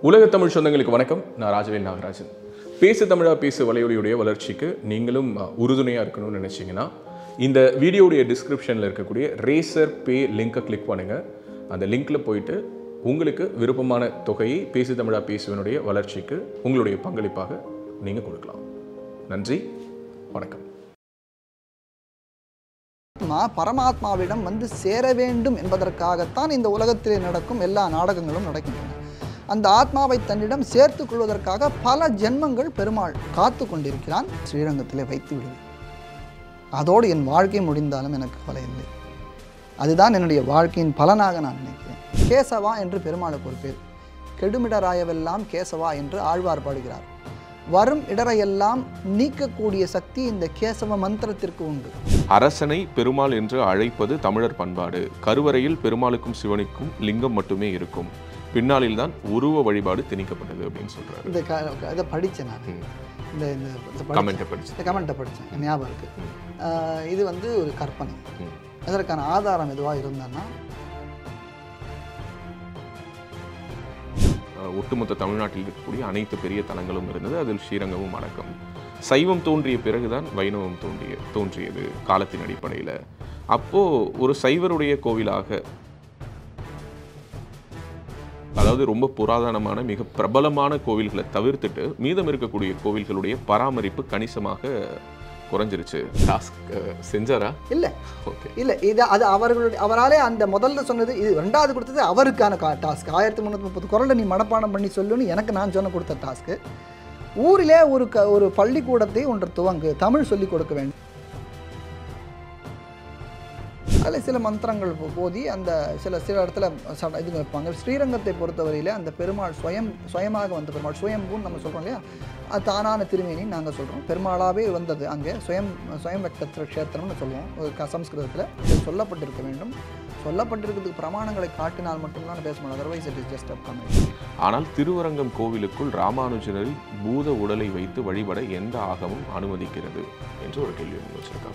உலக தமிழ் சொந்தங்களுக்கு வணக்கம் நான் ராஜவேல் நாகராஜன் பேசு தமிழா பேசு வலையொலியுடைய வளர்ச்சிக்கு நீங்களும் உறுதுணையாக இருக்கணும்னு நினச்சிங்கன்னா இந்த வீடியோடைய டிஸ்கிரிப்ஷனில் இருக்கக்கூடிய ரேசர் பே லிங்கை கிளிக் பண்ணுங்கள் அந்த லிங்க்கில் போயிட்டு உங்களுக்கு விருப்பமான தொகையை பேசு தமிழா பேசுவனுடைய வளர்ச்சிக்கு உங்களுடைய பங்களிப்பாக நீங்கள் கொடுக்கலாம் நன்றி வணக்கம் ஆத்மா பரமாத்மாவிடம் வந்து சேர வேண்டும் என்பதற்காகத்தான் இந்த உலகத்திலே நடக்கும் எல்லா நாடகங்களும் நடக்கின்றன அந்த ஆத்மாவை தன்னிடம் சேர்த்துக் கொள்வதற்காக பல ஜென்மங்கள் பெருமாள் காத்து கொண்டிருக்கிறான் ஸ்ரீரங்கத்திலே வைத்து விடுவேன் அதோடு என் வாழ்க்கை முடிந்தாலும் எனக்கு கவலை இல்லை அதுதான் என்னுடைய வாழ்க்கையின் பலனாக நான் நினைக்கிறேன் கேசவா என்று பெருமாளுக்கு ஒரு பேர் கெடுமிடராயவெல்லாம் கேசவா என்று ஆழ்வார் பாடுகிறார் வரும் இடரையெல்லாம் நீக்கக்கூடிய சக்தி இந்த கேசவ மந்திரத்திற்கு உண்டு அரசனை பெருமாள் என்று அழைப்பது தமிழர் பண்பாடு கருவறையில் பெருமாளுக்கும் சிவனுக்கும் லிங்கம் மட்டுமே இருக்கும் பின்னாளில் தான் உருவ வழிபாடு திணிக்கப்பட்டது அப்படின்னு சொல்றாரு இந்த க இதை படித்தேன் நான் ம். இந்த இந்த இந்த படிச்சேன். கமெண்ட்டை படிச்சு இந்த கமெண்ட்டை படித்தேன் ஞாபகம் இருக்குது இது வந்து ஒரு கற்பனை ம். அதற்கான ஆதாரம் எதுவாக இருந்தேன்னா அஹ் ஒட்டுமொத்த தமிழ்நாட்டில் இருக்கக்கூடிய அனைத்து பெரிய தலங்களும் இருந்தது அதில் ஸ்ரீரங்கமும் அடக்கம் சைவம் தோன்றிய பிறகுதான் வைணவம் தோன்றிய தோன்றியது காலத்தின் அடிப்படையில் அப்போ ஒரு சைவருடைய கோவிலாக அதாவது ரொம்ப புராதனமான மிக பிரபலமான கோவில்களை தவிர்த்துட்டு மீதம் இருக்கக்கூடிய கோவில்களுடைய பராமரிப்பு கணிசமாக குறைஞ்சிருச்சு டாஸ்க் செஞ்சாரா இல்லை ஓகே இல்லை இது அது அவர்களுடைய அவராலே அந்த முதல்ல சொன்னது இது ரெண்டாவது கொடுத்தது அவருக்கான கா டாஸ்க் ஆயிரத்தி முந்நூற்றி முப்பது குரலை நீ மனப்பாடம் பண்ணி சொல்லுன்னு எனக்கு நான் சொன்ன கொடுத்த டாஸ்க்கு ஊரிலே ஒரு க ஒரு பள்ளிக்கூடத்தை ஒன்று துவங்கு தமிழ் சொல்லிக் கொடுக்க வேண்டும் அதில் சில மந்திரங்கள் போ- போதி அந்த சில சில இடத்துல சட இது வைப்பாங்க ஸ்ரீரங்கத்தை பொறுத்தவரையில் அந்த பெருமாள் சுயம் சுயமாக வந்த பெருமாள் சுயம்பூன்னு நம்ம சொல்கிறோம் இல்லையா அது தானான திருமேனி நாங்கள் சொல்கிறோம் பெருமாளாகவே வந்தது அங்கே சுயம் சுயம் வெக்த க்ஷேத்திரம்னு சொல்லுவோம் ஒரு க சம்ஸ்கிருதத்தில் இது சொல்லப்பட்டிருக்க வேண்டும் சொல்லப்பட்டிருக்கிறதுக்கு பிரமாணங்களை காட்டினால் மட்டும்தான் பேச முடியும் otherwise it is just a comment ஆனால் திருவரங்கம் கோவிலுக்குள் ராமானுஜரில் பூத உடலை வைத்து வழிபட எந்த ஆகமும் அனுமதிக்கிறது என்று ஒரு கேள்வி முன் வச்சிருக்காங்க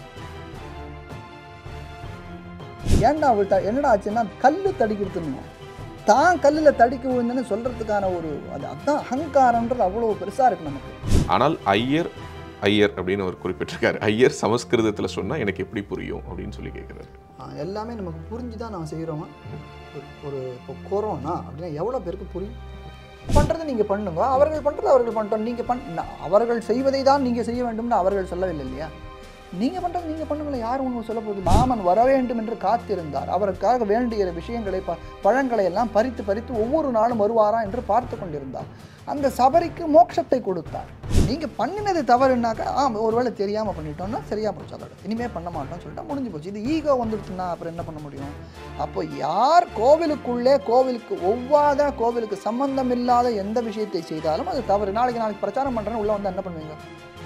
ஏன்டா விட்டா என்னடா ஆச்சுன்னா கல்லு தடிக்கி கொடுத்துடணும் தான் கல்லில் தடிக்க விழுந்துன்னு சொல்கிறதுக்கான ஒரு அது அதான் அகங்காரன்றது அவ்வளோ பெருசாக இருக்கு நமக்கு ஆனால் ஐயர் ஐயர் அப்படின்னு அவர் குறிப்பிட்டிருக்காரு ஐயர் சமஸ்கிருதத்தில் சொன்னா எனக்கு எப்படி புரியும் அப்படின்னு சொல்லி கேட்குறாரு ஆ, எல்லாமே நமக்கு புரிஞ்சு தான் நம்ம செய்கிறோமா ஒரு- ஒரு இப்போ கொரோனா அப்படின்னா எவ்வளோ பேருக்கு புரியும் பண்ணுறதை நீங்கள் பண்ணுங்க அவர்கள் பண்ணுறது அவர்கள் பண்ணிட்டோம் நீங்கள் பண் ந- அவர்கள் செய்வதை தான் நீங்கள் செய்ய வேண்டும்னு அவர்கள் சொல்லவில்லை இல்லையா நீங்கள் பண்ணுறது நீங்கள் பண்ணுங்களேன் யார் ஒன்று சொல்ல போகுது மாமன் வர வேண்டும் என்று காத்திருந்தார் அவருக்காக வேண்டிய விஷயங்களை ப பழங்களை எல்லாம் பறித்து பறித்து ஒவ்வொரு நாளும் வருவாரா என்று பார்த்து கொண்டிருந்தார் அந்த சபரிக்கு மோட்சத்தை கொடுத்தார் நீங்கள் பண்ணினது தவறுனாக்கா ஆ ஒருவேளை தெரியாமல் பண்ணிட்டோம்னா சரியாக போச்சு அதோட இனிமேல் பண்ண மாட்டோம்னு சொல்லிட்டா முடிஞ்சு போச்சு இது ஈகோ வந்துடுச்சுன்னா அப்புறம் என்ன பண்ண முடியும் அப்போ யார் கோவிலுக்குள்ளே கோவிலுக்கு ஒவ்வாத கோவிலுக்கு சம்பந்தம் இல்லாத எந்த விஷயத்தை செய்தாலும் அது தவறு நாளைக்கு நாளைக்கு பிரச்சாரம் பண்ணுறேன்னு உள்ளே வந்து என்ன பண்ணுவீங்க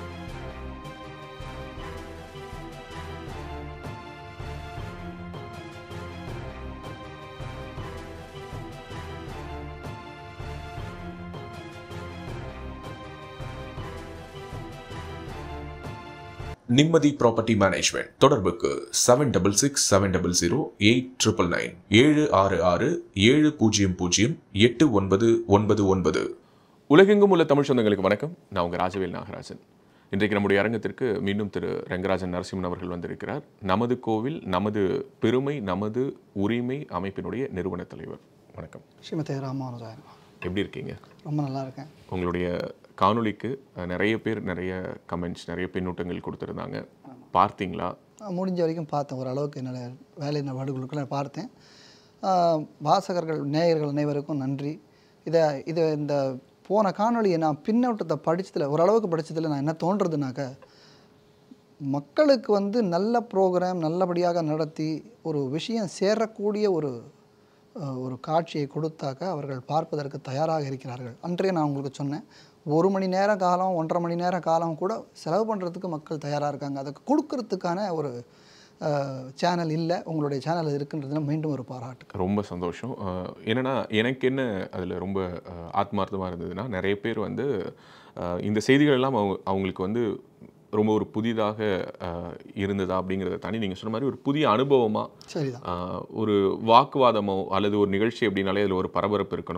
நிம்மதி ப்ராப்பர்ட்டி மேனேஜ்மெண்ட் தொடர்புக்கு seven double six seven double zero eight triple nine ஏழு ஆறு ஆறு ஏழு பூஜ்ஜியம் பூஜ்ஜியம் எட்டு ஒன்பது ஒன்பது ஒன்பது உலகெங்கும் உள்ள தமிழ் சொந்தங்களுக்கு வணக்கம் நான் உங்கள் ராஜவேல் நாகராஜன் இன்றைக்கு நம்முடைய அரங்கத்திற்கு மீண்டும் திரு ரங்கராஜன் நரசிம்மன் அவர்கள் வந்திருக்கிறார் நமது கோவில் நமது பெருமை நமது உரிமை அமைப்பினுடைய நிறுவன தலைவர் வணக்கம் ஸ்ரீமதி ராமானுஜாயம் எப்படி இருக்கீங்க ரொம்ப நல்லா இருக்கேன் உங்களுடைய காணொளிக்கு அஹ், நிறைய பேர் நிறைய கமெண்ட்ஸ் நிறைய பின்னூட்டங்கள் கொடுத்துருந்தாங்க பார்த்தீங்களா நான் முடிஞ்ச வரைக்கும் பார்த்தேன் ஓரளவுக்கு என்னோட வேலை நாடுகளுக்குள்ள பார்த்தேன் ஆஹ் வாசகர்கள் நேயர்கள் அனைவருக்கும் நன்றி இதை இதை இந்த போன காணொளியை நான் பின்னோட்டத்தை படிச்சதில் ஓரளவுக்கு படிச்சதில் நான் என்ன தோன்றதுனாக்க மக்களுக்கு வந்து நல்ல ப்ரோக்ராம் நல்லபடியாக நடத்தி ஒரு விஷயம் சேரக்கூடிய ஒரு அஹ், ஒரு காட்சியை கொடுத்தாக்க அவர்கள் பார்ப்பதற்கு தயாராக இருக்கிறார்கள் அன்றைய நான் உங்களுக்கு சொன்னேன் ஒரு மணி நேர காலம் ஒன்றரை மணி நேர காலம் கூட செலவு பண்ணுறதுக்கு மக்கள் தயாராக இருக்காங்க அதுக்கு கொடுக்கறதுக்கான ஒரு சேனல் இல்லை உங்களுடைய சேனல் இருக்குன்றதுல மீண்டும் ஒரு பாராட்டு ரொம்ப சந்தோஷம் அஹ், என்னன்னா எனக்கு என்ன அதில் ரொம்ப ஆத்மார்த்தமாக இருந்ததுன்னா நிறைய பேர் வந்து அஹ், இந்த செய்திகள் எல்லாம் அவங்க அவங்களுக்கு வந்து ரொம்ப ஒரு புதிதாக அஹ், இருந்ததா அப்படிங்கிறத தாண்டி நீங்கள் சொன்ன மாதிரி ஒரு புதிய அனுபவமாக சரிதான் ஒரு வாக்குவாதமோ அல்லது ஒரு நிகழ்ச்சி அப்படின்னாலே அதில் ஒரு பரபரப்பு இருக்கணும்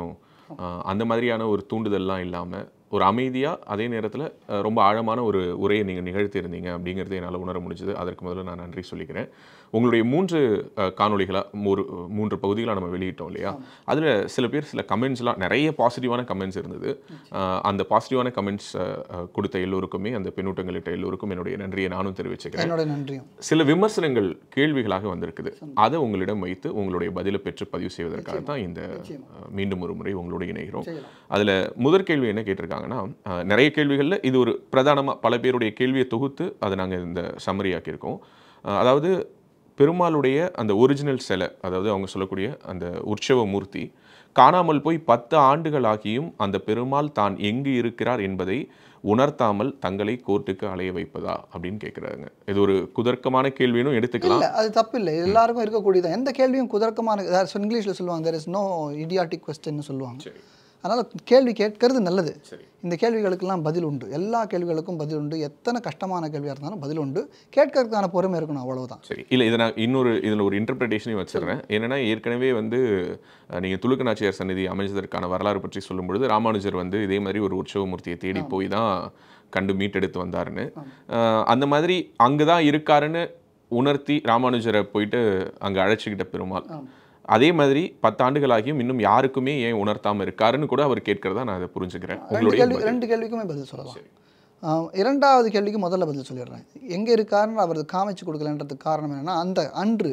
ஆஹ் அந்த மாதிரியான ஒரு தூண்டுதல்லாம் இல்லாமல் ஒரு அமைதியாக அதே நேரத்தில் ரொம்ப ஆழமான ஒரு உரையை நீங்கள் நிகழ்த்தியிருந்தீங்க அப்படிங்கிறத என்னால் உணர முடிஞ்சது அதற்கு முதல்ல நான் நன்றி சொல்லிக்கிறேன் உங்களுடைய மூன்று காணொலிகளாக ஒரு மூன்று பகுதிகளாக நம்ம வெளியிட்டோம் இல்லையா அதில் சில பேர் சில கமெண்ட்ஸ்லாம் நிறைய பாசிட்டிவான கமெண்ட்ஸ் இருந்தது ஆஹ் அந்த பாசிட்டிவான கமெண்ட்ஸ் கொடுத்த எல்லோருக்குமே அந்த பின்னூட்டங்களிட்ட எல்லோருக்கும் என்னுடைய நன்றியை நானும் தெரிவிச்சுக்கிறேன் என்னோட நன்றியும் சில விமர்சனங்கள் கேள்விகளாக வந்திருக்குது அதை உங்களிடம் வைத்து உங்களுடைய பதிலை பெற்று பதிவு செய்வதற்காக தான் இந்த அஹ், மீண்டும் ஒரு முறை உங்களோட இணைகிறோம் செய்யலாம் அதில் முதற் கேள்வி என்ன கேட்டிருக்காங்கன்னா அஹ், நிறைய கேள்விகளில் இது ஒரு பிரதானமாக பல பேருடைய கேள்வியை தொகுத்து அதை நாங்கள் இந்த சம்மரி ஆக்கியிருக்கோம் அஹ், அதாவது பெருமாளுடைய அந்த ஒரிஜினல் சிலை அதாவது அவங்க சொல்லக்கூடிய அந்த உற்சவ மூர்த்தி காணாமல் போய் பத்து ஆண்டுகள் ஆகியும் அந்த பெருமாள் தான் எங்கு இருக்கிறார் என்பதை உணர்த்தாமல் தங்களை கோர்ட்டுக்கு அலைய வைப்பதா அப்படின்னு கேட்குறாங்க இது ஒரு குதர்க்கமான கேள்வினும் எடுத்துக்கலாம் இல்லை அது தப்பு இல்லை எல்லாருக்கும் இருக்கக்கூடியது எந்த கேள்வியும் குதர்க்கமான இங்கிலீஷில் சொல்லுவாங்க தெர் இஸ் நோ இடியாட்டிக் கொஸ்டின்னு சொல்லுவாங்க சரி அதனால் கேள்வி கேட்கறது நல்லது சரி இந்த கேள்விகளுக்கெல்லாம் பதில் உண்டு எல்லா கேள்விகளுக்கும் பதில் உண்டு எத்தனை கஷ்டமான கேள்வியாக இருந்தாலும் பதில் உண்டு கேட்கறதுக்கான பொறுமை இருக்கணும் அவ்வளவுதான் சரி இல்லை இதை நான் இன்னொரு இதில் ஒரு இன்டர்பிரிட்டேஷனையும் வச்சிடுறேன் என்னன்னா ஏற்கனவே வந்து அஹ், நீங்க துலுக்க நாச்சியார் சந்நிதி அமைஞ்சதற்கான வரலாறு பற்றி சொல்லும் பொழுது ராமானுஜர் வந்து இதே மாதிரி ஒரு உற்சவமூர்த்தியை தேடி போய் தான் கண்டு மீட்டெடுத்து வந்தாருன்னு அஹ், அந்த மாதிரி அங்கே தான் இருக்காருன்னு உணர்த்தி ராமானுஜரை போயிட்டு அங்கே அழைச்சிக்கிட்ட பெருமாள் அதே மாதிரி பத்தாண்டுகளாகியும் இன்னும் யாருக்குமே ஏன் உணர்த்தாம இருக்காருன்னு கூட அவர் கேட்கறதா நான் அதை புரிஞ்சுக்கிறேன் ரெண்டு உங்களுடைய கேள்வி பதில். ரெண்டு கேள்விக்குமே பதில் சொல்லலாம் ஆஹ் இரண்டாவது கேள்விக்கு முதல்ல பதில் சொல்லிடுறேன் எங்கே இருக்காருன்னு அவர் காமிச்சு கொடுக்கலன்றதுக்கு காரணம் என்னன்னா அந்த அன்று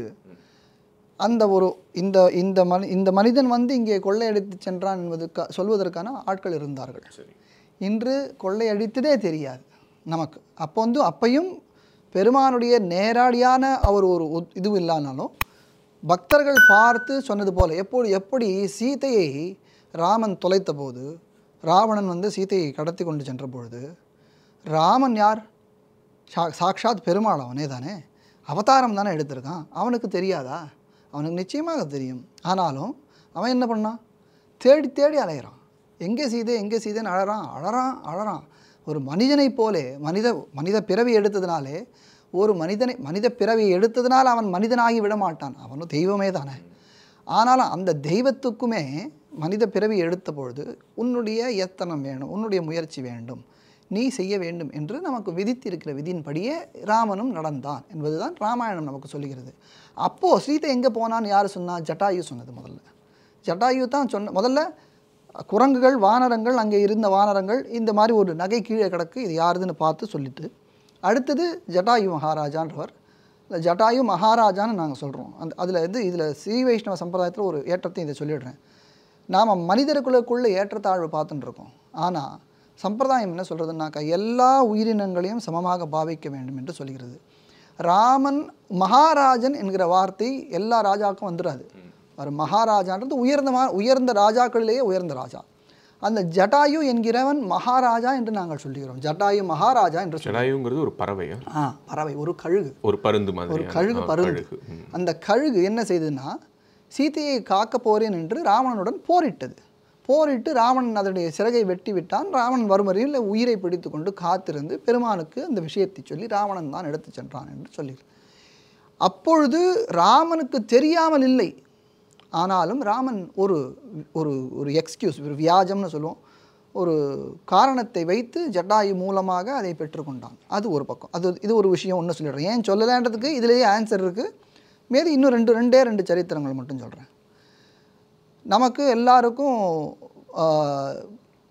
அந்த ஒரு இந்த இந்த மனி இந்த மனிதன் வந்து இங்கே கொள்ளையடித்து சென்றான் என்பதுக்கு சொல்வதற்கான ஆட்கள் இருந்தார்கள் சரி இன்று கொள்ளையடித்ததே தெரியாது நமக்கு அப்போ வந்து அப்பையும் பெருமானுடைய நேரடியான அவர் ஒரு உத்- இது இல்லானாலும் பக்தர்கள் பார்த்து சொன்னது போல எப்படி எப்படி சீதையை ராமன் தொலைத்த போது ராவணன் வந்து சீதையை கடத்தி கொண்டு சென்ற பொழுது ராமன் யார் சா- சாக்ஷாத் பெருமாள் அவனே தானே அவதாரம் தானே எடுத்திருக்கான் அவனுக்கு தெரியாதா அவனுக்கு நிச்சயமாக தெரியும் ஆனாலும் அவன் என்ன பண்ணான் தேடி தேடி அலையிறான் எங்கே சீதை எங்கே சீதைன்னு அழறான் அழறான் அழறான் ஒரு மனிதனைப் போலே மனித மனித பிறவி எடுத்ததுனாலே ஒரு மனிதனை மனித பிறவியை எடுத்ததுனால் அவன் மனிதனாகி விட மாட்டான் அவனும் தெய்வமே தானே ஆனாலும் அந்த தெய்வத்துக்குமே மனித பிறவி எடுத்த பொழுது உன்னுடைய எத்தனம் வேணும் உன்னுடைய முயற்சி வேண்டும் நீ செய்ய வேண்டும் என்று நமக்கு விதித்திருக்கிற விதியின்படியே ராமனும் நடந்தான் என்பதுதான் ராமாயணம் நமக்கு சொல்லுகிறது அப்போது சீதை எங்கே போனான்னு யார் சொன்னா ஜட்டாயு சொன்னது முதல்ல ஜட்டாயு தான் சொன்ன முதல்ல குரங்குகள் வானரங்கள் அங்கே இருந்த வானரங்கள் இந்த மாதிரி ஒரு நகை கீழே கிடக்கு இது யாருதுன்னு பார்த்து சொல்லிட்டு அடுத்தது ஜட்டாயு மகாராஜான்றவர் இந்த ஜட்டாயு மகாராஜான்னு நாங்கள் சொல்கிறோம் அந்த அதில் வந்து இதில் ஸ்ரீ வைஷ்ணவ சம்பிரதாயத்தில் ஒரு ஏற்றத்தையும் இதை சொல்லிடுறேன் நாம் மனிதர்களுக்குள்ள ஏற்றத்தாழ்வு பார்த்துட்டு இருக்கோம் ஆனால் சம்பிரதாயம் என்ன சொல்கிறதுனாக்கா எல்லா உயிரினங்களையும் சமமாக பாவிக்க வேண்டும் என்று சொல்கிறது ராமன் மகாராஜன் என்கிற வார்த்தை எல்லா ராஜாவுக்கும் வந்துடாது அவர் மகாராஜான்றது உயர்ந்த மா உயர்ந்த ராஜாக்களிலேயே உயர்ந்த ராஜா அந்த ஜட்டாயு என்கிறவன் மகாராஜா என்று நாங்கள் சொல்லுகிறோம் ஜட்டாயு மகாராஜா என்று சொல்லுகிறோம் ஜடாயுங்கிறது ஒரு பறவையா ஆ பறவை ஒரு கழுகு ஒரு பருந்து மாதிரி ஒரு கழுகு பருந்து அந்த கழுகு என்ன செய்ததுன்னா சீதையை காக்க போறேன் என்று ராவணனுடன் போரிட்டது போரிட்டு ராவணன் அதனுடைய சிறகை வெட்டி விட்டான் ராவணன் வரும் வரையில் உயிரை பிடித்து கொண்டு காத்திருந்து பெருமானுக்கு அந்த விஷயத்தை சொல்லி ராவணன் தான் எடுத்து சென்றான் என்று சொல்லி அப்பொழுது ராமனுக்கு தெரியாமல் இல்லை ஆனாலும் ராமன் ஒரு ஒரு ஒரு எக்ஸ்கியூஸ் ஒரு வியாஜம்னு சொல்லுவோம் ஒரு காரணத்தை வைத்து ஜட்டாயு மூலமாக அதை பெற்றுக்கொண்டான் அது ஒரு பக்கம் அது இது ஒரு விஷயம் ஒன்று சொல்லிடுறேன் ஏன் சொல்லலைன்றதுக்கு இதுலேயே ஆன்சர் இருக்குது மீதி இன்னும் ரெண்டு ரெண்டே ரெண்டு சரித்திரங்கள் மட்டும் சொல்கிறேன் நமக்கு எல்லாருக்கும் ஆஹ்,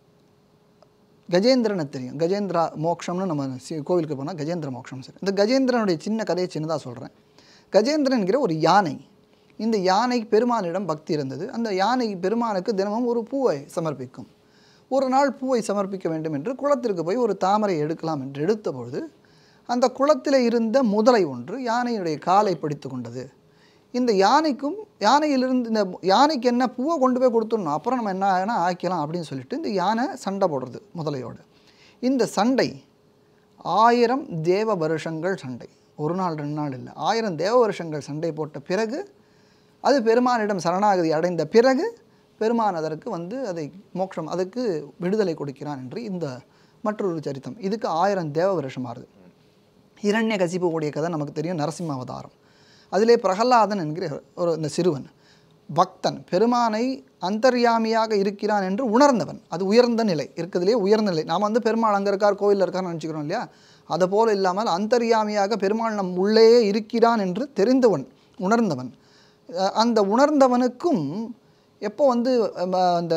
கஜேந்திரனை தெரியும் கஜேந்திரா மோக்ஷம்னு நம்ம சி- கோவிலுக்கு போனால் கஜேந்திர மோக்ஷம் சரி இந்த கஜேந்திரனுடைய சின்ன கதையை சின்னதாக சொல்கிறேன் கஜேந்திரன் என்கிற ஒரு யானை இந்த யானை பெருமானிடம் பக்தி இருந்தது அந்த யானை பெருமானுக்கு தினமும் ஒரு பூவை சமர்ப்பிக்கும் ஒரு நாள் பூவை சமர்ப்பிக்க வேண்டும் என்று குளத்திற்கு போய் ஒரு தாமரை எடுக்கலாம் என்று எடுத்த பொழுது அந்த குளத்தில் இருந்த முதலை ஒன்று யானையுடைய காலை பிடித்து கொண்டது இந்த யானைக்கும் யானையிலிருந்து இந்த யானைக்கு என்ன பூவை கொண்டு போய் கொடுத்துடணும் அப்புறம் நம்ம என்ன வேணா ஆக்கலாம் அப்படின்னு சொல்லிட்டு இந்த யானை சண்டை போடுறது முதலையோடு இந்த சண்டை ஆயிரம் தேவ வருஷங்கள் சண்டை ஒரு நாள் ரெண்டு நாள் இல்லை ஆயிரம் தேவ வருஷங்கள் சண்டை போட்ட பிறகு அது பெருமானிடம் சரணாகதி அடைந்த பிறகு பெருமான் அதற்கு வந்து அதை மோட்சம் அதுக்கு விடுதலை கொடுக்கிறான் என்று இந்த மற்றொரு சரித்தம் இதுக்கு ஆயிரம் தேவ வருஷம் ஆறுது இரண்ய கசிப்புடைய கதை நமக்கு தெரியும் நரசிம்ம அவதாரம் அதிலே பிரகலாதன் என்கிற ஒரு இந்த சிறுவன் பக்தன் பெருமானை அந்தர்யாமியாக இருக்கிறான் என்று உணர்ந்தவன் அது உயர்ந்த நிலை இருக்கிறதுலே உயர்ந்த நிலை நாம் வந்து பெருமாள் அங்கே இருக்கார் கோவிலில் இருக்கார்னு நினச்சிக்கிறோம் இல்லையா அதை போல இல்லாமல் அந்தர்யாமியாக பெருமாள் நம் உள்ளேயே இருக்கிறான் என்று தெரிந்தவன் உணர்ந்தவன் அஹ் அந்த உணர்ந்தவனுக்கும் எப்போ வந்து அஹ், அந்த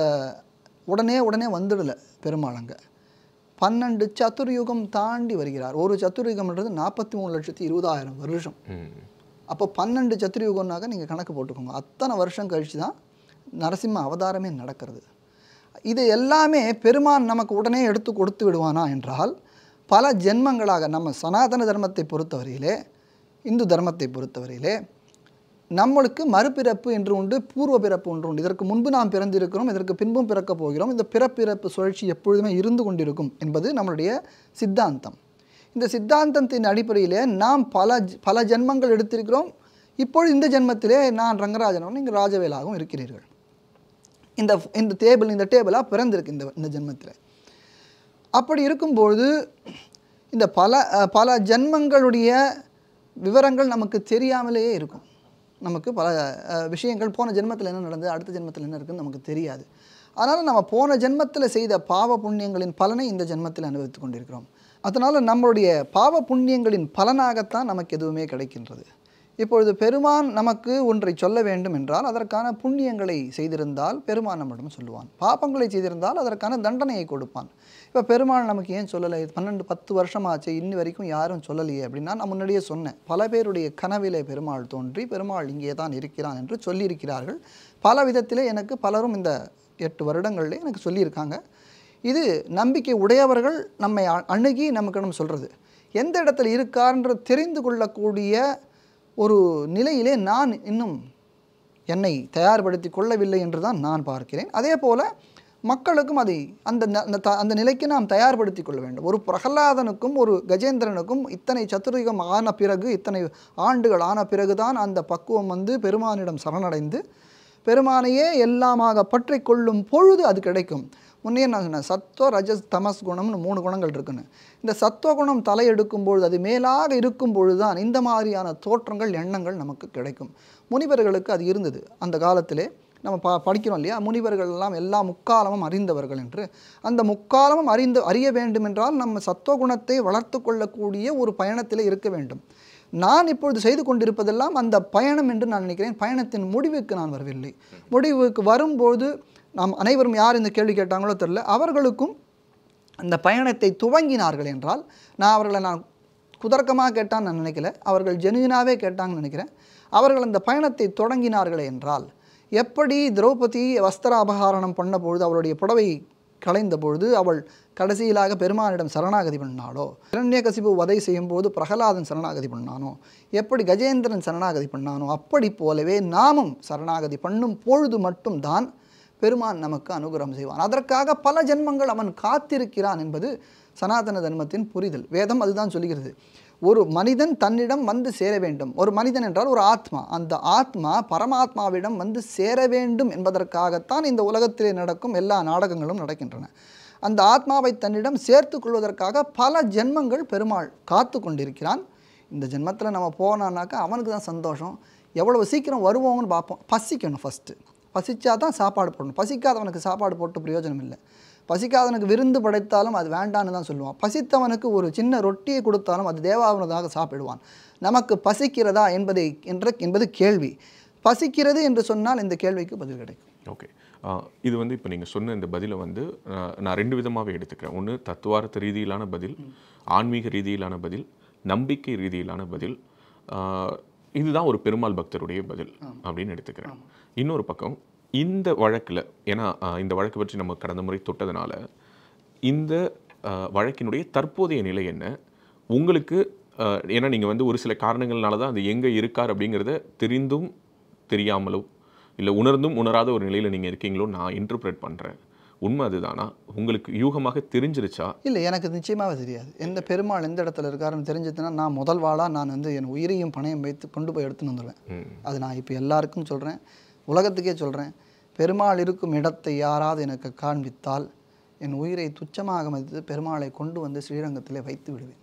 உடனே உடனே வந்துடல பெருமாள் அங்கே பன்னெண்டு சதுர்யுகம் தாண்டி வருகிறார் ஒரு சதுர்யுகம்ன்றது நாற்பத்தி மூணு லட்சத்தி இருபதாயிரம் வருஷம் அப்போ பன்னெண்டு சத்துரயுகம்னாக்க நீங்கள் கணக்கு போட்டுக்கோங்க அத்தனை வருஷம் கழித்து தான் நரசிம்ம அவதாரமே நடக்கிறது இது எல்லாமே பெருமான் நமக்கு உடனே எடுத்து கொடுத்து விடுவானா என்றால் பல ஜென்மங்களாக நம்ம சனாதன தர்மத்தை பொறுத்தவரையிலே இந்து தர்மத்தை பொறுத்தவரையிலே நம்மளுக்கு மறுபிறப்பு என்று உண்டு பூர்வ பிறப்பு ஒன்று உண்டு இதற்கு முன்பு நாம் பிறந்திருக்கிறோம் இதற்கு பின்பும் பிறக்கப் போகிறோம் இந்த பிறப்பிறப்பு சுழற்சி எப்பொழுதுமே இருந்து கொண்டிருக்கும் என்பது நம்மளுடைய சித்தாந்தம் இந்த சித்தாந்தத்தின் அடிப்படையிலே நாம் பல ஜ- பல ஜென்மங்கள் எடுத்திருக்கிறோம் இப்பொழுது இந்த ஜென்மத்திலே நான் ரங்கராஜனும் நீங்கள் ராஜவேலாகவும் இருக்கிறீர்கள் இந்த இந்த டேபிள் இந்த டேபிளாக பிறந்திருக்கு இந்த இந்த ஜென்மத்தில் அப்படி இருக்கும்பொழுது இந்த பல அஹ், பல ஜென்மங்களுடைய விவரங்கள் நமக்கு தெரியாமலேயே இருக்கும் நமக்கு பல அஹ், விஷயங்கள் போன ஜென்மத்தில் என்ன நடந்தது அடுத்த ஜென்மத்தில் என்ன இருக்குன்னு நமக்கு தெரியாது அதனால் நம்ம போன ஜென்மத்தில் செய்த பாவ புண்ணியங்களின் பலனை இந்த ஜென்மத்தில் அனுபவித்துக் கொண்டிருக்கிறோம் அதனால் நம்மளுடைய பாவ புண்ணியங்களின் பலனாகத்தான் நமக்கு எதுவுமே கிடைக்கின்றது இப்பொழுது பெருமான் நமக்கு ஒன்றை சொல்ல வேண்டும் என்றால் அதற்கான புண்ணியங்களை செய்திருந்தால் பெருமான் நம்மிடம் சொல்லுவான் பாப்பங்களை செய்திருந்தால் அதற்கான தண்டனையை கொடுப்பான் இப்போ பெருமாள் நமக்கு ஏன் சொல்லலை பன்னெண்டு பத்து வருஷமாச்சு இன்னி வரைக்கும் யாரும் சொல்லலையே அப்படின்னா நான் முன்னாடியே சொன்னேன் பல பேருடைய கனவிலே பெருமாள் தோன்றி பெருமாள் இங்கே தான் இருக்கிறான் என்று சொல்லியிருக்கிறார்கள் பல விதத்திலே எனக்கு பலரும் இந்த எட்டு வருடங்களிலே எனக்கு சொல்லியிருக்காங்க இது நம்பிக்கை உடையவர்கள் நம்மை அ- அணுகி நமக்கு நம்ம சொல்கிறது எந்த இடத்துல இருக்கார்ன்ற தெரிந்து கொள்ளக்கூடிய ஒரு நிலையிலே நான் இன்னும் என்னை தயார்படுத்தி கொள்ளவில்லை என்று தான் நான் பார்க்கிறேன் அதே போல் மக்களுக்கும் அதை அந்த ந- அந்த த- அந்த நிலைக்கு நாம் தயார்படுத்தி கொள்ள வேண்டும் ஒரு பிரகலாதனுக்கும் ஒரு கஜேந்திரனுக்கும் இத்தனை சத்துருகம் ஆன பிறகு இத்தனை ஆண்டுகள் ஆன பிறகுதான் அந்த பக்குவம் வந்து பெருமானிடம் சரணடைந்து பெருமானையே எல்லாமாக பற்றி கொள்ளும் பொழுது அது கிடைக்கும் முன்னே நான் சொன்னேன் சத்துவ ரஜஸ் தமஸ் குணம்னு மூணு குணங்கள் இருக்குன்னு இந்த சத்துவ குணம் தலையெடுக்கும் பொழுது அது மேலாக இருக்கும் பொழுது தான் இந்த மாதிரியான தோற்றங்கள் எண்ணங்கள் நமக்கு கிடைக்கும் முனிவர்களுக்கு அது இருந்தது அந்த காலத்திலே நம்ம ப படிக்கிறோம் இல்லையா முனிவர்கள் எல்லாம் எல்லா முக்காலமும் அறிந்தவர்கள் என்று அந்த முக்காலமும் அறிந்து அறிய வேண்டும் என்றால் நம்ம சத்துவகுணத்தை வளர்த்து கொள்ளக்கூடிய ஒரு பயணத்தில் இருக்க வேண்டும் நான் இப்பொழுது செய்து கொண்டிருப்பதெல்லாம் அந்த பயணம் என்று நான் நினைக்கிறேன் பயணத்தின் முடிவுக்கு நான் வரவில்லை முடிவுக்கு வரும்போது நாம் அனைவரும் யார் இந்த கேள்வி கேட்டாங்களோ தெரில அவர்களுக்கும் அந்த பயணத்தை துவங்கினார்கள் என்றால் நான் அவர்களை நான் குதர்க்கமாக கேட்டான்னு நான் நினைக்கல அவர்கள் ஜெனுவினாவே கேட்டாங்கன்னு நினைக்கிறேன் அவர்கள் அந்த பயணத்தை தொடங்கினார்களே என்றால் எப்படி திரௌபதி வஸ்திர அபகாரணம் பண்ண பொழுது அவளுடைய புடவை களைந்த பொழுது அவள் கடைசியிலாக பெருமானிடம் சரணாகதி பண்ணாளோ இரண்யகசிபு வதை செய்யும் போது பிரகலாதன் சரணாகதி பண்ணானோ எப்படி கஜேந்திரன் சரணாகதி பண்ணானோ அப்படி போலவே நாமும் சரணாகதி பண்ணும் பொழுது மட்டும்தான் பெருமான் நமக்கு அனுகிரகம் செய்வான் அதற்காக பல ஜென்மங்கள் அவன் காத்திருக்கிறான் என்பது சனாதன தர்மத்தின் புரிதல் வேதம் அதுதான் சொல்கிறது ஒரு மனிதன் தன்னிடம் வந்து சேர வேண்டும் ஒரு மனிதன் என்றால் ஒரு ஆத்மா அந்த ஆத்மா பரமாத்மாவிடம் வந்து சேர வேண்டும் என்பதற்காகத்தான் இந்த உலகத்திலே நடக்கும் எல்லா நாடகங்களும் நடக்கின்றன அந்த ஆத்மாவை தன்னிடம் சேர்த்து கொள்வதற்காக பல ஜென்மங்கள் பெருமாள் காத்து கொண்டிருக்கிறான் இந்த ஜென்மத்தில் நம்ம போனான்னாக்கா அவனுக்கு தான் சந்தோஷம் எவ்வளவு சீக்கிரம் வருவோங்கன்னு பார்ப்போம் பசிக்கணும் ஃபஸ்ட்டு பசிச்சா தான் சாப்பாடு போடணும் பசிக்காதவனுக்கு சாப்பாடு போட்டு பிரயோஜனம் இல்லை பசிக்காதவனுக்கு விருந்து படைத்தாலும் அது வேண்டான்னு தான் சொல்லுவான் பசித்தவனுக்கு ஒரு சின்ன ரொட்டியை கொடுத்தாலும் அது தேவாவனதாக சாப்பிடுவான் நமக்கு பசிக்கிறதா என்பதை என்ற என்பது கேள்வி பசிக்கிறது என்று சொன்னால் இந்த கேள்விக்கு பதில் கிடைக்கும் ஓகே இது வந்து இப்போ நீங்கள் சொன்ன இந்த பதிலை வந்து ஆஹ், நான் ரெண்டு விதமாகவே எடுத்துக்கிறேன் ஒன்று தத்துவார்த்த ரீதியிலான பதில் ஆன்மீக ரீதியிலான பதில் நம்பிக்கை ரீதியிலான பதில் ஆஹ், இதுதான் ஒரு பெருமாள் பக்தருடைய பதில் அப்படின்னு எடுத்துக்கிறேன் இன்னொரு பக்கம் இந்த வழக்கில் ஏன்னா ஆஹ், இந்த வழக்கு பற்றி நம்ம கடந்த முறை தொட்டதுனால இந்த ஆஹ், வழக்கினுடைய தற்போதைய நிலை என்ன உங்களுக்கு ஆஹ், ஏன்னா நீங்கள் வந்து ஒரு சில காரணங்கள்னால தான் அது எங்கே இருக்கார் அப்படிங்கிறத தெரிந்தும் தெரியாமலோ இல்லை உணர்ந்தும் உணராத ஒரு நிலையில் நீங்கள் இருக்கீங்களோ நான் இன்டர்பிரேட் பண்ணுறேன் உண்மை அதுதானா உங்களுக்கு யூகமாக தெரிஞ்சிருச்சா இல்லை எனக்கு நிச்சயமாக தெரியாது எந்த பெருமாள் எந்த இடத்துல இருக்காருன்னு தெரிஞ்சதுன்னா நான் முதல் வாளாக நான் வந்து என் உயிரையும் பணையம் வைத்து கொண்டு போய் எடுத்துன்னு வந்துடுவேன் ம். அது நான் இப்போ எல்லாருக்கும் சொல்கிறேன் உலகத்துக்கே சொல்கிறேன் பெருமாள் இருக்கும் இடத்தை யாராவது எனக்கு காண்பித்தால் என் உயிரை துச்சமாக மதித்து பெருமாளை கொண்டு வந்து ஸ்ரீரங்கத்திலே வைத்து விடுவேன்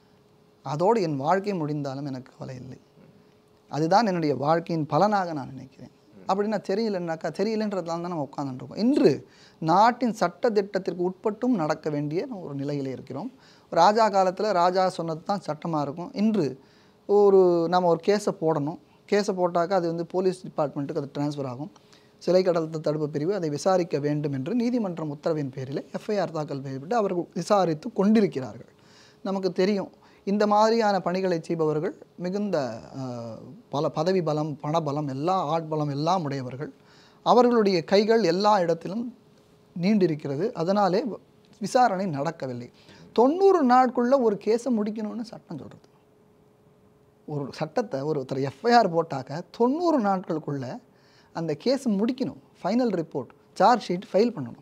அதோடு என் வாழ்க்கை முடிந்தாலும் எனக்கு கவலை இல்லை அதுதான் என்னுடைய வாழ்க்கையின் பலனாக நான் நினைக்கிறேன் அப்படின்னா தெரியலன்னாக்கா தெரியலன்றதுலாம் தான் நம்ம உட்காந்துருக்கோம் இன்று நாட்டின் சட்ட திட்டத்திற்கு உட்பட்டும் நடக்க வேண்டிய ஒரு நிலையிலே இருக்கிறோம் ராஜா காலத்தில் ராஜா சொன்னது தான் சட்டமாக இருக்கும் இன்று ஒரு நம்ம ஒரு கேஸை போடணும் கேஸை போட்டாக்கா அது வந்து போலீஸ் டிபார்ட்மெண்ட்டுக்கு அது ட்ரான்ஸ்ஃபர் ஆகும் சிலை கடத்தல் தடுப்பு பிரிவு அதை விசாரிக்க வேண்டும் என்று நீதிமன்றம் உத்தரவின் பேரில் எஃப்ஐஆர் தாக்கல் செய்யப்பட்டு அவர்கள் விசாரித்து கொண்டிருக்கிறார்கள் நமக்கு தெரியும் இந்த மாதிரியான பணிகளை செய்பவர்கள் மிகுந்த அஹ், பல பதவி பலம் பணபலம் எல்லா ஆட்பலம் எல்லாம் உடையவர்கள் அவர்களுடைய கைகள் எல்லா இடத்திலும் நீண்டிருக்கிறது அதனாலே விசாரணை நடக்கவில்லை தொண்ணூறு நாட்குள்ள ஒரு கேஸை முடிக்கணும்னு சட்டம் சொல்கிறது ஒரு சட்டத்தை ஒருத்தர் எஃப்ஐஆர் போட்டாக்க தொண்ணூறு நாட்களுக்குள்ள அந்த கேஸ் முடிக்கணும் final report charge sheet file பண்ணணும்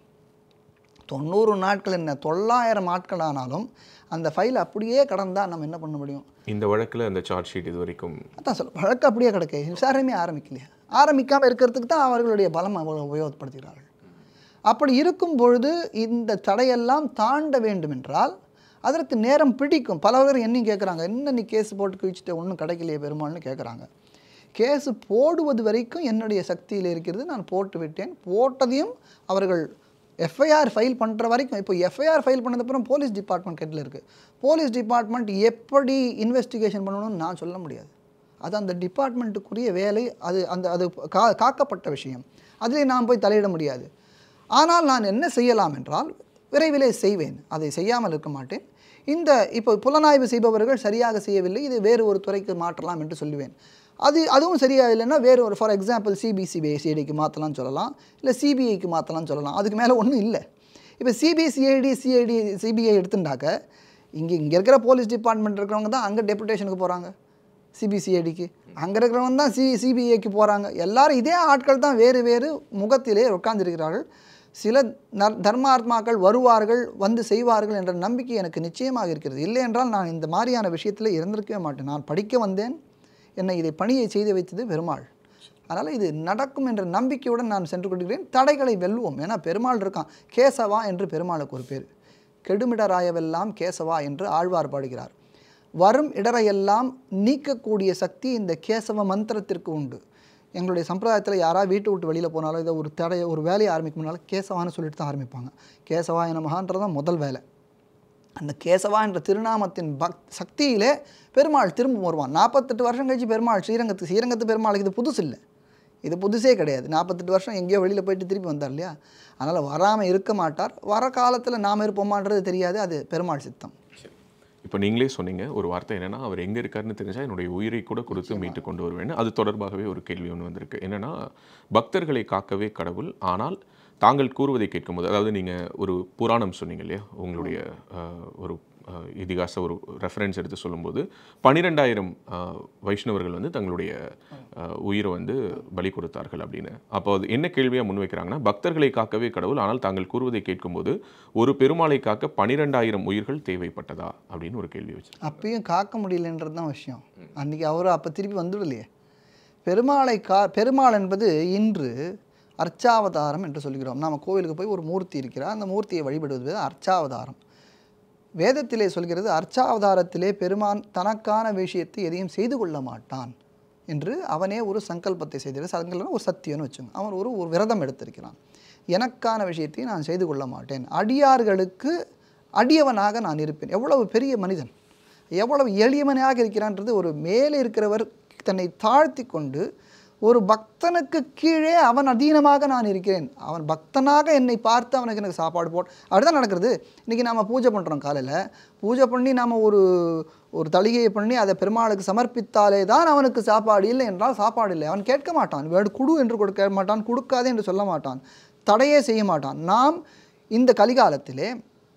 தொண்ணூறு நாட்கள் என்ன தொள்ளாயிரம் நாட்கள் ஆனாலும் அந்த ஃபைல் அப்படியே கடந்தால் நம்ம என்ன பண்ண முடியும் இந்த வழக்கில் அந்த சார்ஜ் ஷீட் இது வரைக்கும் அதான் சொல்ல வழக்கு அப்படியே கிடக்கு விசாரணையுமே ஆரம்பிக்கலையா ஆரம்பிக்காமல் இருக்கிறதுக்கு தான் அவர்களுடைய பலம் அவ்வளவு உபயோகப்படுத்துகிறார்கள் அப்படி இருக்கும் பொழுது இந்த தடையெல்லாம் தாண்ட வேண்டும் என்றால் அதற்கு நேரம் பிடிக்கும் பல பேர் என்னையும் கேட்குறாங்க என்ன நீ கேஸ் போட்டு கிழிச்சிட்டு ஒன்றும் கிடைக்கலையே பெருமாள்னு கேட்குறாங்க கேஸ் போடுவது வரைக்கும் என்னுடைய சக்தியில் இருக்கிறது நான் போட்டு விட்டேன் போட்டதையும் அவர்கள் எஃப்ஐஆர் ஃபைல் பண்ணுற வரைக்கும் இப்போ எஃப்ஐஆர் ஃபைல் பண்ணதுக்கப்புறம் போலீஸ் டிபார்ட்மெண்ட் கையில் இருக்குது போலீஸ் டிபார்ட்மெண்ட் எப்படி இன்வெஸ்டிகேஷன் பண்ணணும்னு நான் சொல்ல முடியாது அது அந்த டிபார்ட்மெண்ட்டுக்குரிய வேலை அது அந்த அது கா காக்கப்பட்ட விஷயம் அதிலே நான் போய் தலையிட முடியாது ஆனால் நான் என்ன செய்யலாம் என்றால் விரைவிலே செய்வேன் அதை செய்யாமல் இருக்க மாட்டேன் இந்த இப்போ புலனாய்வு செய்பவர்கள் சரியாக செய்யவில்லை இது வேறு ஒரு துறைக்கு மாற்றலாம் என்று சொல்லுவேன் அது அதுவும் சரியாக இல்லைன்னா வேறு ஒரு ஃபார் எக்ஸாம்பிள் சிபிசிபிஐசிஐடிக்கு மாற்றலாம்னு சொல்லலாம் இல்லை சிபிஐக்கு மாற்றலாம்னு சொல்லலாம் அதுக்கு மேலே ஒன்றும் இல்லை இப்போ சிபிசிஐடி சிஐடி சிபிஐ எடுத்துட்டாக்க இங்கே இங்கே இருக்கிற போலீஸ் டிபார்ட்மெண்ட் இருக்கிறவங்க தான் அங்கே டெபுடேஷனுக்கு போகிறாங்க சிபிசிஐடிக்கு அங்கே இருக்கிறவங்க தான் சி சிபிஐக்கு போகிறாங்க எல்லாரும் இதே ஆட்கள் தான் வேறு வேறு முகத்திலே உட்கார்ந்திருக்கிறார்கள் சில நர் தர்மாத்மாக்கள் வருவார்கள் வந்து செய்வார்கள் என்ற நம்பிக்கை எனக்கு நிச்சயமாக இருக்கிறது இல்லை என்றால் நான் இந்த மாதிரியான விஷயத்தில் இருந்திருக்கவே மாட்டேன் நான் படிக்க வந்தேன் என்னை இதை பணியை செய்து வைத்தது பெருமாள் அதனால் இது நடக்கும் என்ற நம்பிக்கையுடன் நான் சென்று கொண்டிருக்கிறேன் தடைகளை வெல்வோம் ஏன்னா பெருமாள் இருக்கான் கேசவா என்று பெருமாளுக்கு ஒரு பேர் கெடுமிடராயவெல்லாம் கேசவா என்று ஆழ்வார் பாடுகிறார் வரும் இடரையெல்லாம் நீக்கக்கூடிய சக்தி இந்த கேசவ மந்திரத்திற்கு உண்டு எங்களுடைய சம்பிரதாயத்தில் யாராவது வீட்டை விட்டு வெளியில் போனாலும் இதை ஒரு தடைய ஒரு வேலையை ஆரம்பிக்கணும்னாலும் கேசவான்னு சொல்லிட்டு தான் ஆரம்பிப்பாங்க கேசவாய நமகான்றதான் முதல் வேலை அந்த கேசவா என்ற திருநாமத்தின் பக் சக்தியிலே பெருமாள் திரும்ப வருவான் நாற்பத்தெட்டு வருஷம் கழிச்சு பெருமாள் ஸ்ரீரங்கத்து ஸ்ரீரங்கத்து பெருமாளுக்கு இது புதுசு இல்லை இது புதுசே கிடையாது நாற்பத்தெட்டு வருஷம் எங்கேயோ வெளியில் போயிட்டு திருப்பி வந்தார் இல்லையா அதனால் வராமல் இருக்க மாட்டார் வர காலத்தில் நாம் இருப்போமான்றது தெரியாது அது பெருமாள் சித்தம் இப்போ நீங்களே சொன்னீங்க ஒரு வார்த்தை என்னன்னா அவர் எங்கே இருக்காருன்னு தெரிஞ்சா என்னுடைய உயிரை கூட கொடுத்து மீட்டு கொண்டு வருவேன் அது தொடர்பாகவே ஒரு கேள்வி ஒன்று வந்திருக்கு என்னன்னா பக்தர்களை காக்கவே கடவுள் ஆனால் தாங்கள் கூறுவதை கேட்கும்போது அதாவது நீங்கள் ஒரு புராணம் சொன்னீங்க இல்லையா உங்களுடைய அஹ், ஒரு அஹ், இதிகாச ஒரு ரெஃபரன்ஸ் எடுத்து சொல்லும்போது பன்னிரெண்டாயிரம் வைஷ்ணவர்கள் வந்து தங்களுடைய அஹ், உயிரை வந்து பலி கொடுத்தார்கள் அப்படின்னு அப்போ அது என்ன கேள்வியாக முன்வைக்கிறாங்கன்னா பக்தர்களை காக்கவே கடவுள் ஆனால் தாங்கள் கூறுவதை கேட்கும்போது ஒரு பெருமாளை காக்க பன்னிரெண்டாயிரம் உயிர்கள் தேவைப்பட்டதா அப்படின்னு ஒரு கேள்வி வச்சு அப்பயும் காக்க முடியலன்றது தான் விஷயம் அன்றைக்கி அவர் அப்போ திருப்பி வந்துடலையே பெருமாளை கா பெருமாள் என்பது இன்று அர்ச்சாவதாரம் என்று சொல்கிறோம் நாம் கோவிலுக்கு போய் ஒரு மூர்த்தி இருக்கிறார் அந்த மூர்த்தியை வழிபடுவது அர்ச்சாவதாரம் வேதத்திலே சொல்கிறது அர்ச்சாவதாரத்திலே பெருமான் தனக்கான விஷயத்தை எதையும் செய்து கொள்ள மாட்டான் என்று அவனே ஒரு சங்கல்பத்தை செய்திருக்க சங்கல்பம் ஒரு சத்தியம்னு வச்சுங்க அவன் ஒரு ஒரு விரதம் எடுத்திருக்கிறான் எனக்கான விஷயத்தை நான் செய்து கொள்ள மாட்டேன் அடியார்களுக்கு அடியவனாக நான் இருப்பேன் எவ்வளவு பெரிய மனிதன் எவ்வளவு எளியவனாக இருக்கிறான்றது ஒரு மேலே இருக்கிறவர் தன்னை தாழ்த்தி கொண்டு ஒரு பக்தனுக்கு கீழே அவன் அதீனமாக நான் இருக்கிறேன் அவன் பக்தனாக என்னை பார்த்து அவனுக்கு எனக்கு சாப்பாடு போட் அப்படிதான் நடக்கிறது இன்றைக்கி நாம் பூஜை பண்ணுறோம் காலையில் பூஜை பண்ணி நாம் ஒரு ஒரு தளிகையை பண்ணி அதை பெருமாளுக்கு சமர்ப்பித்தாலே தான் அவனுக்கு சாப்பாடு இல்லை என்றால் சாப்பாடு இல்லை அவன் கேட்க மாட்டான் வேடு குடு என்று கொடுக்க மாட்டான் கொடுக்காதே என்று சொல்ல மாட்டான் தடையே செய்ய மாட்டான் நாம் இந்த கலிகாலத்திலே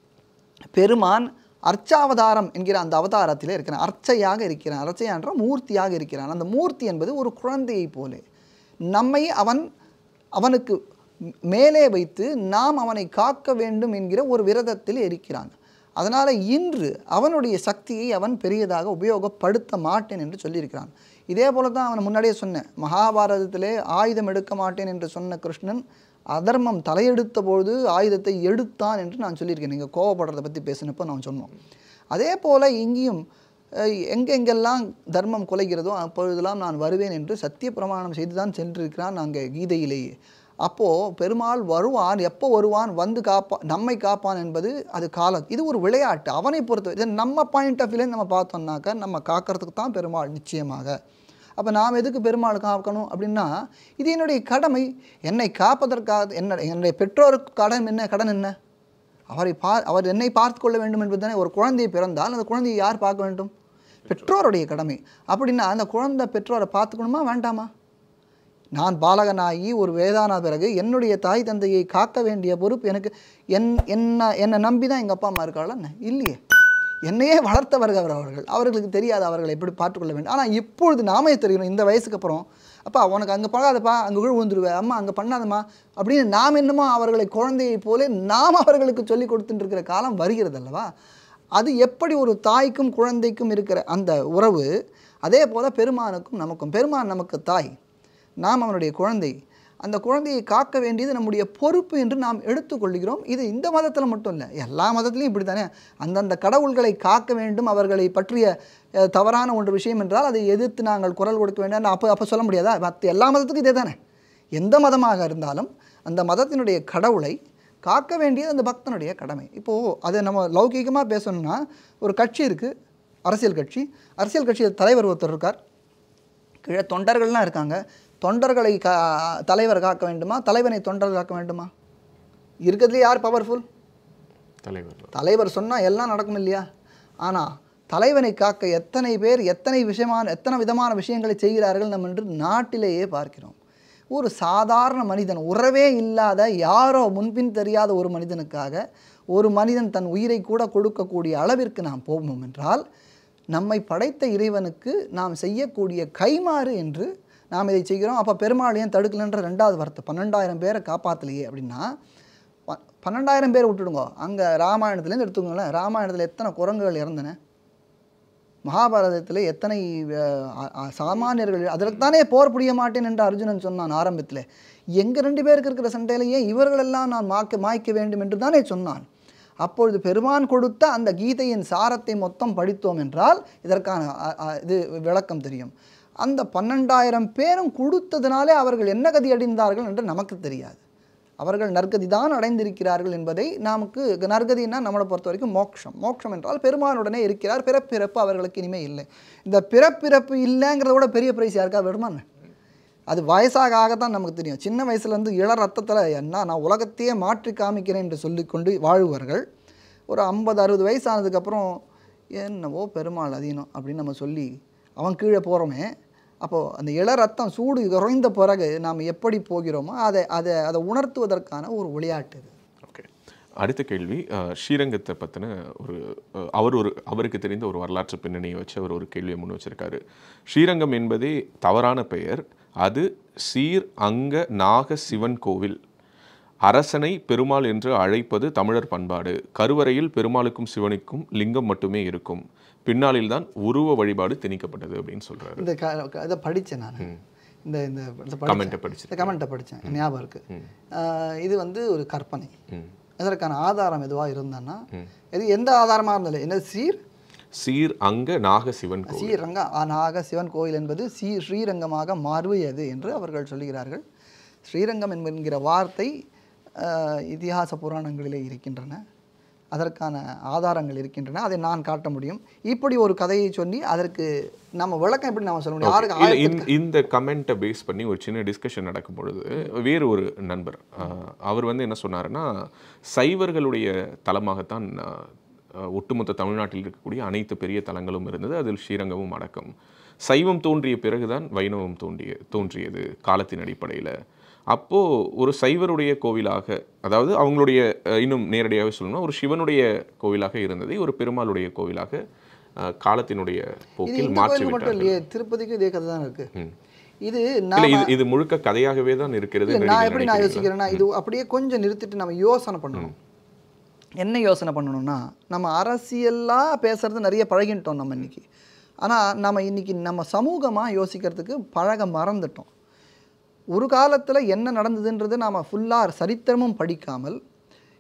பெருமான் அர்ச்சாவதாரம் என்கிற அந்த அவதாரத்திலே இருக்கிறான் அர்ச்சையாக இருக்கிறான் அர்ச்சையா என்ற மூர்த்தியாக இருக்கிறான் அந்த மூர்த்தி என்பது ஒரு குழந்தையைப் போலே நம்மை அவன் அவனுக்கு மேலே வைத்து நாம் அவனை காக்க வேண்டும் என்கிற ஒரு விரதத்தில் இருக்கிறான் அதனால் இன்று அவனுடைய சக்தியை அவன் பெரியதாக உபயோகப்படுத்த மாட்டேன் என்று சொல்லியிருக்கிறான் இதே போல தான் அவன் முன்னாடியே சொன்னேன் மகாபாரதத்திலே ஆயுதம் எடுக்க மாட்டேன் என்று சொன்ன கிருஷ்ணன் அதர்மம் தலையெடுத்த பொழுது ஆயுதத்தை எடுத்தான் என்று நான் சொல்லியிருக்கேன் நீங்கள் கோவப்படுறதை பற்றி பேசினப்போ நான் சொன்னோம் அதே போல் இங்கேயும் அஹ், எங்கெங்கெல்லாம் தர்மம் குலைகிறதோ அப்பொழுதெல்லாம் நான் வருவேன் என்று சத்திய பிரமாணம் செய்து தான் சென்றிருக்கிறான் அங்கே கீதையிலேயே அப்போது பெருமாள் வருவான் எப்போ வருவான் வந்து காப்பான் நம்மை காப்பான் என்பது அது காலம் இது ஒரு விளையாட்டு அவனை பொறுத்த இது நம்ம பாயிண்ட் ஆஃப் வியூலேருந்து நம்ம பார்த்தோம்னாக்கா நம்ம காக்கிறதுக்கு தான் பெருமாள் நிச்சயமாக அப்போ நாம் எதுக்கு பெருமாள் காக்கணும் அப்படின்னா இது என்னுடைய கடமை என்னை காப்பதற்காக என்ன என்னுடைய பெற்றோருக்கு கடன் என்ன கடன் என்ன அவரை பா அவர் என்னை பார்த்து கொள்ள வேண்டும் என்பது தானே ஒரு குழந்தை பிறந்தால் அந்த குழந்தையை யார் பார்க்க வேண்டும் பெற்றோருடைய கடமை அப்படின்னா அந்த குழந்தை பெற்றோரை பார்த்துக்கணுமா வேண்டாமா நான் பாலகனாகி ஒரு வேதான பிறகு என்னுடைய தாய் தந்தையை காக்க வேண்டிய பொறுப்பு எனக்கு என் என்ன என்னை நம்பி தான் எங்கள் அப்பா அம்மா இருக்காளா என்ன இல்லையே என்னையே வளர்த்தவர்கள் அவர்கள் அவர்களுக்கு தெரியாது அவர்களை எப்படி பார்த்துக்கொள்ள வேண்டும் ஆனால் இப்பொழுது நாமே தெரியணும் இந்த வயசுக்கு அப்புறம் அப்பா உனக்கு அங்கே பண்ணாதப்பா அங்கே விழு விழுந்துருவேன் அம்மா அங்கே பண்ணாதம்மா அப்படின்னு நாம் என்னமோ அவர்களை குழந்தையைப் போல நாம் அவர்களுக்கு சொல்லி கொடுத்துட்டு இருக்கிற காலம் வருகிறது அல்லவா அது எப்படி ஒரு தாய்க்கும் குழந்தைக்கும் இருக்கிற அந்த உறவு அதே போல் பெருமானுக்கும் நமக்கும் பெருமான் நமக்கு தாய் நாம் அவனுடைய குழந்தை அந்த குழந்தையை காக்க வேண்டியது நம்முடைய பொறுப்பு என்று நாம் எடுத்துக்கொள்கிறோம் இது இந்த மதத்தில் மட்டும் இல்லை எல்லா மதத்துலையும் இப்படி தானே அந்தந்த கடவுள்களை காக்க வேண்டும் அவர்களை பற்றிய அஹ், தவறான ஒன்று விஷயம் என்றால் அதை எதிர்த்து நாங்கள் குரல் கொடுக்க வேண்டும் அப்போ அப்போ சொல்ல முடியாதா மற்ற எல்லா மதத்துக்கும் இதே தானே எந்த மதமாக இருந்தாலும் அந்த மதத்தினுடைய கடவுளை காக்க வேண்டியது அந்த பக்தனுடைய கடமை இப்போது அதை நம்ம லௌகீகமாக பேசணும்னா ஒரு கட்சி இருக்குது அரசியல் கட்சி அரசியல் கட்சியில் தலைவர் ஒருத்தர் இருக்கார் கீழே தொண்டர்கள்லாம் இருக்காங்க தொண்டர்களை கா தலைவர் காக்க வேண்டுமா தலைவனை தொண்டர் காக்க வேண்டுமா இருக்கிறதுலே யார் பவர்ஃபுல் தலைவர் தலைவர் சொன்னால் எல்லாம் நடக்கும் இல்லையா ஆனால் தலைவனை காக்க எத்தனை பேர் எத்தனை விஷயமான எத்தனை விதமான விஷயங்களை செய்கிறார்கள் நம்ம என்று நாட்டிலேயே பார்க்கிறோம் ஒரு சாதாரண மனிதன் உறவே இல்லாத யாரோ முன்பின் தெரியாத ஒரு மனிதனுக்காக ஒரு மனிதன் தன் உயிரை கூட கொடுக்கக்கூடிய அளவிற்கு நாம் போவோம் என்றால் நம்மை படைத்த இறைவனுக்கு நாம் செய்யக்கூடிய கைமாறு என்று நாம் இதை செய்கிறோம் அப்போ பெருமாள் ஏன் தடுக்கலன்ற ரெண்டாவது வார்த்தை பன்னெண்டாயிரம் பேரை காப்பாற்றலையே அப்படின்னா ப- பன்னெண்டாயிரம் பேர் விட்டுடுங்க அங்கே ராமாயணத்துலேருந்து எடுத்துக்கோங்களேன் ராமாயணத்தில் எத்தனை குரங்குகள் இறந்தன மகாபாரதத்தில் எத்தனை அஹ், அ- அ- சாமானியர்கள் அதற்கு தானே போர் புரிய மாட்டேன் என்று அர்ஜுனன் சொன்னான் ஆரம்பத்தில் எங்கள் ரெண்டு பேருக்கு இருக்கிற சண்டையிலேயே இவர்களெல்லாம் நான் மாக்க மாய்க்க வேண்டும் என்று தானே சொன்னான் அப்பொழுது பெருமான் கொடுத்த அந்த கீதையின் சாரத்தை மொத்தம் படித்தோம் என்றால் இதற்கான அ- அ- இது விளக்கம் தெரியும் அந்த பன்னெண்டாயிரம் பேரும் கொடுத்ததினாலே அவர்கள் என்ன கதி அடைந்தார்கள் என்று நமக்கு தெரியாது அவர்கள் நற்கதி தான் அடைந்திருக்கிறார்கள் என்பதை நமக்கு நற்கதினா நம்மளை பொறுத்த வரைக்கும் மோட்சம் மோட்சம் என்றால் பெருமானுடனே இருக்கிறார் பிறப்பிறப்பு அவர்களுக்கு இனிமே இல்லை இந்த பிறப்பிறப்பு இல்லைங்கிறத விட பெரிய பிரைஸ் யாருக்கா வருமானு அது வயசாக ஆகத்தான் நமக்கு தெரியும் சின்ன வயசுலேருந்து இள ரத்தத்தில் என்ன நான் உலகத்தையே மாற்றி காமிக்கிறேன் என்று சொல்லிக்கொண்டு வாழ்வார்கள் ஒரு ஐம்பது அறுபது வயசு ஆனதுக்கப்புறம் என்னவோ பெருமாள் அதீனம் அப்படின்னு நம்ம சொல்லி அவன் கீழே போகிறோமே அப்போது அந்த இள ரத்தம் சூடு குறைந்த பிறகு நாம் எப்படி போகிறோமோ அதை அதை அதை உணர்த்துவதற்கான ஒரு விளையாட்டு இது ஓகே அடுத்த கேள்வி அஹ், ஸ்ரீரங்கத்தை பற்றின ஒரு அஹ், அவர் ஒரு அவருக்கு தெரிந்த ஒரு வரலாற்று பின்னணியை வச்சு அவர் ஒரு கேள்வியை முன் வச்சிருக்காரு ஸ்ரீரங்கம் என்பதே தவறான பெயர் அது சீர் அங்க நாக சிவன் கோவில் அரசனை பெருமாள் என்று அழைப்பது தமிழர் பண்பாடு கருவறையில் பெருமாளுக்கும் சிவனுக்கும் லிங்கம் மட்டுமே இருக்கும் பின்னாளில் தான் உருவ வழிபாடு திணிக்கப்பட்டது அப்படின்னு சொல்றாரு இந்த க க- இதை படித்தேன் நான் இந்த இந்த இதை படிச்சேன். கமெண்ட்டை படிச்சு இந்த கமெண்ட்டை படித்தேன் ஞாபகம் இருக்குது இது வந்து ஒரு கற்பனை இதற்கான ஆதாரம் எதுவாக இருந்தான்னா இது எந்த ஆதாரமாக இருந்தாலும் என்ன சீர் சீர் அங்க நாக சிவன் கோவில் ஸ்ரீரங்க நாக சிவன் கோயில் என்பது ஸ்ரீ ஸ்ரீரங்கமாக மாறுவது என்று அவர்கள் சொல்லுகிறார்கள் ஸ்ரீரங்கம் என்கிற வார்த்தை அஹ், இதிகாச புராணங்களிலே இருக்கின்றன அதற்கான ஆதாரங்கள் இருக்கின்றன அதை நான் காட்ட முடியும் இப்படி ஒரு கதையை சொல்லி அதற்கு நம்ம விளக்கம் எப்படி நம்ம சொல்ல முடியும் யாருக்கு இல்ல, ஆயிரத்தி இந்த- இந்த கமெண்ட்டை பேஸ் பண்ணி ஒரு சின்ன டிஸ்கஷன் நடக்கும் பொழுது வேறு ஒரு நண்பர் ஆஹ், அவர் வந்து என்ன சொன்னாருன்னா சைவர்களுடைய தலமாகத்தான் ஆஹ், ஆஹ், ஒட்டுமொத்த தமிழ்நாட்டில் இருக்கக்கூடிய அனைத்து பெரிய தலங்களும் இருந்தது அதில் ஸ்ரீரங்கமும் அடக்கம் சைவம் தோன்றிய பிறகுதான் வைணவம் தோன்றிய தோன்றியது காலத்தின் அடிப்படையில் அப்போ ஒரு சைவருடைய கோவிலாக அதாவது அவங்களுடைய அஹ், இன்னும் நேரடியாகவே சொல்லணும்னா ஒரு சிவனுடைய கோவிலாக இருந்ததை ஒரு பெருமாளுடைய கோவிலாக அஹ், காலத்தினுடைய இது போக்கில் இந்த மாற்றி கோயில் மட்டும் விட்டார்கள் இல்லையே திருப்பதிக்கும் இதே கதை தான் இருக்கு ம். இது இல்ல நான் இது இது முழுக்க கதையாகவே தான் இருக்கிறது இல்லை என்று நான் நீங்க எப்படி நான் நினைக்கிறீங்களா? யோசிக்கிறேன்னா இது அப்படியே கொஞ்சம் நிறுத்திட்டு நம்ம யோசனை பண்ணணும் என்ன யோசனை பண்ணணும்னா நம்ம அரசியலாக பேசுறது நிறைய பழகிட்டோம் நம்ம இன்னைக்கு ஆனால் நம்ம இன்னைக்கு நம்ம சமூகமாக யோசிக்கிறதுக்கு பழக மறந்துட்டோம் ஒரு காலத்தில் என்ன நடந்ததுன்றது நாம் ஃபுல்லாக சரித்திரமும் படிக்காமல்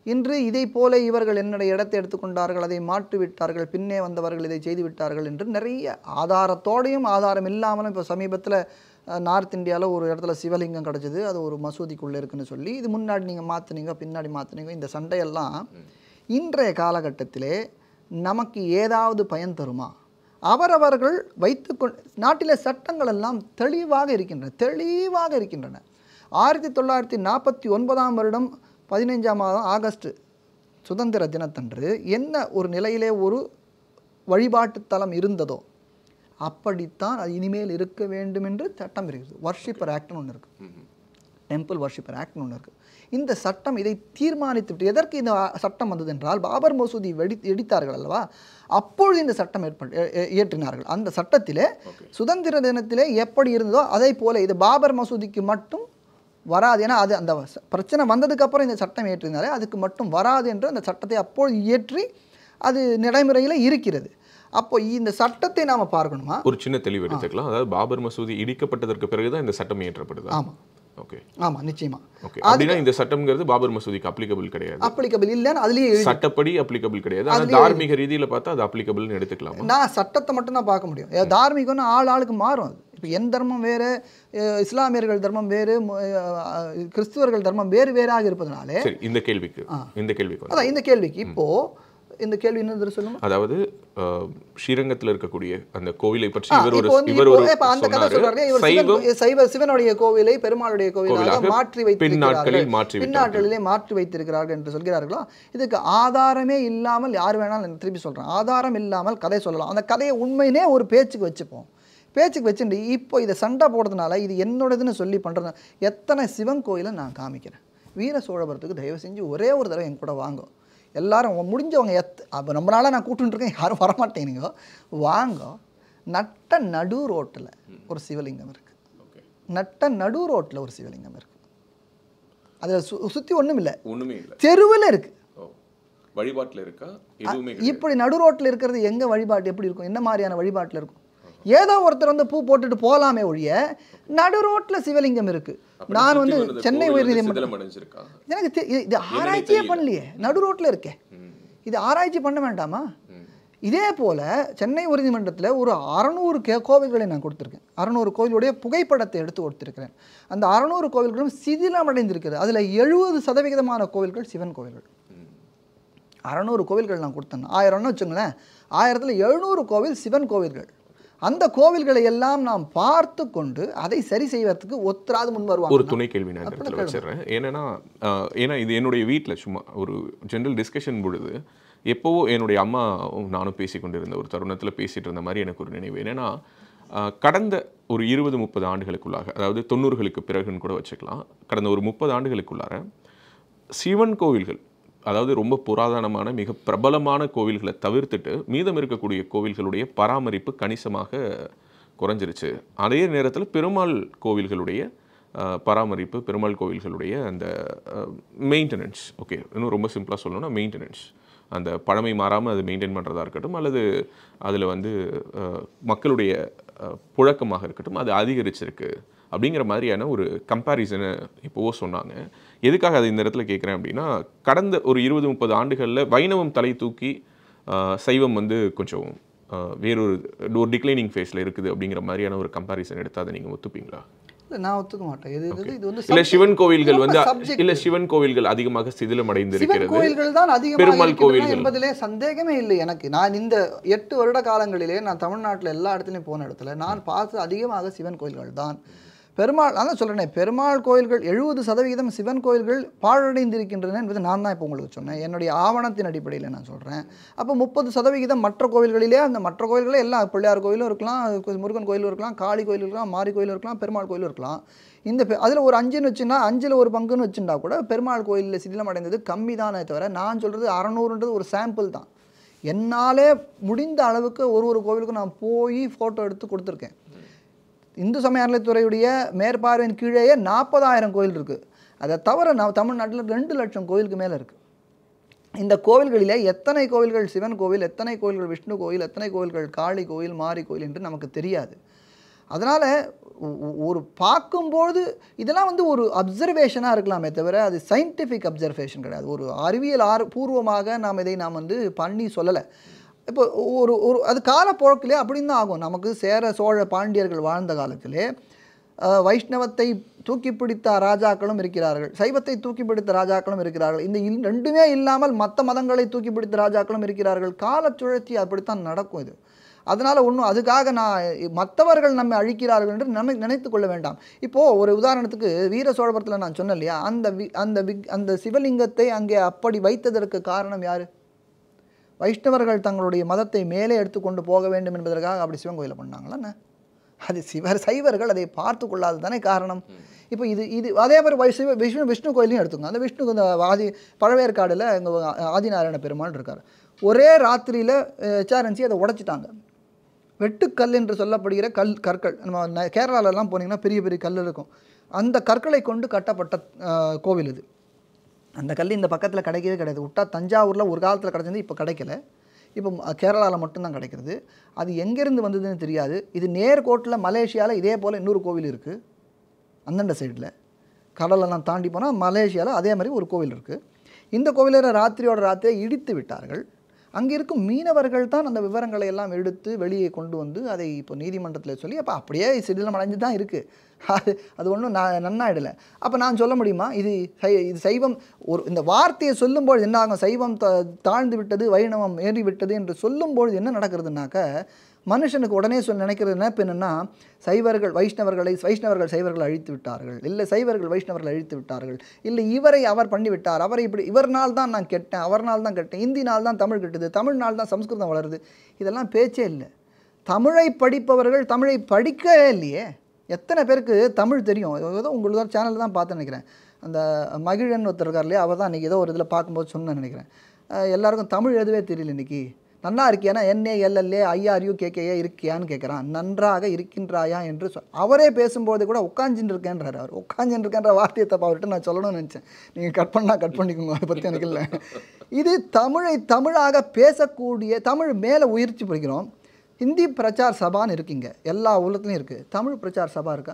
இன்று இதை போல இவர்கள் என்னுடைய இடத்தை எடுத்துக்கொண்டார்கள் அதை மாற்றி விட்டார்கள் பின்னே வந்தவர்கள் இதை செய்து விட்டார்கள் என்று நிறைய ஆதாரத்தோடையும் ஆதாரம் இல்லாமலும் இப்போ சமீபத்தில் நார்த் இந்தியாவில் ஒரு இடத்துல சிவலிங்கம் கிடச்சிது அது ஒரு மசூதிக்குள்ளே இருக்குன்னு சொல்லி இது முன்னாடி நீங்கள் மாற்றுனீங்க பின்னாடி மாற்றுனீங்க இந்த சண்டையெல்லாம் இன்றைய காலகட்டத்திலே நமக்கு ஏதாவது பயன் தருமா அவரவர்கள் வைத்துக்கொள் நாட்டிலே சட்டங்கள் எல்லாம் தெளிவாக இருக்கின்றன தெளிவாக இருக்கின்றன ஆயிரத்தி தொள்ளாயிரத்தி நாற்பத்தி ஒன்பதாம் வருடம் பதினைஞ்சாம் மாதம் ஆகஸ்ட் சுதந்திர தினத்தன்று என்ன ஒரு நிலையிலே ஒரு வழிபாட்டு தலம் இருந்ததோ அப்படித்தான் அது இனிமேல் இருக்க வேண்டும் என்று சட்டம் இருக்கிறது வர்ஷிப்பர் ஆக்ட்னு ஒன்று இருக்குது டெம்பிள் வர்ஷிப்பர் ஆக்ட்னு ஒன்று இருக்குது இந்த சட்டம் இதை தீர்மானித்து விட்டு எதற்கு இந்த சட்டம் வந்தது என்றால் பாபர் மசூதி வெடி இடித்தார்கள் அல்லவா அப்பொழுது இந்த சட்டம் ஏற்பட்டு ஏ- ஏ- இயற்றினார்கள் அந்த சட்டத்திலே சுதந்திர தினத்திலே எப்படி இருந்ததோ அதே போல இது பாபர் மசூதிக்கு மட்டும் வராது ஏன்னா அது அந்த ச- பிரச்சனை வந்ததுக்கப்புறம் இந்த சட்டம் ஏற்றினாலே அதுக்கு மட்டும் வராது என்று அந்த சட்டத்தை அப்பொழுது இயற்றி அது நடைமுறையில் இருக்கிறது அப்போ இந்த சட்டத்தை நாம் பார்க்கணுமா ஒரு சின்ன தெளிவு எடுத்துக்கலாம் அதாவது பாபர் மசூதி இடிக்கப்பட்டதற்கு பிறகுதான் இந்த சட்டம் இயற்றப்படுது ஆமாம் ஓகே ஆமாம் நிச்சயமா ஓகே அப்படின்னா இந்த சட்டம்ங்கிறது பாபர் மசூதிக்கு அப்ளிகபிள் கிடையாது அப்ளிகபிள் இல்லைன்னு அதுலேயே எழுதி சட்டப்படி அப்ளிகபிள் கிடையாது ஆனா தார்மீக ரீதியில பார்த்தா அது அப்ளிகபிள்னு எடுத்துக்கலாமா நான் சட்டத்தை மட்டும் தான் பார்க்க முடியும் ஏ, தார்மீகம்னு ஆள் ஆளுக்கு மாறும் அது இப்போ என் தர்மம் வேறு அஹ், இஸ்லாமியர்கள் தர்மம் வேறு மு- அஹ், கிறிஸ்துவர்கள் தர்மம் வேறு வேறாக இருப்பதனாலே சரி இந்த கேள்விக்கு இந்த கேள்விக்கு வந்து. அதான் இந்த கேள்விக்கு இப்போ இந்த கேள்வி என்ன சொல்லுங்க அதாவது அஹ், ஸ்ரீரங்கத்துல இருக்கக்கூடிய அந்த கோவிலை பற்றி ஆ, இவர் ஒரு இப்போ வந்து இவர் இப்போ ஒரு இப்ப அந்த கதை சொல்றாரு சொன்னாரு இவர் சைவம் சிவன் சைவ சிவனுடைய கோவிலை பெருமாளுடைய கோவிலாக கோவிலாக மாற்றி பின் வைத்திருக்கிறார்கள் நாட்களில் மாற்றி பின் நாட்களிலே மாற்றி வைத்திருக்கிறார்கள் என்று சொல்கிறார்களோ இதுக்கு ஆதாரமே இல்லாமல் யார் வேணாலும் நான் திருப்பி சொல்றேன் ஆதாரம் இல்லாமல் கதை சொல்லலாம் அந்த கதையை உண்மையினே ஒரு பேச்சுக்கு வச்சுப்போம் பேச்சுக்கு வச்சுட்டு இப்போ இதை சண்டை போடுறதுனால இது என்னோடதுன்னு சொல்லி பண்ணுறது எத்தனை சிவன் கோயிலை நான் காமிக்கிறேன் வீர சோழபுரத்துக்கு தயவு செஞ்சு ஒரே ஒரு தடவை என் கூட வாங்க எல்லாரும் உங்க முடிஞ்சவங்க எத் அப்போ ரொம்ப நாளாக நான் கூப்பிட்டுட்டு இருக்கேன் யாரும் வரமாட்டேங்க வாங்க நட்ட நடு ரோட்டில் ஒரு சிவலிங்கம் இருக்கு Okay. நட்ட நடு ரோட்டில் ஒரு சிவலிங்கம் இருக்கு அதில் சு சுற்றி ஒன்றும் இல்லை ஒண்ணுமே இல்ல தெருவில் இருக்கு ஓ. வழிபாட்டுல இருக்கா எதுவுமே இப்படி நடு ரோட்டில் இருக்கிறது எங்க வழிபாட்டு எப்படி இருக்கும் என்ன மாதிரியான வழிபாட்டில் இருக்கும் ஏதோ ஒருத்தர் வந்து பூ போட்டுட்டு போகலாமே ஒழிய நடு ரோட்டில் சிவலிங்கம் இருக்கு நான் வந்து சென்னை உயர்நீதிமன்றம் சிதலம் அடைஞ்சிருக்கா எனக்கு தெ- இது- இது ஆராய்ச்சியே பண்ணலையே நடு ரோட்டில் இருக்கே இது ஆராய்ச்சி பண்ண வேண்டாமா இதே போல சென்னை உயர்நீதிமன்றத்தில் ஒரு அறநூறு கே கோவில்களை நான் கொடுத்துருக்கேன் அறநூறு கோவிலுடைய புகைப்படத்தை எடுத்து கொடுத்துருக்கிறேன் அந்த அறநூறு கோவில்களும் சிதிலமடைந்திருக்கிறது அதில் எழுபது சதவிகிதமான கோவில்கள் சிவன் கோவில்கள் அறநூறு கோவில்கள் நான் கொடுத்தேன் ஆயிரம்னு வச்சுங்களேன் ஆயிரத்தில் எழுநூறு கோவில் சிவன் கோவில்கள் அந்த கோவில்களை எல்லாம் நாம் பார்த்து கொண்டு அதை சரி செய்வதற்கு ஒத்தராது முன் ஒரு வருவாங்க துணை கேள்வி நான் இந்த இடத்துல வச்சிடுறேன் ஏன்னா ஆஹ், ஏன்னா இது என்னுடைய வீட்டில் சும்மா ஒரு ஜென்ரல் டிஸ்கஷன் பொழுது எப்போவோ என்னுடைய அம்மா நானும் பேசி கொண்டிருந்த ஒரு தருணத்தில் பேசிட்டு இருந்த மாதிரி எனக்கு ஒரு நினைவு என்னன்னா ஆஹ், கடந்த ஒரு இருபது முப்பது ஆண்டுகளுக்குள்ளாக அதாவது தொண்ணூறுகளுக்கு பிறகுன்னு கூட வச்சுக்கலாம் கடந்த ஒரு முப்பது ஆண்டுகளுக்குள்ளார சிவன் கோவில்கள் அதாவது ரொம்ப புராதனமான மிக பிரபலமான கோவில்களை தவிர்த்துட்டு மீதம் இருக்கக்கூடிய கோவில்களுடைய பராமரிப்பு கணிசமாக குறைஞ்சிருச்சு அதே நேரத்தில் பெருமாள் கோவில்களுடைய அஹ், பராமரிப்பு பெருமாள் கோவில்களுடைய அந்த மெயின்டெனன்ஸ் ஓகே இன்னும் ரொம்ப சிம்பிளாக சொல்லணும்னா மெயின்டெனன்ஸ் அந்த பழமை மாறாமல் அது மெயின்டைன் பண்ணுறதா இருக்கட்டும் அல்லது அதில் வந்து அஹ், மக்களுடைய அஹ், புழக்கமாக இருக்கட்டும் அது அதிகரிச்சிருக்கு அப்படிங்கிற மாதிரியான ஒரு கம்பேரிசனை இப்போவோ சொன்னாங்க எதுக்காக அதை இந்த இடத்துல கேட்குறேன் அப்படின்னா கடந்த ஒரு இருபது முப்பது ஆண்டுகளில் வைணவம் தலை தூக்கி ஆஹ், சைவம் வந்து கொஞ்சம் ஆஹ், வேறொரு ஒரு டிக்ளைனிங் ஃபேஸில் இருக்குது அப்படிங்கிற மாதிரியான ஒரு கம்பேரிசன் எடுத்து அதை நீங்கள் ஒத்துப்பீங்களா இல்லை நான் ஒத்துக்க மாட்டேன் இது இது இது வந்து இல்ல சிவன் கோவில்கள் வந்து subject. இல்ல சிவன் கோவில்கள் அதிகமாக சிதிலம் சிவன் அடைந்திருக்கிறது கோயில்கள் தான் அதிகமாக பெருமாள் இருக்கின்றன கோவில்கள். என்பதிலே சந்தேகமே இல்லை எனக்கு நான் இந்த எட்டு வருட காலங்களிலே நான் தமிழ்நாட்டில் எல்லா இடத்துலையும் போன இடத்துல நான் பார்த்து அதிகமாக சிவன் கோயில்கள் தான் பெருமாள் அதான் சொல்றேனே பெருமாள் கோயில்கள் எழுபது சதவிகிதம் சிவன் கோயில்கள் பாழடைந்திருக்கின்றன என்பது நான் தான் இப்போ உங்களுக்கு சொன்னேன் என்னுடைய ஆவணத்தின் அடிப்படையில் நான் சொல்கிறேன் அப்போ முப்பது சதவிகிதம் மற்ற கோவில்களிலே அந்த மற்ற கோயில்களே எல்லா பிள்ளையார் கோயிலும் இருக்கலாம் முருகன் கோயிலும் இருக்கலாம் காளி கோயில் இருக்கலாம் மாரி கோயில் இருக்கலாம் பெருமாள் கோயிலும் இருக்கலாம் இந்த அதில் ஒரு அஞ்சுன்னு வச்சுன்னா அஞ்சில் ஒரு பங்குன்னு வச்சுருந்தா கூட பெருமாள் கோயிலில் சிதிலம் அடைந்தது கம்மி தானே தவிர நான் சொல்கிறது அறநூறுன்றது ஒரு சாம்பிள் தான் என்னாலே முடிந்த அளவுக்கு ஒரு ஒரு கோவிலுக்கும் நான் போய் ஃபோட்டோ எடுத்து கொடுத்துருக்கேன் இந்து சமய அறநிலைத்துறையுடைய மேற்பார்வையின் கீழேயே நாற்பதாயிரம் கோயில் இருக்குது அதை தவிர நான் தமிழ்நாட்டில் ரெண்டு லட்சம் கோயிலுக்கு மேலே இருக்குது இந்த கோவில்களிலே எத்தனை கோவில்கள் சிவன் கோவில் எத்தனை கோவில்கள் விஷ்ணு கோவில் எத்தனை கோவில்கள் காளி கோவில் மாரி கோவில் என்று நமக்கு தெரியாது அதனால் ஒரு பார்க்கும்போது இதெல்லாம் வந்து ஒரு அப்சர்வேஷனாக இருக்கலாமே தவிர அது சயின்டிஃபிக் அப்சர்வேஷன் கிடையாது ஒரு அறிவியல் ஆர் பூர்வமாக நாம் இதை நாம் வந்து பண்ணி சொல்லலை இப்போ ஒரு ஒரு அது காலப்போக்கிலே அப்படின்னு தான் ஆகும் நமக்கு சேர சோழ பாண்டியர்கள் வாழ்ந்த காலத்திலே அஹ், வைஷ்ணவத்தை தூக்கி பிடித்த ராஜாக்களும் இருக்கிறார்கள் சைவத்தை தூக்கி பிடித்த ராஜாக்களும் இருக்கிறார்கள் இந்த இல்- ரெண்டுமே இல்லாமல் மற்ற மதங்களை தூக்கி பிடித்த ராஜாக்களும் இருக்கிறார்கள் காலச் சுழற்சி அப்படித்தான் நடக்கும் இது அதனால் ஒன்றும் அதுக்காக நான் மற்றவர்கள் நம்மை அழிக்கிறார்கள் என்று நம்ம நினைத்து கொள்ள வேண்டாம் இப்போது ஒரு உதாரணத்துக்கு வீர சோழபுரத்தில் நான் சொன்னேன் இல்லையா அந்த வி அந்த விக் அந்த சிவலிங்கத்தை அங்கே அப்படி வைத்ததற்கு காரணம் யார் வைஷ்ணவர்கள் தங்களுடைய மதத்தை மேலே எடுத்துக்கொண்டு போக வேண்டும் என்பதற்காக அப்படி சிவன் கோயிலை பண்ணாங்களா என்ன அது சிவர் சைவர்கள் அதை பார்த்து கொள்ளாது தானே காரணம் இப்போ இது இது அதே மாதிரி வை- சிவ விஷ்ணு விஷ்ணு கோயிலையும் எடுத்துக்கோங்க அந்த விஷ்ணு இந்த ஆதி பழவேற்காடில் எங்கள் ஆதிநாராயண பெருமாள் இருக்கார் ஒரே ராத்திரியில் ஹெச்ஆர்என்சி அதை உடைச்சிட்டாங்க வெட்டுக்கல் என்று சொல்லப்படுகிற கல் கற்கள் நம்ம ந- கேரளாலெல்லாம் போனீங்கன்னா பெரிய பெரிய கல் இருக்கும் அந்த கற்களை கொண்டு கட்டப்பட்ட அஹ், கோவில் இது அந்த கல் இந்த பக்கத்தில் கிடைக்கவே கிடையாது விட்டா தஞ்சாவூரில் ஒரு காலத்தில் கிடச்சிருந்து இப்போ கிடைக்கல இப்போ கேரளாவில் மட்டும்தான் கிடைக்கிறது அது எங்கேருந்து வந்ததுன்னு தெரியாது இது நேர்கோட்டில் மலேசியாவில் இதே போல் இன்னொரு கோவில் இருக்குது அந்தண்ட சைடில் கடலெல்லாம் தாண்டி போனால் மலேசியாவில் அதே மாதிரி ஒரு கோவில் இருக்குது இந்த கோவிலில் ராத்திரியோட ராத்திரியை இடித்து விட்டார்கள் அங்கே இருக்கும் மீனவர்கள் தான் அந்த விவரங்களை எல்லாம் எடுத்து வெளியே கொண்டு வந்து அதை இப்போ நீதிமன்றத்தில் சொல்லி அப்போ அப்படியே சிடிலம் அடைஞ்சு தான் இருக்குது அது அது ஒன்றும் நான் நன்னாயிடலை அப்போ நான் சொல்ல முடியுமா இது சை இது சைவம் ஒரு இந்த வார்த்தையை சொல்லும்போது என்ன ஆகும் சைவம் த தாழ்ந்து விட்டது வைணவம் ஏறி விட்டது என்று சொல்லும்பொழுது என்ன நடக்கிறதுனாக்க மனுஷனுக்கு உடனே சொல்ல நினைக்கிறது நினைப்பு என்னென்னா சைவர்கள் வைஷ்ணவர்களை வைஷ்ணவர்கள் சைவர்கள் அழித்து விட்டார்கள் இல்லை சைவர்கள் வைஷ்ணவர்கள் அழித்து விட்டார்கள் இல்லை இவரை அவர் பண்ணி விட்டார் அவரை இப்படி இவர்னால் தான் நான் கெட்டேன் அவர்னால் தான் கெட்டேன் இந்தினால் தான் தமிழ் கெட்டது தமிழ்னால் தான் சம்ஸ்கிருதம் வளருது இதெல்லாம் பேச்சே இல்லை தமிழை படிப்பவர்கள் தமிழை படிக்கவே இல்லையே எத்தனை பேருக்கு தமிழ் தெரியும் ஏதோ உங்களுக்கு சேனல் தான் பார்த்து நினைக்கிறேன் அந்த மகிழன் ஒருத்தர் இருக்கார் இல்லையா அவர் தான் இன்றைக்கி ஏதோ ஒரு இதில் பார்க்கும்போது சொன்னேன் நினைக்கிறேன் அஹ் எல்லாருக்கும் தமிழ் எழுதவே தெரியல இன்னைக்கு நன்னா இருக்கியானா என்ஏ எல்எல்ஏ ஐஆர்யூ கேகேஏ இருக்கியான்னு கேட்குறான் நன்றாக இருக்கின்றாயா என்று சொ அவரே பேசும்போது கூட உட்காந்துட்டு இருக்கேன்றார் அவர் உட்காந்துட்டு இருக்கேன்ற வார்த்தையை தப்ப அவர்கிட்ட நான் சொல்லணும்னு நினச்சேன் நீங்கள் கட் பண்ணால் கட் பண்ணிக்கோங்க அதை பற்றி எனக்கு இல்லை இது தமிழை தமிழாக பேசக்கூடிய தமிழ் மேலே உயிர்ச்சி பிடிக்கிறோம் ஹிந்தி பிரச்சார் சபான்னு இருக்குங்க எல்லா உலகத்துலையும் இருக்குது தமிழ் பிரச்சார் சபா இருக்கா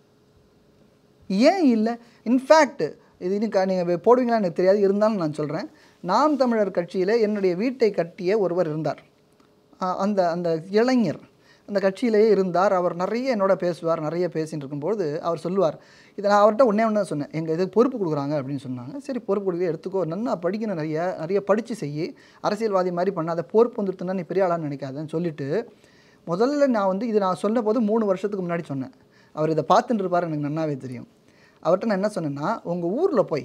ஏன் இல்லை இன்ஃபேக்ட் இது இன்னும் நீங்கள் போடுவீங்களா எனக்கு தெரியாது இருந்தாலும் நான் சொல்கிறேன் நாம் தமிழர் கட்சியில் என்னுடைய வீட்டை கட்டிய ஒருவர் இருந்தார் அஹ் அந்த அந்த இளைஞர் அந்த கட்சியிலேயே இருந்தார் அவர் நிறைய என்னோட பேசுவார் நிறைய பேசின்னு இருக்கும்போது அவர் சொல்லுவார் இதை நான் அவர்கிட்ட ஒன்றே ஒன்று சொன்னேன் எங்கள் இது பொறுப்பு கொடுக்குறாங்க அப்படின்னு சொன்னாங்க சரி பொறுப்பு கொடுக்க எடுத்துக்கோ நன்னா படிக்கணும் நிறைய நிறைய படித்து செய் அரசியல்வாதி மாதிரி பண்ணாத பொறுப்பு வந்துட்டுனா நீ பெரிய ஆளான்னு நினைக்காதன்னு சொல்லிட்டு முதல்ல நான் வந்து இது நான் சொன்ன போது மூணு வருஷத்துக்கு முன்னாடி சொன்னேன் அவர் இதை பார்த்துட்டு இருப்பார் எனக்கு நன்னாவே தெரியும் அவர்கிட்ட நான் என்ன சொன்னேன்னா உங்கள் ஊரில் போய்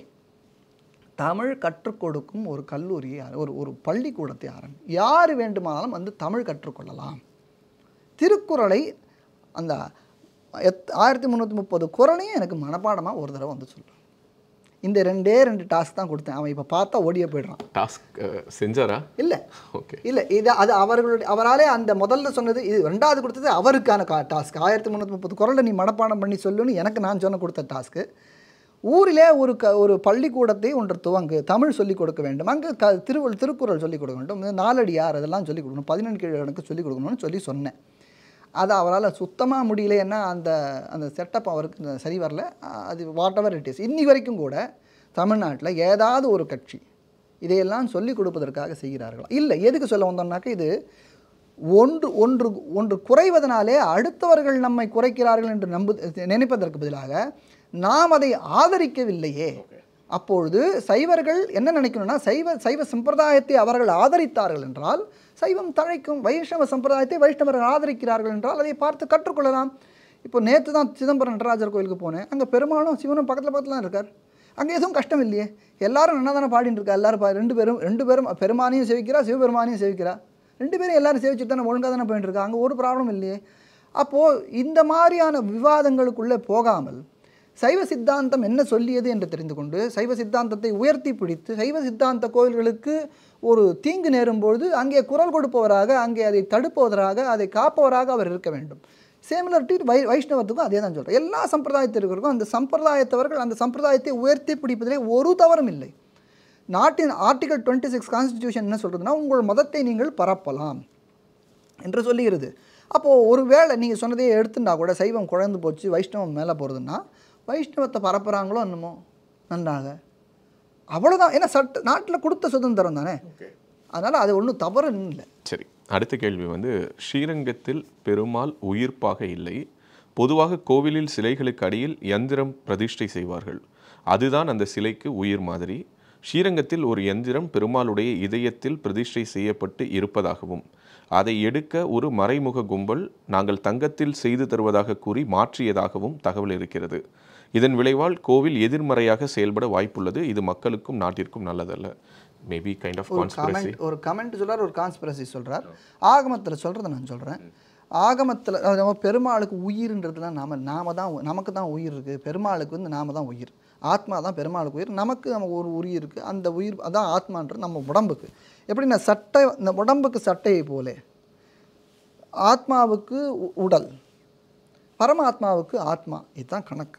தமிழ் கற்றுக் கொடுக்கும் ஒரு கல்லூரியை ஆர- ஒரு ஒரு பள்ளிக்கூடத்தை ஆரம்பி யார் வேண்டுமானாலும் வந்து தமிழ் கற்றுக்கொள்ளலாம் திருக்குறளை அந்த எத் ஆயிரத்தி முந்நூற்றி முப்பது குறளையும் எனக்கு மனப்பாடமாக ஒரு தடவை வந்து சொல்லுவேன் இந்த ரெண்டே ரெண்டு டாஸ்க் தான் கொடுத்தேன் அவன் இப்போ பார்த்தா ஓடியே போயிடுறான் டாஸ்க் செஞ்சாரா இல்லை ஓகே இல்லை இது அது அவர்களுடைய அவராலே அந்த முதல்ல சொன்னது இது ரெண்டாவது கொடுத்தது அவருக்கான கா டாஸ்க் ஆயிரத்தி முந்நூற்றி முப்பது குரலை நீ மனப்பாடம் பண்ணி சொல்லுன்னு எனக்கு நான் சொன்ன கொடுத்த டாஸ்க்கு ஊரிலே ஒரு க ஒரு பள்ளிக்கூடத்தை ஒன்று துவங்கு தமிழ் சொல்லிக் கொடுக்க வேண்டும் அங்கே க திருவள் திருக்குறள் சொல்லிக் கொடுக்க வேண்டும் இந்த நாலடியார் அதெல்லாம் சொல்லிக் கொடுக்கணும் பதினெண்டு கீழ் எனக்கு சொல்லிக் கொடுக்கணும்னு சொல்லி சொன்னேன் அது அவரால் சுத்தமாக முடியல ஏன்னா அந்த அந்த செட்டப் அவருக்கு இந்த சரி வரல அஹ் அது வாட் எவர் இட் இஸ் இன்னி வரைக்கும் கூட தமிழ்நாட்டில் ஏதாவது ஒரு கட்சி இதையெல்லாம் சொல்லிக் கொடுப்பதற்காக செய்கிறார்களா இல்லை எதுக்கு சொல்ல வந்தோம்னாக்க இது ஒன்று ஒன்று ஒன்று குறைவதனாலே அடுத்தவர்கள் நம்மை குறைக்கிறார்கள் என்று நம்பு நினைப்பதற்கு பதிலாக நாம் அதை ஆதரிக்கவில்லையே அப்பொழுது சைவர்கள் என்ன நினைக்கணும்னா சைவ சைவ சம்பிரதாயத்தை அவர்கள் ஆதரித்தார்கள் என்றால் சைவம் தழைக்கும் வைஷ்ணவ சம்பிரதாயத்தை வைஷ்ணவர்கள் ஆதரிக்கிறார்கள் என்றால் அதை பார்த்து கற்றுக்கொள்ளலாம் இப்போ நேற்று தான் சிதம்பரம் நடராஜர் கோயிலுக்கு போனேன் அங்கே பெருமாளும் சிவனும் பக்கத்தில் பக்கத்தில் இருக்கார் அங்கே எதுவும் கஷ்டம் இல்லையே எல்லாரும் நல்லா தானே பாடிட்டு இருக்கா எல்லாரும் பா- ரெண்டு பேரும் ரெண்டு பேரும் பெருமானையும் சேவிக்கிறா சிவபெருமானையும் சேவிக்கிறா ரெண்டு பேரும் எல்லாரும் சேவிச்சுட்டு தானே ஒழுங்காக தானே போயிட்டு இருக்கா அங்கே ஒரு ப்ராப்ளம் இல்லையே அப்போது இந்த மாதிரியான விவாதங்களுக்குள்ளே போகாமல் சைவ சித்தாந்தம் என்ன சொல்லியது என்று தெரிந்து கொண்டு சைவ சித்தாந்தத்தை உயர்த்தி பிடித்து சைவ சித்தாந்த கோயில்களுக்கு ஒரு தீங்கு நேரும்பொழுது அங்கே குரல் கொடுப்பவராக அங்கே அதை தடுப்பவராக அதை காப்பவராக அவர் இருக்க வேண்டும் சேமிலர் வை வைஷ்ணவத்துக்கும் அதே தான் சொல்கிறேன் எல்லா சம்பிரதாயத்திற்கும் அந்த சம்பிரதாயத்தவர்கள் அந்த சம்பிரதாயத்தை உயர்த்தி பிடிப்பதிலே ஒரு தவறும் இல்லை நாட்டின் ஆர்டிகல் டுவெண்ட்டி சிக்ஸ் கான்ஸ்டிடியூஷன் என்ன சொல்கிறதுனா உங்கள் மதத்தை நீங்கள் பரப்பலாம் என்று சொல்லுகிறது அப்போது ஒரு வேளை நீங்கள் சொன்னதே எடுத்துட்டா கூட சைவம் குழந்து போச்சு வைஷ்ணவம் மேலே போகிறதுன்னா வைஷ்ணவத்தை பரப்புகிறாங்களோ என்னமோ நன்றாக அவ்வளோதான் ஏன்னா சட்ட நாட்டில் கொடுத்த சுதந்திரம் தானே அதனால் அது ஒன்றும் தவறுன்னு இல்லை சரி அடுத்த கேள்வி வந்து ஸ்ரீரங்கத்தில் பெருமாள் உயிர்ப்பாக இல்லை பொதுவாக கோவிலில் சிலைகளுக்கு அடியில் யந்திரம் பிரதிஷ்டை செய்வார்கள் அதுதான் அந்த சிலைக்கு உயிர் மாதிரி ஸ்ரீரங்கத்தில் ஒரு யந்திரம் பெருமாளுடைய இதயத்தில் பிரதிஷ்டை செய்யப்பட்டு இருப்பதாகவும் அதை எடுக்க ஒரு மறைமுக கும்பல் நாங்கள் தங்கத்தில் செய்து தருவதாக கூறி மாற்றியதாகவும் தகவல் இருக்கிறது இதன் விளைவால் கோவில் எதிர்மறையாக செயல்பட வாய்ப்புள்ளது இது மக்களுக்கும் நாட்டிற்கும் நல்லதல்ல மேபி கைண்ட் ஆஃப் ஒரு கான்ஸ்பிரசி கமெண்ட் ஒரு கமெண்ட் சொல்றார் ஒரு கான்ஸ்பிரசி சொல்றார் ஆகமத்தில் சொல்கிறத நான் சொல்கிறேன் ஆகமத்தில் நம்ம பெருமாளுக்கு உயிர்ன்றதுலாம் நாம நாம தான் உ- நமக்கு தான் உயிர் இருக்குது பெருமாளுக்கு வந்து நாம தான் உயிர் ஆத்மா தான் பெருமாளுக்கு உயிர் நமக்கு நம்ம ஒரு உயிர் இருக்குது அந்த உயிர் அதான் ஆத்மான்றது நம்ம உடம்புக்கு எப்படின்னா சட்டை இந்த உடம்புக்கு சட்டையை போலே ஆத்மாவுக்கு உ- உடல் பரமாத்மாவுக்கு ஆத்மா இதுதான் கணக்கு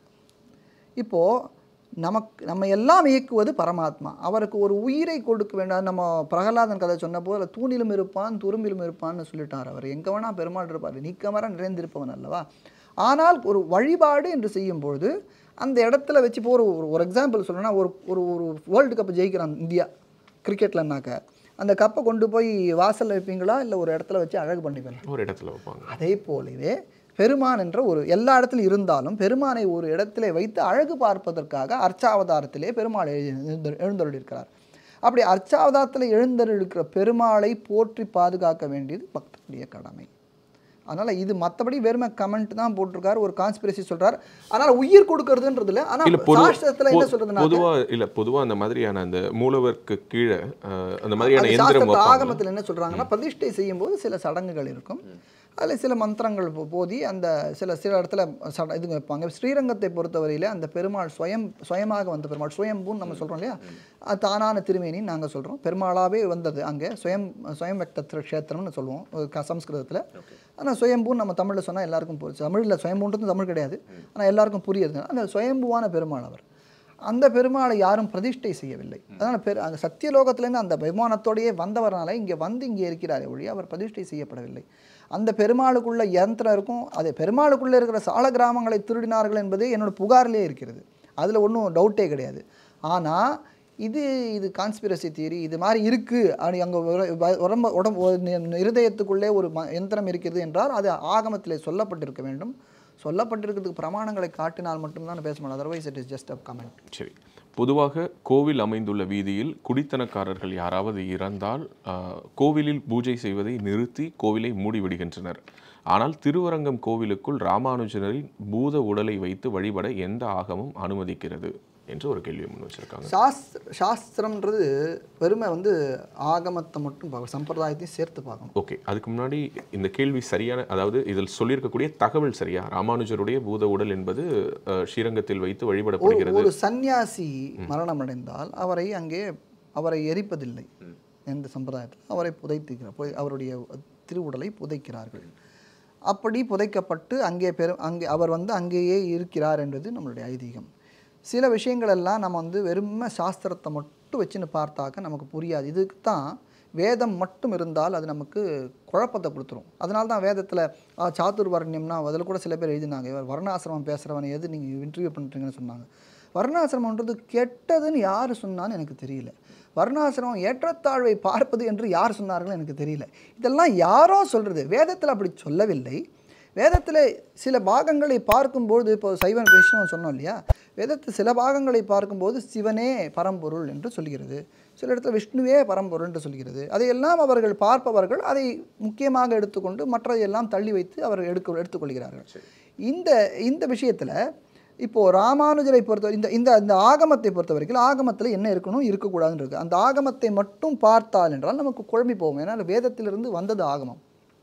இப்போது நமக்கு நம்ம எல்லாம் இயக்குவது பரமாத்மா அவருக்கு ஒரு உயிரை கொடுக்க வேண்டாம் நம்ம பிரகலாதன் கதை சொன்ன போது அதில் தூணிலும் இருப்பான் துரும்பிலும் இருப்பான்னு சொல்லிட்டார் அவர் எங்கே வேணா பெருமாள் இருப்பார் நீக்கமர நிறைந்திருப்பவன் அல்லவா ஆனால் ஒரு வழிபாடு என்று செய்யும்பொழுது அந்த இடத்துல வச்சு இப்போ ஒரு ஒரு- ஒரு எக்ஸாம்பிள் சொல்லணும்னா ஒரு ஒரு ஒரு வேர்ல்டு கப் ஜெயிக்கிறான் இந்தியா கிரிக்கெட்லனாக்க அந்த கப்பை கொண்டு போய் வாசல்ல வைப்பீங்களா இல்லை ஒரு இடத்துல வச்சு அழகு பண்ணிப்பீங்களா ஒரு இடத்துல வைப்பாங்க அதே போலவே பெருமான் என்ற ஒரு எல்லா இடத்துலையும் இருந்தாலும் பெருமானை ஒரு இடத்திலே வைத்து அழகு பார்ப்பதற்காக அர்ச்சாவதாரத்திலே பெருமாள் எழுந்து எழுந்தருளிருக்கிறார் அப்படி அர்ச்சாவதாரத்தில் எழுந்தருளிருக்கிற பெருமாளை போற்றி பாதுகாக்க வேண்டியது பக்தனுடைய கடமை அதனால் இது மற்றபடி வெறுமை கமெண்ட் தான் போட்டிருக்காரு ஒரு கான்ஸ்பிரசி சொல்றார் அதனால் உயிர் கொடுக்கறதுன்றதுல ஆனால் இல்ல பொது சாஸ்திரத்தில் என்ன பொ- சொல்றதுன்னா பொதுவா இல்ல பொதுவா அந்த மாதிரியான அந்த மூலவருக்கு கீழே அஹ், அந்த மாதிரியான அது எந்திரம் சாஸ்திரத்துல வைப்பாங்க ஆகமத்தில் என்ன சொல்றாங்கன்னா பிரதிஷ்டை செய்யும்போது சில சடங்குகள் இருக்கும் அதில் சில மந்திரங்கள் போ- போதி அந்த சில சில இடத்துல சட இது வைப்பாங்க ஸ்ரீரங்கத்தை பொறுத்தவரையில் அந்த பெருமாள் சுயம் சுயமாக வந்த பெருமாள் சுயம்பூன்னு நம்ம சொல்கிறோம் இல்லையா அது தானான திருமேனின்னு நாங்கள் சொல்கிறோம் பெருமாளாவே வந்தது அங்கே சுயம் சுயம் வெக்த க்ஷேத்திரம்னு சொல்லுவோம் ஒரு க சம்ஸ்கிருதத்தில் ஆனால் சுயம்பூன்னு நம்ம தமிழில் சொன்னால் எல்லாருக்கும் புரியும் தமிழில் சுயம்பூன்றது தமிழ் கிடையாது ஆனால் எல்லாருக்கும் புரியுது அந்த சுயம்புவான பெருமாள் அவர் அந்த பெருமாளை யாரும் பிரதிஷ்டை செய்யவில்லை அதனால் பெரு அந்த சத்தியலோகத்திலேருந்து அந்த விமானத்தோடையே வந்தவர்னால இங்கே வந்து இங்கே இருக்கிறாரே ஒழிய அவர் பிரதிஷ்டை செய்யப்படவில்லை அந்த பெருமாளுக்குள்ள யந்திரம் இருக்கும் அது பெருமாளுக்குள்ளே இருக்கிற சால கிராமங்களை திருடினார்கள் என்பது என்னோட புகாரிலே இருக்கிறது அதில் ஒன்றும் டவுட்டே கிடையாது ஆனால் இது இது கான்ஸ்பிரசி தியரி இது மாதிரி இருக்குது அப்படி அங்கே உடம்பு உடம்பு ஒரு நி- இருதயத்துக்குள்ளே ஒரு ம யந்திரம் இருக்கிறது என்றால் அது ஆகமத்திலே சொல்லப்பட்டிருக்க வேண்டும் சொல்லப்பட்டிருக்கிறதுக்கு பிரமாணங்களை காட்டினால் மட்டும்தான் பேச முடியும் otherwise it is just a comment சரி பொதுவாக கோவில் அமைந்துள்ள வீதியில் குடித்தனக்காரர்கள் யாராவது இறந்தால் ஆஹ், கோவிலில் பூஜை செய்வதை நிறுத்தி கோவிலை மூடிவிடுகின்றனர் ஆனால் திருவரங்கம் கோவிலுக்குள் ராமானுஜரின் பூத உடலை வைத்து வழிபட எந்த ஆகமும் அனுமதிக்கிறது என்று ஒரு கேள்வி முன் வச்சிருக்காங்க சாஸ்திர சாஸ்திரம்ன்றது வெறுமை வந்து ஆகமத்தை மட்டும் பார்க்கணும் சம்பிரதாயத்தையும் சேர்த்து பார்க்கணும் ஓகே அதுக்கு முன்னாடி இந்த கேள்வி சரியான அதாவது இதில் சொல்லியிருக்கக்கூடிய தகவல் சரியா ராமானுஜருடைய பூத உடல் என்பது அஹ், ஸ்ரீரங்கத்தில் வைத்து ஒரு வழிபடப்படுகிறது ஒரு சந்நியாசி மரணம் அடைந்தால் அவரை அங்கே அவரை எரிப்பதில்லை எந்த சம்பிரதாயத்தில் அவரை புதைத்துக்கிறார் புதை- அவருடைய திருவுடலை புதைக்கிறார்கள் அப்படி புதைக்கப்பட்டு அங்கே பெரு அங்கே அவர் வந்து அங்கேயே இருக்கிறார் என்பது நம்மளுடைய ஐதீகம் சில விஷயங்கள் எல்லாம் நம்ம வந்து வெறும சாஸ்திரத்தை மட்டும் வச்சுன்னு பார்த்தாக்க நமக்கு புரியாது இதுக்கு தான் வேதம் மட்டும் இருந்தால் அது நமக்கு குழப்பத்தை கொடுத்துரும் அதனால தான் வேதத்தில் சாத்துர் வர்ணியம்னா அதில் கூட சில பேர் எழுதினாங்க இவர் வர்ணாசிரமம் பேசுகிறவனை எது நீங்கள் இன்டர்வியூ பண்ணுறீங்கன்னு சொன்னாங்க வர்ணாசிரமன்றது கெட்டதுன்னு யார் சொன்னான்னு எனக்கு தெரியல வர்ணாசிரமம் ஏற்றத்தாழ்வை பார்ப்பது என்று யார் சொன்னார்கள் எனக்கு தெரியல இதெல்லாம் யாரோ சொல்கிறது வேதத்தில் அப்படி சொல்லவில்லை வேதத்தில் சில பாகங்களை பார்க்கும்போது இப்போ சைவன் வைஷ்ணவன் சொன்னோம் இல்லையா வேதத்தில் சில பாகங்களை பார்க்கும்போது சிவனே பரம்பொருள் என்று சொல்கிறது சில இடத்துல விஷ்ணுவே பரம்பொருள் என்று சொல்கிறது அதையெல்லாம் அவர்கள் பார்ப்பவர்கள் அதை முக்கியமாக எடுத்துக்கொண்டு மற்றதையெல்லாம் தள்ளி வைத்து அவர்கள் எடுக்க எடுத்துக்கொள்கிறார்கள் இந்த இந்த விஷயத்தில் இப்போது ராமானுஜரை பொறுத்த இந்த இந்த இந்த ஆகமத்தை பொறுத்த வரைக்கும் ஆகமத்தில் என்ன இருக்கணும் இருக்கக்கூடாதுன்னு இருக்குது அந்த ஆகமத்தை மட்டும் பார்த்தால் என்றால் நமக்கு குழம்பி போகும் ஏன்னா வேதத்திலிருந்து வந்தது ஆகமம்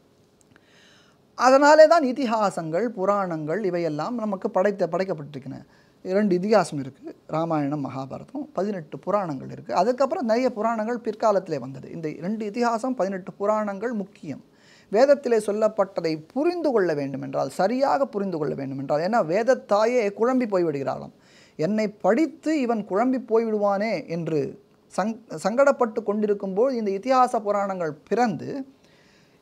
அதனாலே தான் இதிகாசங்கள் புராணங்கள் இவையெல்லாம் நமக்கு படைத்த படைக்கப்பட்டிருக்கின இரண்டு இதிகாசம் இருக்குது ராமாயணம் மகாபாரதம் பதினெட்டு புராணங்கள் இருக்குது அதுக்கப்புறம் நிறைய புராணங்கள் பிற்காலத்திலே வந்தது இந்த ரெண்டு இதிகாசம் பதினெட்டு புராணங்கள் முக்கியம் வேதத்திலே சொல்லப்பட்டதை புரிந்து கொள்ள வேண்டும் என்றால் சரியாக புரிந்து கொள்ள வேண்டும் என்றால் ஏன்னா வேதத்தாயே குழம்பி போய்விடுகிறாளாம் என்னை படித்து இவன் குழம்பி போய்விடுவானே என்று சங் சங்கடப்பட்டு கொண்டிருக்கும்போது இந்த இதிகாச புராணங்கள் பிறந்து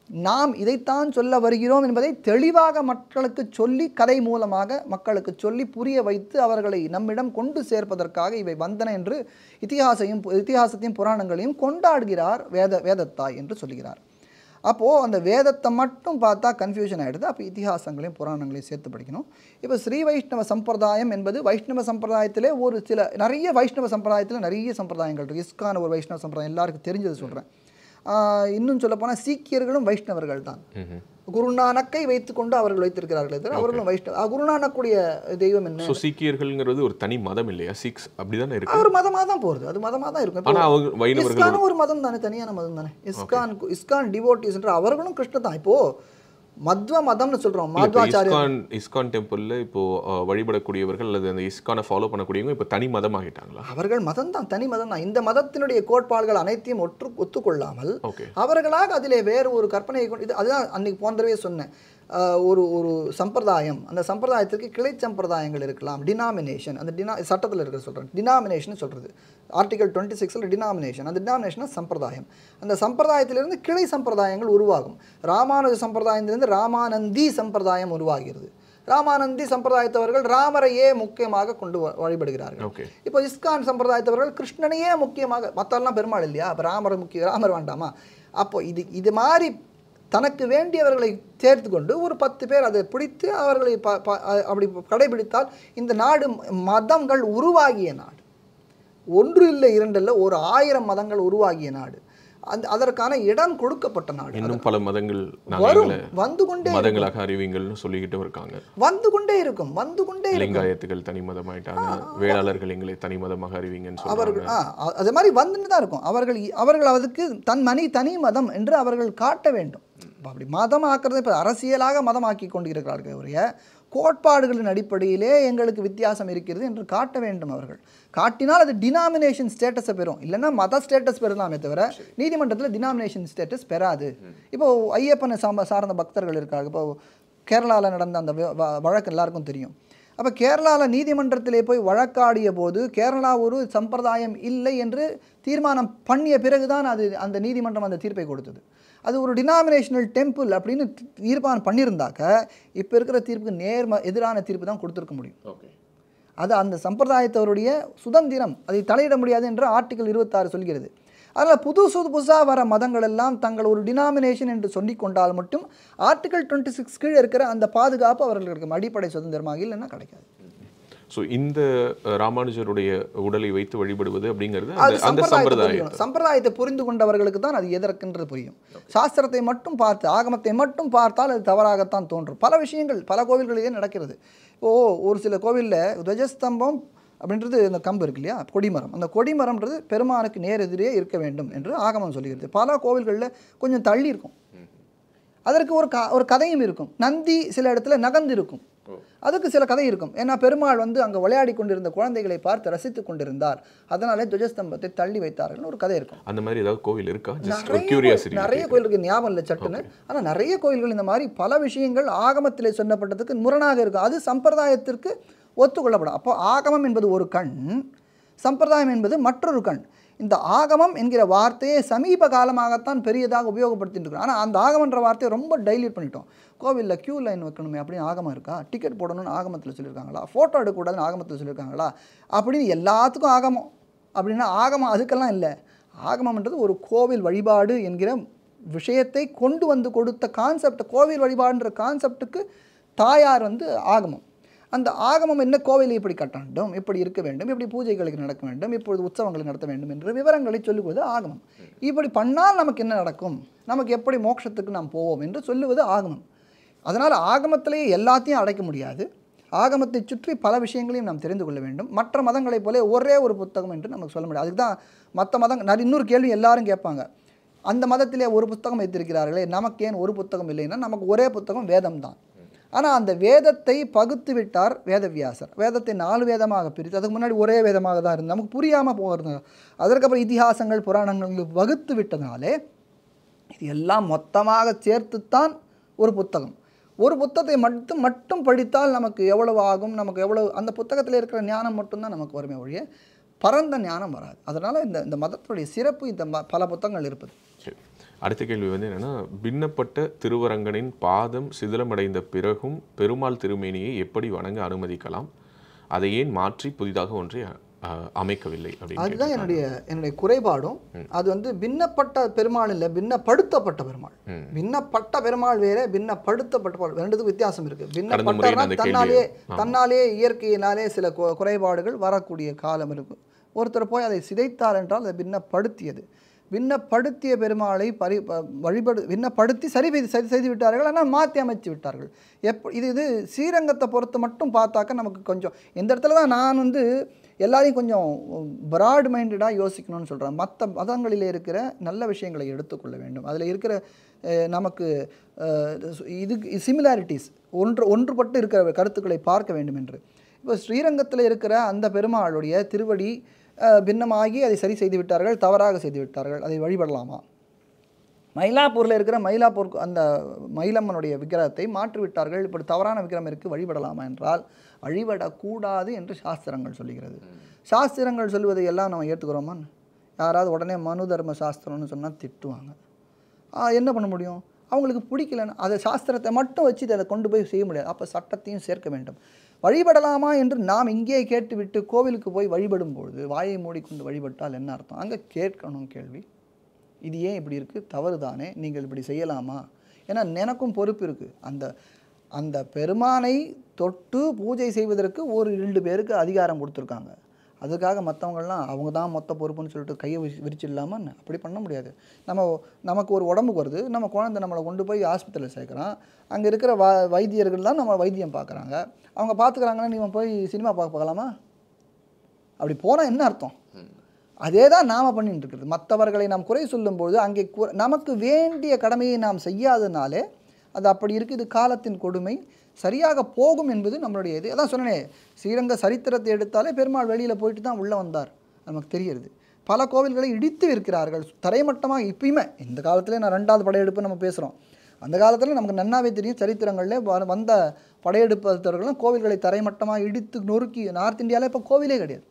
நாம் இதைத்தான் சொல்ல வருகிறோம் என்பதை தெளிவாக மக்களுக்கு சொல்லி கதை மூலமாக மக்களுக்கு சொல்லி புரிய வைத்து அவர்களை நம்மிடம் கொண்டு சேர்ப்பதற்காக இவை வந்தன என்று இதிகாசையும் இதிகாசத்தையும் புராணங்களையும் கொண்டாடுகிறார் வேத வேதத்தாய் என்று சொல்கிறார் அப்போது அந்த வேதத்தை மட்டும் பார்த்தா கன்ஃபியூஷன் ஆகிடுது அப்போ இதிகாசங்களையும் புராணங்களையும் சேர்த்து படிக்கணும் இப்போ ஸ்ரீ வைஷ்ணவ சம்பிரதாயம் என்பது வைஷ்ணவ சம்பிரதாயத்திலே ஒரு சில நிறைய வைஷ்ணவ சம்பிரதாயத்தில் நிறைய சம்பிரதாயங்கள் இருக்குது இஸ்கான ஒரு வைஷ்ணவ சம்பிரதாயம் எல்லாருக்கும் தெரிஞ்சது சொல்கிறேன் இன்னும் சொல்லப்போனால் சீக்கியர்களும் வைஷ்ணவர்கள் தான் குருநானக்கை வைத்துக்கொண்டு அவர்கள் வைத்திருக்கிறார்களே தவிர அவர்களும் வைஷ்ணவ ஆ, குருநானக்குடைய தெய்வம் என்ன ஸோ சீக்கியர்கள்ங்கிறது ஒரு தனி மதம் இல்லையா சிக்ஸ் அப்படிதானே இருக்கு ஒரு மதமாக தான் போகிறது அது மதமாக தான் இருக்கும் இப்போ ஆனா அவங்க வைணவர்கள் இஸ்கானும் ஒரு மதம் தானே தனியான மதம் தானே இஸ்கான் இஸ்கான் டிவோட்டிஸ் என்ற அவர்களும் கிருஷ்ண தான் இப்போ மத்வ மதம்னு சொல்றோம் இல்ல, இப்ப மத்வாச்சாரிய இஸ்கான் இஸ்கான் டெம்பிள்ல இப்போ அஹ், வழிபடக்கூடியவர்கள் அல்லது அந்த இஸ்கானை ஃபாலோ பண்ணக்கூடியவங்க இப்போ தனி மதம் ஆகிட்டாங்களா அவர்கள் மதம் தான் தனி மதம் தான் இந்த மதத்தினுடைய கோட்பாடுகள் அனைத்தையும் ஒற்று ஒத்துக்கொள்ளாமல் ஓகே அவர்களாக அதிலே வேறு ஒரு கற்பனையை கொண்டு இது அதுதான் அன்னைக்கு போன்றவே சொன்னேன் ஆஹ் ஒரு ஒரு சம்பிரதாயம் அந்த சம்பிரதாயத்திற்கு கிளை சம்பிரதாயங்கள் இருக்கலாம் டினாமினேஷன் அந்த டினா சட்டத்தில் இருக்கிற சொல்கிறேன் டினாமினேஷன் சொல்கிறது ஆர்டிகல் டுவெண்ட்டி சிக்ஸில் டினாமினேஷன் அந்த டினாமினேஷன் சம்பிரதாயம் அந்த சம்பிரதாயத்திலிருந்து கிளை சம்பிரதாயங்கள் உருவாகும் ராமானுஜ சம்பிரதாயத்திலிருந்து ராமானந்தி சம்பிரதாயம் உருவாகிறது ராமானந்தி சம்பிரதாயத்தவர்கள் ராமரையே முக்கியமாக கொண்டு வ- வழிபடுகிறார்கள் ஓகே இப்போ இஸ்கான் சம்பிரதாயத்தவர்கள் கிருஷ்ணனையே முக்கியமாக மற்றெல்லாம் பெருமாள் இல்லையா அப்போ ராமர் முக்கிய ராமர் வேண்டாமா அப்போ இது இது மாதிரி தனக்கு வேண்டியவர்களை சேர்த்து கொண்டு ஒரு பத்து பேர் அதை பிடித்து அவர்களை ப ப- அ- அப்படி கடைபிடித்தால் இந்த நாடு மதங்கள் உருவாகிய நாடு ஒன்று இல்லை இரண்டு இல்லை ஒரு ஆயிரம் மதங்கள் உருவாகிய நாடு அந்த அதற்கான இடம் கொடுக்கப்பட்ட நாடு இன்னும் பல மதங்கள் நாங்க வரும் எங்களை வந்து கொண்டே இருக்கும். மதங்களாக அறிவிங்கள்னு சொல்லிக்கிட்டும் இருக்காங்க வந்து கொண்டே இருக்கும் வந்து கொண்டே இருக்கும் லிங்காயத்துகள் தனி மதமாயிட்டாங்க வேளாளர்கள் எங்களை தனி மதமாக அறிவிங்கன்னு அவர்கள் சொல்றாங்க ஆ அ- அது மாதிரி வந்துட்டு தான் இருக்கும் அவர்கள் இ- அவர்கள் அதுக்கு தன் மணி தனி மதம் என்று அவர்கள் காட்ட வேண்டும் இப்ப அப்படி மதம் ஆக்குறது இப்போ அரசியலாக மதமாக்கி கொண்டிருக்கிறார்கள் ஒழிய கோட்பாடுகளின் அடிப்படையிலே எங்களுக்கு வித்தியாசம் இருக்கிறது என்று காட்ட வேண்டும் அவர்கள் காட்டினால் அது டினாமினேஷன் ஸ்டேட்டஸை பெறும் இல்லைன்னா மத ஸ்டேட்டஸ் பெறலாமே தவிர நீதிமன்றத்தில் டினாமினேஷன் ஸ்டேட்டஸ் பெறாது இப்போ ஐயப்பனை சாம்ப சார்ந்த பக்தர்கள் இருக்காங்க இப்போ கேரளாவில் நடந்த அந்த வ- வ- வழக்கு எல்லாருக்கும் தெரியும் அப்போ கேரளாவில் நீதிமன்றத்திலே போய் வழக்காடிய போது கேரளா ஒரு சம்பிரதாயம் இல்லை என்று தீர்மானம் பண்ணிய பிறகுதான் அது அந்த நீதிமன்றம் அந்த தீர்ப்பை கொடுத்தது அது ஒரு டினாமினேஷனல் டெம்பிள் அப்படின்னு தீர்மானம் பண்ணியிருந்தாக்க இப்போ இருக்கிற தீர்ப்புக்கு நேர்ம எதிரான தீர்ப்பு தான் கொடுத்துருக்க முடியும் ஓகே அது அந்த சம்பிரதாயத்தவருடைய சுதந்திரம் அதை தலையிட முடியாது என்று ஆர்டிகல் இருபத்தாறு சொல்கிறது அதில் புது புது புதுசாக வர மதங்கள் எல்லாம் தங்கள் ஒரு டினாமினேஷன் என்று சொல்லிக் கொண்டால் மட்டும் ஆர்டிகல் டுவெண்ட்டி சிக்ஸ் கீழே இருக்கிற அந்த பாதுகாப்பு அவர்களுக்கு இருக்கும். அடிப்படை சுதந்திரமாக இல்லைன்னா கிடைக்காது ஸோ இந்த அஹ், ராமானுஜருடைய உடலை வைத்து வழிபடுவது அப்படிங்கிறது அது அந்த அந்த சம்பிரதாயத்தை சம்பிரதாயம் புரியணும். சம்பிரதாயத்தை புரிந்து கொண்டவர்களுக்கு தான் அது எதற்கென்று புரியும் சாஸ்திரத்தை மட்டும் பார்த்து ஆகமத்தை மட்டும் பார்த்தால் அது தவறாகத்தான் தோன்றும் பல விஷயங்கள் பல கோவில்களிலே நடக்கிறது ஓ ஒரு சில கோவிலில் துவஜஸ்தம்பம் அப்படின்றது இந்த கம்பு இருக்கு இல்லையா கொடிமரம் அந்த கொடிமரம்ன்றது பெருமானுக்கு நேர் எதிரே இருக்க வேண்டும் என்று ஆகமம் சொல்லுகிறது பல கோவில்களில் கொஞ்சம் தள்ளி இருக்கும் அதற்கு ஒரு க ஒரு கதையும் இருக்கும் நந்தி சில இடத்துல நகர்ந்து இருக்கும் அதுக்கு சில கதை இருக்கும் ஏன்னா பெருமாள் வந்து அங்கே விளையாடி கொண்டிருந்த குழந்தைகளை பார்த்து ரசித்துக் கொண்டிருந்தார் அதனாலே துவஜஸ்தம்பத்தை தள்ளி வைத்தார்கள்னு ஒரு கதை இருக்கும் அந்த மாதிரி ஏதாவது கோவில் இருக்கா ஜஸ்ட் ஒரு நிறைய கியூரியாசிட்டி கோயில்- நிறைய கோயிலுக்கு ஞாபகம் இல்லை சட்டுன்னு ஆனால் நிறைய கோயில்கள் இந்த மாதிரி பல விஷயங்கள் ஆகமத்திலே சொன்னப்பட்டதுக்கு முரணாக இருக்கும் அது சம்பிரதாயத்திற்கு ஒத்துக்கொள்ளப்படும் அப்போ ஆகமம் என்பது ஒரு கண் சம்பிரதாயம் என்பது மற்றொரு கண் இந்த ஆகமம் என்கிற வார்த்தையை சமீப காலமாகத்தான் பெரியதாக உபயோகப்படுத்திட்டு இருக்கோம் ஆனால் அந்த ஆகமன்ற வார்த்தையை ரொம்ப டைல்யூட் பண்ணிட்டோம் கோவிலில் க்யூ லைன் வைக்கணுமே அப்படின்னு ஆகமம் இருக்கா டிக்கெட் போடணும்னு ஆகமத்தில் சொல்லியிருக்காங்களா ஃபோட்டோ எடுக்கக்கூடாதுன்னு ஆகமத்தில் சொல்லியிருக்காங்களா அப்படின்னு எல்லாத்துக்கும் ஆகமம் அப்படின்னா ஆகமம் அதுக்கெல்லாம் இல்லை ஆகமம்ன்றது ஒரு கோவில் வழிபாடு என்கிற விஷயத்தை கொண்டு வந்து கொடுத்த கான்செப்ட் கோவில் வழிபாடுன்ற கான்செப்டுக்கு தாயார் வந்து ஆகமம் அந்த ஆகமம் என்ன கோவிலை இப்படி கட்ட வேண்டும் இப்படி இருக்க வேண்டும் இப்படி பூஜைகளுக்கு நடக்க வேண்டும் இப்பொழுது உற்சவங்களை நடத்த வேண்டும் என்ற விவரங்களை சொல்லுவது ஆகமம் இப்படி பண்ணால் நமக்கு என்ன நடக்கும் நமக்கு எப்படி மோட்சத்துக்கு நாம் போவோம் என்று சொல்லுவது ஆகமம் அதனால் ஆகமத்திலேயே எல்லாத்தையும் அடைக்க முடியாது ஆகமத்தை சுற்றி பல விஷயங்களையும் நாம் தெரிந்து கொள்ள வேண்டும் மற்ற மதங்களைப் போல ஒரே ஒரு புத்தகம் என்று நமக்கு சொல்ல முடியாது அதுக்கு தான் மற்ற மதம் நான் இன்னொரு கேள்வி எல்லாரும் கேட்பாங்க அந்த மதத்திலே ஒரு புத்தகம் வைத்திருக்கிறார்களே நமக்கு ஏன் ஒரு புத்தகம் இல்லைன்னா நமக்கு ஒரே புத்தகம் வேதம் தான் ஆனால் அந்த வேதத்தை பகுத்து விட்டார் வேதவியாசர் வேதத்தை நாலு வேதமாக பிரித்து அதுக்கு முன்னாடி ஒரே வேதமாக தான் இருந்தது நமக்கு புரியாமல் போகிறது அதற்கப்புறம் இதிகாசங்கள் புராணங்கள் வகுத்து விட்டதுனாலே இது எல்லாம் மொத்தமாக சேர்த்துத்தான் ஒரு புத்தகம் ஒரு புத்தகத்தை மட்டும் மட்டும் படித்தால் நமக்கு எவ்வளவு ஆகும் நமக்கு எவ்வளவு அந்த புத்தகத்தில் இருக்கிற ஞானம் மட்டும்தான் நமக்கு வருமே ஒழிய பரந்த ஞானம் வராது அதனால் இந்த இந்த மதத்துடைய சிறப்பு இந்த ம- பல புத்தகங்கள் இருப்பது சரி அடுத்த கேள்வி வந்து என்னன்னா பின்னப்பட்ட திருவரங்கனின் பாதம் சிதிலமடைந்த பிறகும் பெருமாள் திருமேனியை எப்படி வணங்க அனுமதிக்கலாம் அதை ஏன் மாற்றி புதிதாக ஒன்றை அஹ், அமைக்கவில்லை அப்படின்னு அதுதான் கேட்டிருக்காங்க. என்னுடைய என்னுடைய குறைபாடும் அது வந்து பின்னப்பட்ட பெருமாள் இல்லை பின்னப்படுத்தப்பட்ட பெருமாள் ம். பின்னப்பட்ட பெருமாள் வேற பின்னப்படுத்தப்பட்ட பெருமாள் ரெண்டுத்துக்கும் வித்தியாசம் இருக்கு முறையில் பின்னப்பட்டனா அந்த கேள்வி- தன்னாலே ஆ. தன்னாலே இயற்கையினாலே சில கு- குறைபாடுகள் வரக்கூடிய காலம் இருக்கும் ஒருத்தர் போய் அதை சிதைத்தார் என்றால் அதை பின்னப்படுத்தியது விண்ணப்படுத்திய பெருமாளை பரி ப- வழிபடு விண்ணப்படுத்தி சரி செய்து சரி செய்து விட்டார்கள் ஆனால் மாற்றி அமைச்சு விட்டார்கள் எப் இது இது ஸ்ரீரங்கத்தை பொறுத்து மட்டும் பார்த்தாக்க நமக்கு கொஞ்சம் இந்த இடத்துல தான் நான் வந்து எல்லாரையும் கொஞ்சம் பிராட் மைண்டடாக யோசிக்கணும்னு சொல்கிறேன் மற்ற மதங்களிலே இருக்கிற நல்ல விஷயங்களை எடுத்துக்கொள்ள வேண்டும் அதில் இருக்கிற அஹ், நமக்கு அஹ், இது சிமிலாரிட்டிஸ் ஒன்று ஒன்றுபட்டு இருக்கிற கருத்துக்களை பார்க்க வேண்டும் என்று இப்போ ஸ்ரீரங்கத்தில் இருக்கிற அந்த பெருமாளுடைய திருவடி அஹ், பின்னமாகி அதை சரி செய்து விட்டார்கள் தவறாக செய்து விட்டார்கள் அதை வழிபடலாமா மயிலாப்பூரில் இருக்கிற மயிலாப்பூர் அந்த மயிலம்மனுடைய விக்கிரகத்தை மாற்றி விட்டார்கள் இப்படி தவறான விக்கிரகம் இருக்குது வழிபடலாமா என்றால் வழிபடக்கூடாது என்று சாஸ்திரங்கள் சொல்லுகிறது சாஸ்திரங்கள் சொல்வதை எல்லாம் நம்ம ஏற்றுக்கிறோமா யாராவது உடனே மனு தர்ம சாஸ்திரம்னு சொன்னால் திட்டுவாங்க ஆ, என்ன பண்ண முடியும் அவங்களுக்கு பிடிக்கலன்னு அதை சாஸ்திரத்தை மட்டும் வச்சு அதை கொண்டு போய் செய்ய முடியாது அப்போ சட்டத்தையும் சேர்க்க வேண்டும் வழிபடலாமா என்று நாம் இங்கே கேட்டுவிட்டு கோவிலுக்கு போய் வழிபடும் பொழுது வாயை மூடிக்கொண்டு வழிபட்டால் என்ன அர்த்தம் அங்கே கேட்கணும் கேள்வி இது ஏன் இப்படி இருக்குது தவறு தானே நீங்கள் இப்படி செய்யலாமா ஏன்னா எனக்கும் பொறுப்பு இருக்குது அந்த அந்த பெருமானை தொட்டு பூஜை செய்வதற்கு ஒரு ரெண்டு பேருக்கு அதிகாரம் கொடுத்துருக்காங்க அதுக்காக மற்றவங்கள்லாம் அவங்க தான் மொத்த பொறுப்புன்னு சொல்லிட்டு கையை விரிச்சு விரிச்சிடலாமா என்ன? அப்படி பண்ண முடியாது நம்ம நமக்கு ஒரு உடம்புக்கு வருது நம்ம குழந்தை நம்மளை கொண்டு போய் ஆஸ்பத்திரியில் சேர்க்குறான் அங்கே இருக்கிற வ வைத்தியர்கள் தான் நம்ம வைத்தியம் பார்க்குறாங்க அவங்க பார்த்துக்கிறாங்கன்னா நீங்கள் போய் சினிமா பார்க்க பார்க்கலாமா அப்படி போனால் என்ன அர்த்தம் அதே தான் நாம் பண்ணிட்டு இருக்கிறது மற்றவர்களை நாம் குறை சொல்லும்போது அங்கே கு- நமக்கு வேண்டிய கடமையை நாம் செய்யாதனாலே அது அப்படி இருக்குது இது காலத்தின் கொடுமை சரியாக போகும் என்பது நம்மளுடைய இது அதான் சொன்னேனே ஸ்ரீரங்க சரித்திரத்தை எடுத்தாலே பெருமாள் வெளியில் போயிட்டு தான் உள்ளே வந்தார் நமக்கு தெரிகிறது பல கோவில்களை இடித்து இருக்கிறார்கள் தரைமட்டமாக இப்பயுமே இந்த காலத்திலே நான் ரெண்டாவது படையெடுப்பு நம்ம பேசுகிறோம் அந்த காலத்தில் நமக்கு நன்னாவே தெரியும் சரித்திரங்களில் வ- வந்த படையெடுப்பவர்களும் கோவில்களை தரைமட்டமாக இடித்து நொறுக்கி நார்த் இந்தியாவில் இப்போ கோவிலே கிடையாது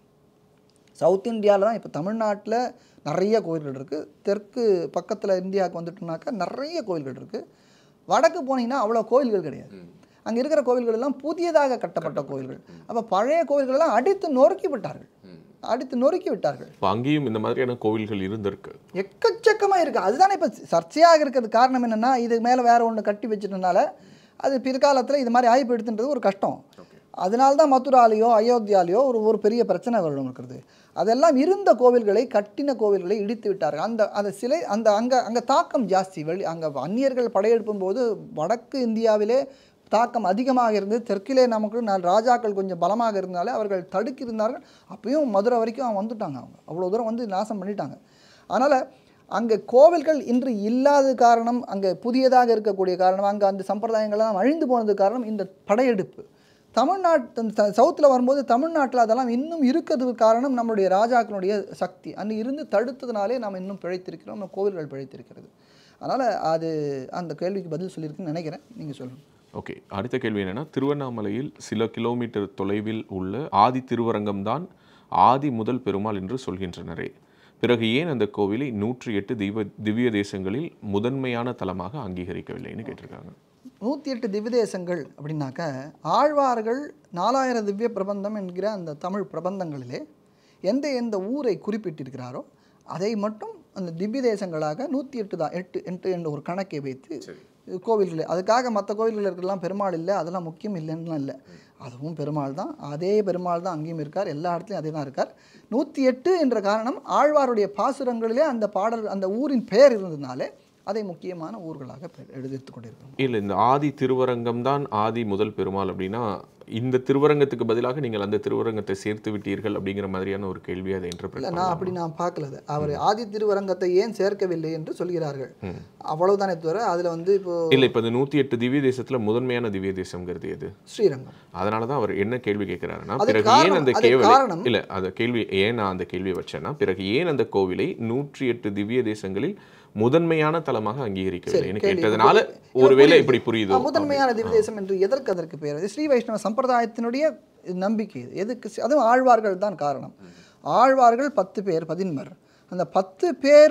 சவுத் இந்தியாவில் தான் இப்போ தமிழ்நாட்டில் நிறைய கோவில்கள் இருக்குது தெற்கு பக்கத்தில் இந்தியாவுக்கு வந்துட்டோம்னாக்கா நிறைய கோவில்கள் இருக்குது வடக்கு போனீங்கன்னா அவ்வளோ கோவில்கள் கிடையாது அங்கே இருக்கிற கோவில்கள் எல்லாம் புதியதாக கட்டப்பட்ட கோவில்கள் அப்போ பழைய கோவில்கள் எல்லாம் அடித்து நொறுக்கி விட்டார்கள் அடித்து நொறுக்கி விட்டார்கள் இப்போ அங்கேயும் இந்த மாதிரியான கோவில்கள் இருந்திருக்கு எக்கச்சக்கமாக இருக்குது அதுதானே இப்போ சர்ச்சையாக இருக்கிறது காரணம் என்னென்னா இது மேலே வேற ஒன்று கட்டி வச்சிட்டனால அது பிற்காலத்தில் இது மாதிரி ஆகி போயிடுதுன்றது ஒரு கஷ்டம் அதனால தான் மதுராலேயோ அயோத்தியாலேயோ ஒரு ஒரு பெரிய பிரச்சனை வரும் இருக்கிறது அதெல்லாம் இருந்த கோவில்களை கட்டின கோவில்களை இடித்து விட்டார்கள் அந்த அந்த சிலை அந்த அங்கே அங்கே தாக்கம் ஜாஸ்தி வெளி அங்கே அந்நியர்கள் படையெடுப்பும் போது வடக்கு இந்தியாவிலே தாக்கம் அதிகமாக இருந்து தெற்கிலே நமக்கு நாலு ராஜாக்கள் கொஞ்சம் பலமாக இருந்தாலே அவர்கள் தடுக்கியிருந்தார்கள் அப்பயும் மதுரை வரைக்கும் அவங்க வந்துட்டாங்க அவங்க அவ்வளோ தூரம் வந்து நாசம் பண்ணிட்டாங்க அதனால் அங்கே கோவில்கள் இன்று இல்லாத காரணம் அங்கே புதியதாக இருக்கக்கூடிய காரணம் அங்கே அந்த சம்பிரதாயங்கள்லாம் அழிந்து போனது காரணம் இந்த படையெடுப்பு தமிழ்நாட்டு சவுத்தில் வரும்போது தமிழ்நாட்டில் அதெல்லாம் இன்னும் இருக்கிறதுக்கு காரணம் நம்மளுடைய ராஜாக்களுடைய சக்தி அன்று இருந்து தடுத்ததுனாலே நாம் இன்னும் பிழைத்திருக்கிறோம் நம்ம கோவில்கள் பிழைத்திருக்கிறது அதனால் அது அந்த கேள்விக்கு பதில் சொல்லியிருக்குன்னு நினைக்கிறேன் நீங்கள் சொல்லுங்கள் ஓகே அடுத்த கேள்வி என்னன்னா திருவண்ணாமலையில் சில கிலோமீட்டர் தொலைவில் உள்ள ஆதி திருவரங்கம் தான் ஆதி முதல் பெருமாள் என்று சொல்கின்றனரே பிறகு ஏன் அந்த கோவிலை நூற்றி எட்டு திவ்ய திவ்ய தேசங்களில் முதன்மையான தலமாக அங்கீகரிக்கவில்லைன்னு கேட்டிருக்காங்க நூற்றி எட்டு திவ்யதேசங்கள் அப்படின்னாக்க ஆழ்வார்கள் நாலாயிரம் திவ்ய பிரபந்தம் என்கிற அந்த தமிழ் பிரபந்தங்களிலே எந்த எந்த ஊரை குறிப்பிட்டிருக்கிறாரோ அதை மட்டும் அந்த திவ்ய தேசங்களாக நூற்றி எட்டு தான் எட்டு எட்டு என்ற ஒரு கணக்கை வைத்து கோவில்கள் அதுக்காக மற்ற கோவில்கள் இருக்கலாம் பெருமாள் இல்லை அதெல்லாம் முக்கியம் இல்லைன்னு இல்லை அதுவும் பெருமாள் தான் அதே பெருமாள் தான் அங்கேயும் இருக்கார் எல்லா இடத்துலையும் அதே தான் இருக்கார் நூற்றி எட்டு என்ற காரணம் ஆழ்வாருடைய பாசுரங்களிலே அந்த பாடல் அந்த ஊரின் பெயர் இருந்ததுனாலே அதை முக்கியமான ஊர்களாக பெ- எடுத்துக் கொண்டிருக்கிறோம் இல்லை இந்த ஆதி திருவரங்கம் தான் ஆதி முதல் பெருமாள் அப்படின்னா இந்த திருவரங்கத்துக்கு பதிலாக நீங்கள் அந்த திருவரங்கத்தை சேர்த்து விட்டீர்கள் அப்படிங்கிற மாதிரியான ஒரு கேள்வி அதை இல்லை இன்டர்பிரட் நான் அப்படி நான் பார்க்கல அது. அவர் ஆதி திருவரங்கத்தை ஏன் சேர்க்கவில்லை என்று சொல்கிறார்கள் அவ்வளவுதானே தவிர அதில் வந்து இப்போ இல்லை இப்போ இந்த நூற்றி எட்டு திவ்ய தேசத்துல முதன்மையான திவ்ய தேசம்ங்கிறது எது ஸ்ரீரங்கம் அதனால தான் அவர் என்ன கேள்வி கேட்கிறாருன்னா அதுக்கு பிறகு ஏன் காரணம்- அந்த அதுக்கு கேவலை காரணம் இல்ல அந்த கேள்வி ஏன் நான் அந்த கேள்வியை வச்சேன்னா பிறகு ஏன் அந்த கோவிலை நூற்றி எட்டு திவ்ய தேசங்களில் முதன்மையான தலமாக அங்கீகரிக்கவில்லைன்னு கேள்வி. கேட்டதுனால இப்ப ஒருவேளை புரியுது. இப்படி புரியுதோ ஆ, முதன்மையான திவ்யதேசம் என்று எதற்கு அதற்கு பெயர் அது ஸ்ரீ வைஷ்ணவ சம்பிரதாயத்தினுடைய நம்பிக்கை இது. எதுக்கு சி- அதுவும் ஆழ்வார்கள் தான் காரணம் ஆழ்வார்கள் பத்து பேர் பதின்மர் அந்த பத்து பேரும்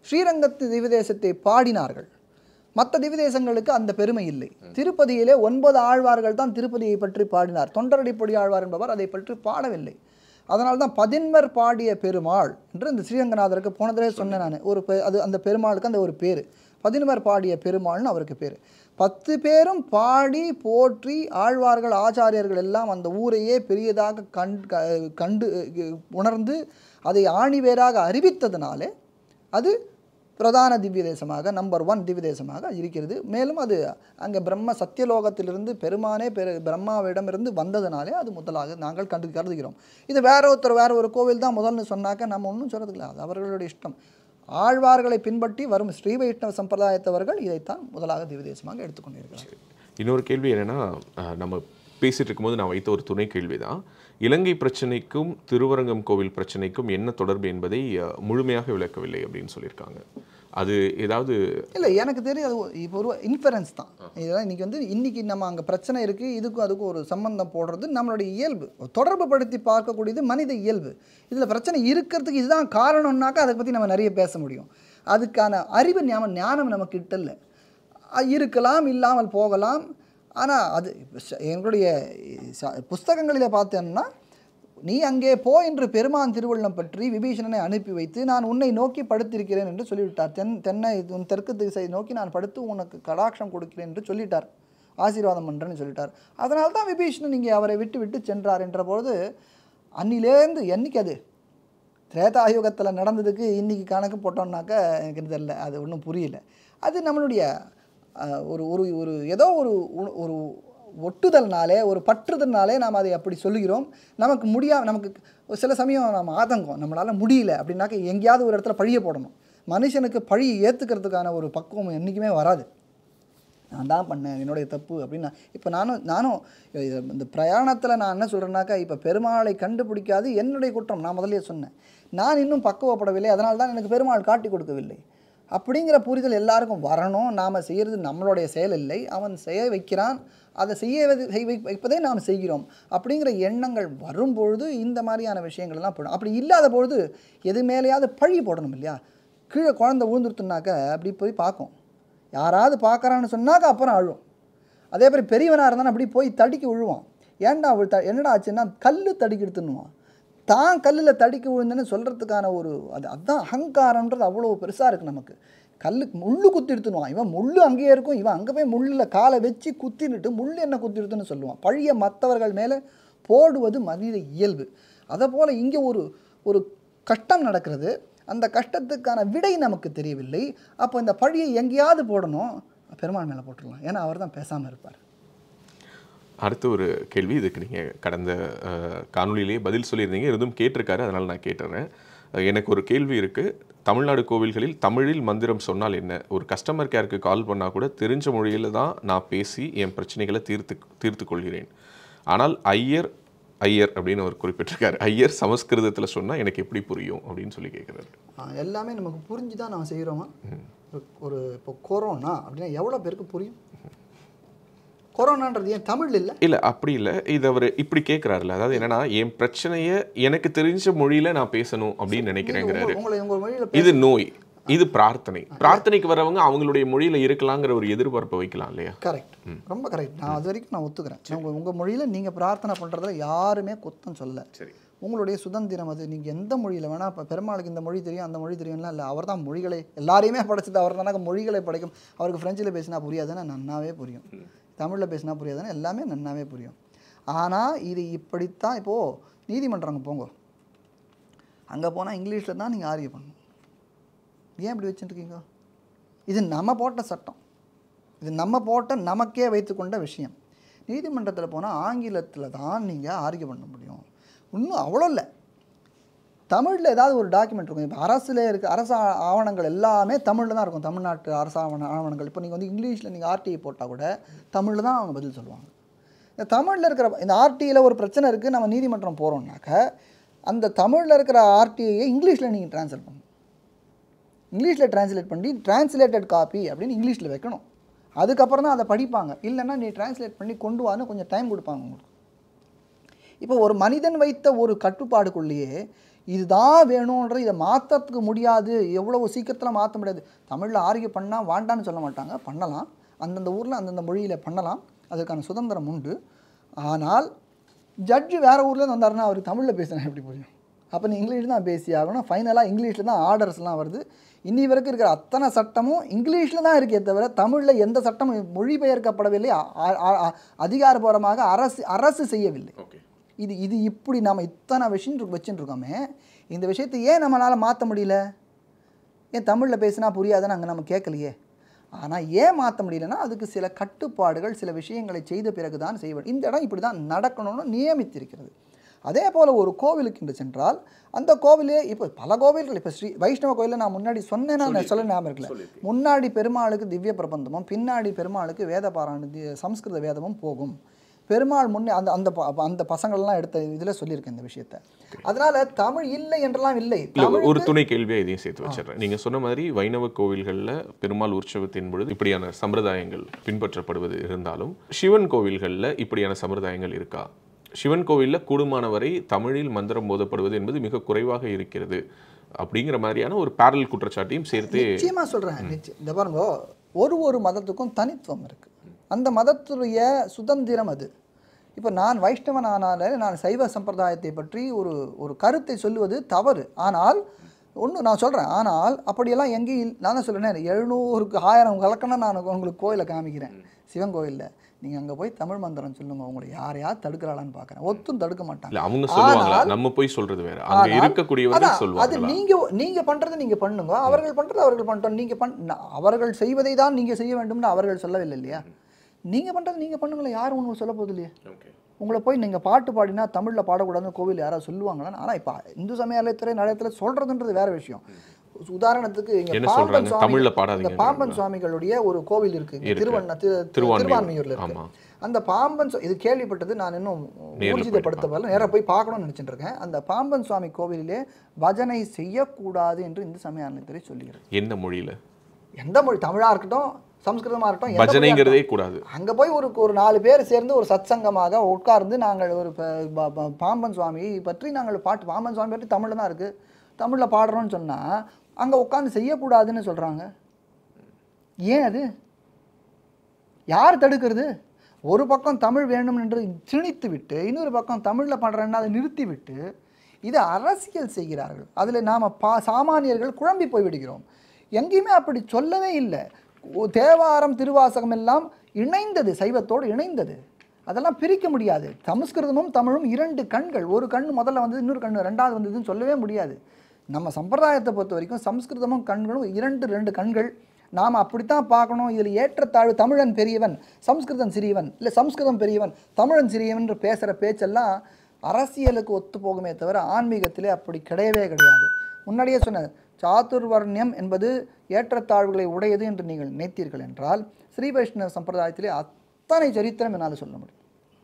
ஸ்ரீரங்கத்து திவ்யதேசத்தை பாடினார்கள் மற்ற திவ்யதேசங்களுக்கு அந்த பெருமை இல்லை திருப்பதியிலே ஒன்பது ஆழ்வார்கள் தான் திருப்பதியை பற்றி பாடினார் தொண்டரடிப்பொடி ஆழ்வார் என்பவர் அதை பற்றி பாடவில்லை அதனால தான் பதின்மர் பாடிய பெருமாள் என்று இந்த ஸ்ரீரங்கநாதருக்கு போன தடவை சொன்னேன் நான் ஒரு பெ- அது அந்த பெருமாளுக்கு அந்த ஒரு பேர் பதின்மர் பாடிய பெருமாள்னு அவருக்கு பேர் பத்து பேரும் பாடி போற்றி ஆழ்வார்கள் ஆச்சாரியர்கள் எல்லாம் அந்த ஊரையே பெரியதாக கண் க- கண்டு அஹ், உணர்ந்து அதை ஆணிவேராக அறிவித்ததுனாலே அது பிரதான திவ்ய தேசமாக நம்பர் ஒன் திவ்ய தேசமாக இருக்கிறது மேலும் அது அங்கே பிரம்ம சத்தியலோகத்திலிருந்து பெருமானே பெரு பிரம்மாவிடமிருந்து வந்ததுனாலே அது முதலாக நாங்கள் கண்டு கருதுகிறோம் இது வேற ஒருத்தர் வேற ஒரு கோவில் தான் முதல்னு சொன்னாக்க நம்ம ஒன்றும் சொல்கிறதுக்கு அது அவர்களுடைய இஷ்டம் ஆழ்வார்களை பின்பற்றி வரும் ஸ்ரீ வைஷ்ணவ சம்பிரதாயத்தவர்கள் இதைத்தான் முதலாக திவ்ய தேசமாக எடுத்துக்கொண்டிருக்கிறார்கள் இன்னொரு கேள்வி என்னன்னா அஹ், நம்ம பேசிட்டு இருக்கும்போது நான் வைத்த ஒரு துணை கேள்வி தான் இலங்கை பிரச்சனைக்கும் திருவரங்கம் கோவில் பிரச்சனைக்கும் என்ன தொடர்பு என்பதை அஹ், முழுமையாக விளக்கவில்லை அப்படின்னு சொல்லியிருக்காங்க அது ஏதாவது இல்லை எனக்கு தெரியும் அது ஒரு- இப்போ ஒரு இன்ஃபரன்ஸ் தான் இதெல்லாம் இன்றைக்கி வந்து இன்றைக்கி நம்ம அங்கே பிரச்சனை இருக்குது இதுக்கும் அதுக்கும் ஒரு சம்பந்தம் போடுறது நம்மளுடைய இயல்பு தொடர்பு படுத்தி பார்க்கக்கூடியது மனித இயல்பு இதில் பிரச்சனை இருக்கிறதுக்கு இதுதான் காரணம்னாக்கா அதை பற்றி நம்ம நிறைய பேச முடியும் அதுக்கான அறிவு ஞானம் ஞானம் நமக்கு கிட்ட இல்லை அ- இருக்கலாம் இல்லாமல் போகலாம் ஆனால் அது ச- எங்களுடைய ச- புஸ்தகங்களில் பார்த்தோம்னா நீ அங்கே போ என்று பெருமான் திருவள்ளம் பற்றி விபீஷணனை அனுப்பி வைத்து நான் உன்னை நோக்கி படுத்திருக்கிறேன் என்று சொல்லிவிட்டார் தென் தென்னை உன் தெற்கு திசை நோக்கி நான் படுத்து உனக்கு கடாட்சம் கொடுக்கிறேன் என்று சொல்லிட்டார் ஆசீர்வாதம் பண்ணுறேன்னு சொல்லிட்டார் அதனால தான் விபீஷணன் இங்கே அவரை விட்டு விட்டு சென்றார் என்ற பொழுது அன்னிலேருந்து என்னைக்கு அது திரேதாயுகத்தில் நடந்ததுக்கு இன்றைக்கி கணக்கு போட்டோம்னாக்கா எனக்கு தெரியல அது ஒன்றும் புரியல அது நம்மளுடைய அஹ், ஒரு ஒரு ஒரு ஏதோ ஒரு உ- ஒரு ஒட்டுதல்னாலே ஒரு பற்றுதல்னாலே நாம் அதை அப்படி சொல்லுகிறோம் நமக்கு முடியா நமக்கு சில சமயம் நம்ம ஆதங்கம் நம்மளால் முடியல அப்படின்னாக்க எங்கேயாவது ஒரு இடத்துல பழிய போடணும் மனுஷனுக்கு பழியை ஏற்றுக்கிறதுக்கான ஒரு பக்குவம் என்றைக்குமே வராது நான் தான் பண்ணேன் என்னுடைய தப்பு அப்படின்னு நான் இப்போ நானும் நானும் இது இந்த பிரயாணத்தில் நான் என்ன சொல்கிறேன்னாக்கா இப்போ பெருமாளை கண்டுபிடிக்காது என்னுடைய குற்றம் நான் முதல்லயே சொன்னேன் நான் இன்னும் பக்குவப்படவில்லை அதனால தான் எனக்கு பெருமாள் காட்டி கொடுக்கவில்லை அப்படிங்கிற புரிதல் எல்லாருக்கும் வரணும் நாம் செய்கிறது நம்மளுடைய செயல் இல்லை அவன் செய்ய வைக்கிறான் அதை செய்ய வை- செய் வை- வைப்பதை நாம் செய்கிறோம் அப்படிங்கிற எண்ணங்கள் வரும்பொழுது இந்த மாதிரியான விஷயங்கள் எல்லாம் போடும் அப்படி இல்லாத பொழுது எது மேலேயாவது பழி போடணும் இல்லையா கீழே குழந்தை விழுந்துருத்துனாக்க அப்படி போய் பார்க்கும் யாராவது பார்க்குறான்னு சொன்னாக்க அப்புறம் அழும் அதே மாதிரி பெரியவனாக இருந்தாலும் அப்படி போய் தடிக்கி விழுவான் ஏன்டா விழு த என்னடா ஆச்சுன்னா கல் தடிக்கி எடுத்துன்னுவான் தான் கல்லில் தடிக்கி விழுந்தேன்னு சொல்கிறதுக்கான ஒரு அது அதுதான் அகங்காரம்ன்றது அவ்வளோ பெருசாக இருக்குது நமக்கு கல்லு முள்ளு குத்தி எடுத்துனுவான் இவன் முள்ளு அங்கேயே இருக்கும் இவன் அங்கே போய் முள்ளில் காலை வச்சு குத்தின்னுட்டு முள் என்ன குத்தி எடுத்துன்னு சொல்லுவான் பழிய மற்றவர்கள் மேலே போடுவது மனித இயல்பு அதை போல் இங்கே ஒரு ஒரு கஷ்டம் நடக்கிறது அந்த கஷ்டத்துக்கான விடை நமக்கு தெரியவில்லை அப்போ இந்த பழியை எங்கேயாவது போடணும் பெருமாள் மேலே போட்டுடலாம் ஏன்னா அவர் தான் பேசாமல் இருப்பார் அடுத்த ஒரு கேள்வி இதுக்கு நீங்கள் கடந்த அஹ், காணொளியிலேயே பதில் சொல்லியிருந்தீங்க இருந்தும் கேட்டிருக்காரு அதனால் நான் கேட்டுறேன் அஹ், எனக்கு ஒரு கேள்வி இருக்குது தமிழ்நாடு கோவில்களில் தமிழில் மந்திரம் சொன்னால் என்ன ஒரு கஸ்டமர் கேருக்கு கால் பண்ணால் கூட தெரிஞ்ச மொழியில் தான் நான் பேசி என் பிரச்சனைகளை தீர்த்து தீர்த்து கொள்கிறேன் ஆனால் ஐயர் ஐயர் அப்படின்னு அவர் குறிப்பிட்டிருக்காரு ஐயர் சமஸ்கிருதத்தில் சொன்னால் எனக்கு எப்படி புரியும் அப்படின்னு சொல்லி கேட்குறாரு ஆ, எல்லாமே நமக்கு புரிஞ்சு தான் நான் செய்கிறோமா ஒரு- ஒரு இப்போ கொரோனா அப்படின்னா எவ்வளோ பேருக்கு புரியும் கொரோனான்றது ஏன் தமிழ் இல்லை இல்லை அப்படி இல்லை இது அவர் இப்படி கேட்குறாருல அதாவது என்னன்னா என் பிரச்சனையை எனக்கு தெரிஞ்ச மொழியில் நான் பேசணும் அப்படின்னு நினைக்கிறேங்கிறாரு உங்களை உங்கள் மொழியில் இது நோய் இது பிரார்த்தனை பிரார்த்தனைக்கு வரவங்க அவங்களுடைய மொழியில இருக்கலாங்கிற ஒரு எதிர்பார்ப்பை வைக்கலாம் இல்லையா கரெக்ட் ரொம்ப கரெக்ட் நான் அது வரைக்கும் நான் ஒத்துக்கிறேன் உங்கள் உங்கள் மொழியில் நீங்கள் பிரார்த்தனை பண்ணுறதுல யாருமே குத்தம் சொல்ல சரி உங்களுடைய சுதந்திரம் அது நீங்கள் எந்த மொழியில் வேணால் இப்போ பெருமாளுக்கு இந்த மொழி தெரியும் அந்த மொழி தெரியும்லாம் இல்லை அவர் தான் மொழிகளை எல்லாரையுமே படைச்சது அவர் தானே மொழிகளை படைக்கும் அவருக்கு ஃப்ரெஞ்சில் பேசினா புரியாதுன்னு நன்னாவே புரியும் தமிழில் பேசினா புரியாதுன்னு எல்லாமே நன்னாவே புரியும் ஆனால் இது இப்படித்தான் இப்போது நீதிமன்றம் போங்க அங்கே போனால் இங்கிலீஷில் தான் நீங்கள் ஆர்கியூ பண்ணணும் ஏன் இப்படி வச்சுட்டுருக்கீங்க இது நம்ம போட்ட சட்டம் இது நம்ம போட்ட நமக்கே வைத்துக்கொண்ட விஷயம் நீதிமன்றத்தில் போனால் ஆங்கிலத்தில் தான் நீங்கள் ஆர்கியூ பண்ண முடியும் இன்னும் அவ்வளோ இல்லை தமிழில் ஏதாவது ஒரு டாக்குமெண்ட் இருக்கும் இப்போ அரசில் இருக்க அரசு ஆ- ஆவணங்கள் எல்லாமே தமிழில் தான் இருக்கும் தமிழ்நாட்டு அரசு ஆவண ஆவணங்கள் இப்போ நீங்கள் வந்து இங்கிலீஷில் நீங்கள் ஆர்டிஐ போட்டால் கூட தமிழில் தான் அவங்க பதில் சொல்லுவாங்க இந்த தமிழில் இருக்கிற இந்த ஆர்டிஐயில் ஒரு பிரச்சனை இருக்குது நம்ம நீதிமன்றம் போகிறோம்னாக்க அந்த தமிழில் இருக்கிற ஆர்டிஐயை இங்கிலீஷில் நீங்கள் ட்ரான்ஸ்லேட் பண்ணணும் இங்கிலீஷில் ட்ரான்ஸ்லேட் பண்ணி டிரான்ஸ்லேட்டட் காப்பி அப்படின்னு இங்கிலீஷில் வைக்கணும் அதுக்கப்புறம் தான் அதை படிப்பாங்க இல்லைன்னா நீ டிரான்ஸ்லேட் பண்ணி கொண்டு வான்னு கொஞ்சம் டைம் கொடுப்பாங்க உங்களுக்கு இப்போ ஒரு மனிதன் வைத்த ஒரு கட்டுப்பாடுக்குள்ளேயே இதுதான் வேணுன்ற இதை மாற்றத்துக்கு முடியாது எவ்வளவு சீக்கிரத்தில் மாற்ற முடியாது தமிழில் ஆர்கிய பண்ணால் வாண்டான்னு சொல்ல மாட்டாங்க பண்ணலாம் அந்தந்த ஊரில் அந்தந்த மொழியில் பண்ணலாம் அதுக்கான சுதந்திரம் உண்டு ஆனால் ஜட்ஜு வேறு ஊரில் வந்தாருன்னா அவர் தமிழில் பேசினா எப்படி புரியும் அப்போ நீ இங்கிலீஷ் தான் பேசி ஆகணும் ஃபைனலாக இங்கிலீஷில் தான் ஆர்டர்ஸ்லாம் வருது இன்னி வரைக்கும் இருக்கிற அத்தனை சட்டமும் இங்கிலீஷில் தான் இருக்கே தவிர தமிழில் எந்த சட்டமும் மொழிபெயர்க்கப்படவில்லை அ- அ- அ- அதிகாரபூர்வமாக அரசு அரசு செய்யவில்லை ஓகே இது இது இப்படி நம்ம இத்தனை விஷயம் இருக்கு- வச்சுட்டு இருக்கோமே இந்த விஷயத்தை ஏன் நம்மளால் மாற்ற முடியல ஏன் தமிழில் பேசினா புரியாதுன்னு அங்கே நம்ம கேட்கலையே ஆனால் ஏன் மாற்ற முடியலன்னா அதுக்கு சில கட்டுப்பாடுகள் சில விஷயங்களை செய்த பிறகு தான் செய்ய வேண்டும் இந்த இடம் இப்படி தான் நடக்கணும்னு நியமித்திருக்கிறது அதே போல் ஒரு கோவிலுக்கு என்று சென்றால் அந்த கோவிலே இப்போ பல கோவில்கள் இப்போ ஸ்ரீ வைஷ்ணவ கோயிலில் நான் முன்னாடி சொன்னேன்னா நான் சொல்ல ஞாபகம் இருக்கல முன்னாடி பெருமாளுக்கு திவ்ய பிரபந்தமும் பின்னாடி பெருமாளுக்கு வேத பாராயண தி- சம்ஸ்கிருத வேதமும் போகும் பெருமாள் முன்னே அந்த அந்த ப- அந்த பசங்கள்லாம் எடுத்த இதில் சொல்லியிருக்கேன் இந்த விஷயத்த அதனால தமிழ் இல்லை என்றெல்லாம் இல்லை இல்ல தமிழ் ஒரு துணை கேள்வியை இதையும் சேர்த்து வச்சிடுறேன் நீங்க சொன்ன மாதிரி வைணவ கோவில்கள்ல பெருமாள் உற்சவத்தின் பொழுது இப்படியான சம்பிரதாயங்கள் பின்பற்றப்படுவது இருந்தாலும் சிவன் கோவில்கள்ல இப்படியான சம்பிரதாயங்கள் இருக்கா சிவன் கோவில்ல கூடுமான வரை தமிழில் மந்திரம் போதப்படுவது என்பது மிக குறைவாக இருக்கிறது அப்படிங்கிற மாதிரியான ஒரு பேரல் குற்றச்சாட்டையும் சேர்த்தே நிச்சயமா சொல்றேன் நிச்சயம் இந்த பாருங்க ஒரு ஒரு மதத்துக்கும் தனித்துவம் இருக்கு அந்த மதத்துடைய சுதந்திரம் அது இப்போ நான் வைஷ்ணவன் ஆனாலே நான் சைவ சம்பிரதாயத்தை பற்றி ஒரு ஒரு கருத்தை சொல்லுவது தவறு ஆனால் ஒன்று நான் சொல்கிறேன் ஆனால் அப்படியெல்லாம் எங்கேயும் இல்ல- நான் தான் சொல்கிறேன் எழுநூறுக்கு ஆயிரம் கலக்கணும் நான் உங்களுக்கு கோயிலை காமிக்கிறேன் சிவன் கோயிலில் நீங்கள் அங்கே போய் தமிழ் மந்திரம் சொல்லுங்க உங்களை யாரையாவது தடுக்கிறாளான்னு பார்க்குறேன் ஒத்தும் தடுக்க மாட்டாங்க இல்ல அவங்க சொல்லுவாங்களா ஆனால்- நம்ம போய் சொல்றது வேற அங்க ஆனால் இருக்கக்கூடியவர்கள் அதான், அது சொல்லுவாங்களா நீங்க நீங்க பண்றது நீங்க பண்ணுங்க அவர்கள் பண்றது அவர்கள் பண்ணிட்டோம் நீங்க பண் ந- அவர்கள் செய்வதை தான் நீங்க செய்ய வேண்டும்னு அவர்கள் சொல்லவில்லை இல்லையா நீங்க பண்றது நீங்க பண்ணுங்களேன் யாரும் உங்களுக்கு சொல்ல போகுது இல்லையா Okay. உங்களை போய் நீங்க பாட்டு பாடினா தமிழ்ல பாடக்கூடாதுன்னு கோவில் யாராவது சொல்லுவாங்களா ஆனா இப்ப இந்து சமயத்துறை நடையத்துல சொல்றதுன்றது வேற விஷயம் உதாரணத்துக்கு இங்க என்ன பாம்பன் சொல்றாங்க? சுவாமி தமிழ்ல இந்த பாடாதீங்க பாம்பன் சுவாமிகளுடைய ஒரு கோவில் இருக்கு இங்க இருக்கு. திருவண்ண திரு- திருவான்மியூர். திருவான்மியூர்ல இருக்கு ஆமா. அந்த பாம்பன் சு- இது கேள்விப்பட்டது நான் இன்னும் நேர்ல ஊர்ஜிதப்படுத்த வரல நேராக போய் பார்க்கணும்னு நினைச்சிட்டு இருக்கேன் அந்த பாம்பன் சுவாமி கோவிலிலே பஜனை செய்யக்கூடாது என்று இந்து சமய அறநிலையத்துறை சொல்லுகிறது என்ன மொழியில எந்த மொழி தமிழா இருக்கட்டும் சம்ஸ்கிருதமா இருக்கட்டும் எந்த மொழியா பஜனைங்கிறதே கூடாது இருக்கட்டும். அங்க போய் ஒரு ஒரு நாலு பேர் சேர்ந்து ஒரு சத்சங்கமாக உட்கார்ந்து நாங்கள் ஒரு ப- ப- ப- பாம்பன் சுவாமி பற்றி நாங்கள் பாட்டு பாம்பன் சுவாமி பற்றி தமிழ்ல தான் இருக்கு தமிழ்ல பாடுறோம்னு சொன்னா அங்க உட்கார்ந்து செய்யக்கூடாதுன்னு சொல்றாங்க ஏன் அது யார் தடுக்கிறது ஒரு பக்கம் தமிழ் வேணும் என்று திணித்து விட்டு இன்னொரு பக்கம் தமிழில் பண்ணுறேன்னா அதை நிறுத்தி விட்டு இது அரசியல் செய்கிறார்கள் அதில் நாம் பா சாமானியர்கள் குழம்பி போய் விடுகிறோம் எங்கேயுமே அப்படி சொல்லவே இல்லை ஓ- தேவாரம் திருவாசகம் எல்லாம் இணைந்தது சைவத்தோடு இணைந்தது அதெல்லாம் பிரிக்க முடியாது சமஸ்கிருதமும் தமிழும் இரண்டு கண்கள் ஒரு கண் முதல்ல வந்தது இன்னொரு கண் ரெண்டாவது வந்ததுன்னு சொல்லவே முடியாது நம்ம சம்பிரதாயத்தை பொறுத்த வரைக்கும் சம்ஸ்கிருதமும் கண்களும் இரண்டு ரெண்டு கண்கள் நாம் அப்படித்தான் பார்க்கணும் இதில் ஏற்றத்தாழ்வு தமிழன் பெரியவன் சம்ஸ்கிருதம் சிறியவன் இல்லை சம்ஸ்கிருதம் பெரியவன் தமிழன் சிறியவன் என்று பேசுகிற பேச்செல்லாம் அரசியலுக்கு ஒத்து போகுமே தவிர ஆன்மீகத்திலே அப்படி கிடையவே கிடையாது முன்னாடியே சொன்னேன் சாதுர்வர்ணியம் என்பது ஏற்றத்தாழ்வுகளை உடையது என்று நீங்கள் நினைத்தீர்கள் என்றால் ஸ்ரீ வைஷ்ணவ சம்பிரதாயத்திலே அத்தனை சரித்திரம் என்னால் சொல்ல முடியும்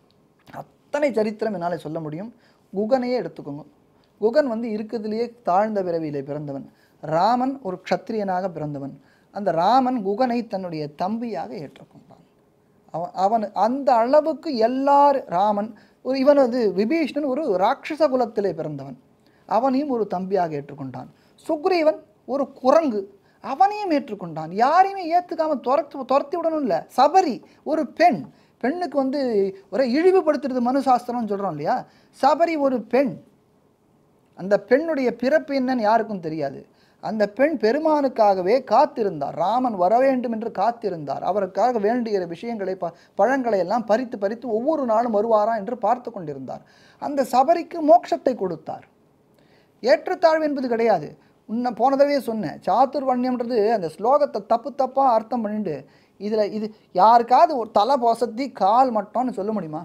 அத்தனை சரித்திரம் என்னால் சொல்ல முடியும் குகனையே எடுத்துக்கோங்க குகன் வந்து இருக்கிறதுலேயே தாழ்ந்த பிறவியிலே பிறந்தவன் ராமன் ஒரு க்ஷத்திரியனாக பிறந்தவன் அந்த ராமன் குகனை தன்னுடைய தம்பியாக ஏற்றுக்கொண்டான் அவன் அவன் அந்த அளவுக்கு எல்லார் ராமன் ஒரு இவன் வந்து விபீஷ்ணன் ஒரு ராட்சச குலத்திலே பிறந்தவன் அவனையும் ஒரு தம்பியாக ஏற்றுக்கொண்டான் சுக்ரீவன் ஒரு குரங்கு அவனையும் ஏற்றுக்கொண்டான் யாரையுமே ஏற்றுக்காம துரத்து துரத்தி விடணும் இல்லை சபரி ஒரு பெண் பெண்ணுக்கு வந்து ஒரு இழிவுபடுத்துறது மனு சாஸ்திரம்னு சொல்கிறோம் இல்லையா சபரி ஒரு பெண் அந்த பெண்ணுடைய பிறப்பு என்னன்னு யாருக்கும் தெரியாது அந்த பெண் பெருமானுக்காகவே காத்திருந்தார் ராமன் வர வேண்டும் என்று காத்திருந்தார் அவருக்காக வேண்டிய விஷயங்களை ப பழங்களை எல்லாம் பறித்து பறித்து ஒவ்வொரு நாளும் வருவாரா என்று பார்த்து கொண்டிருந்தார் அந்த சபரிக்கு மோட்சத்தை கொடுத்தார் ஏற்றத்தாழ்வு என்பது கிடையாது உன்னை போன தடவையே சொன்னேன் சாத்துர்வண்யம்ன்றது அந்த ஸ்லோகத்தை தப்பு தப்பாக அர்த்தம் பண்ணிட்டு இதில் இது யாருக்காவது ஒரு தலை வசதி கால் மட்டம்னு சொல்ல முடியுமா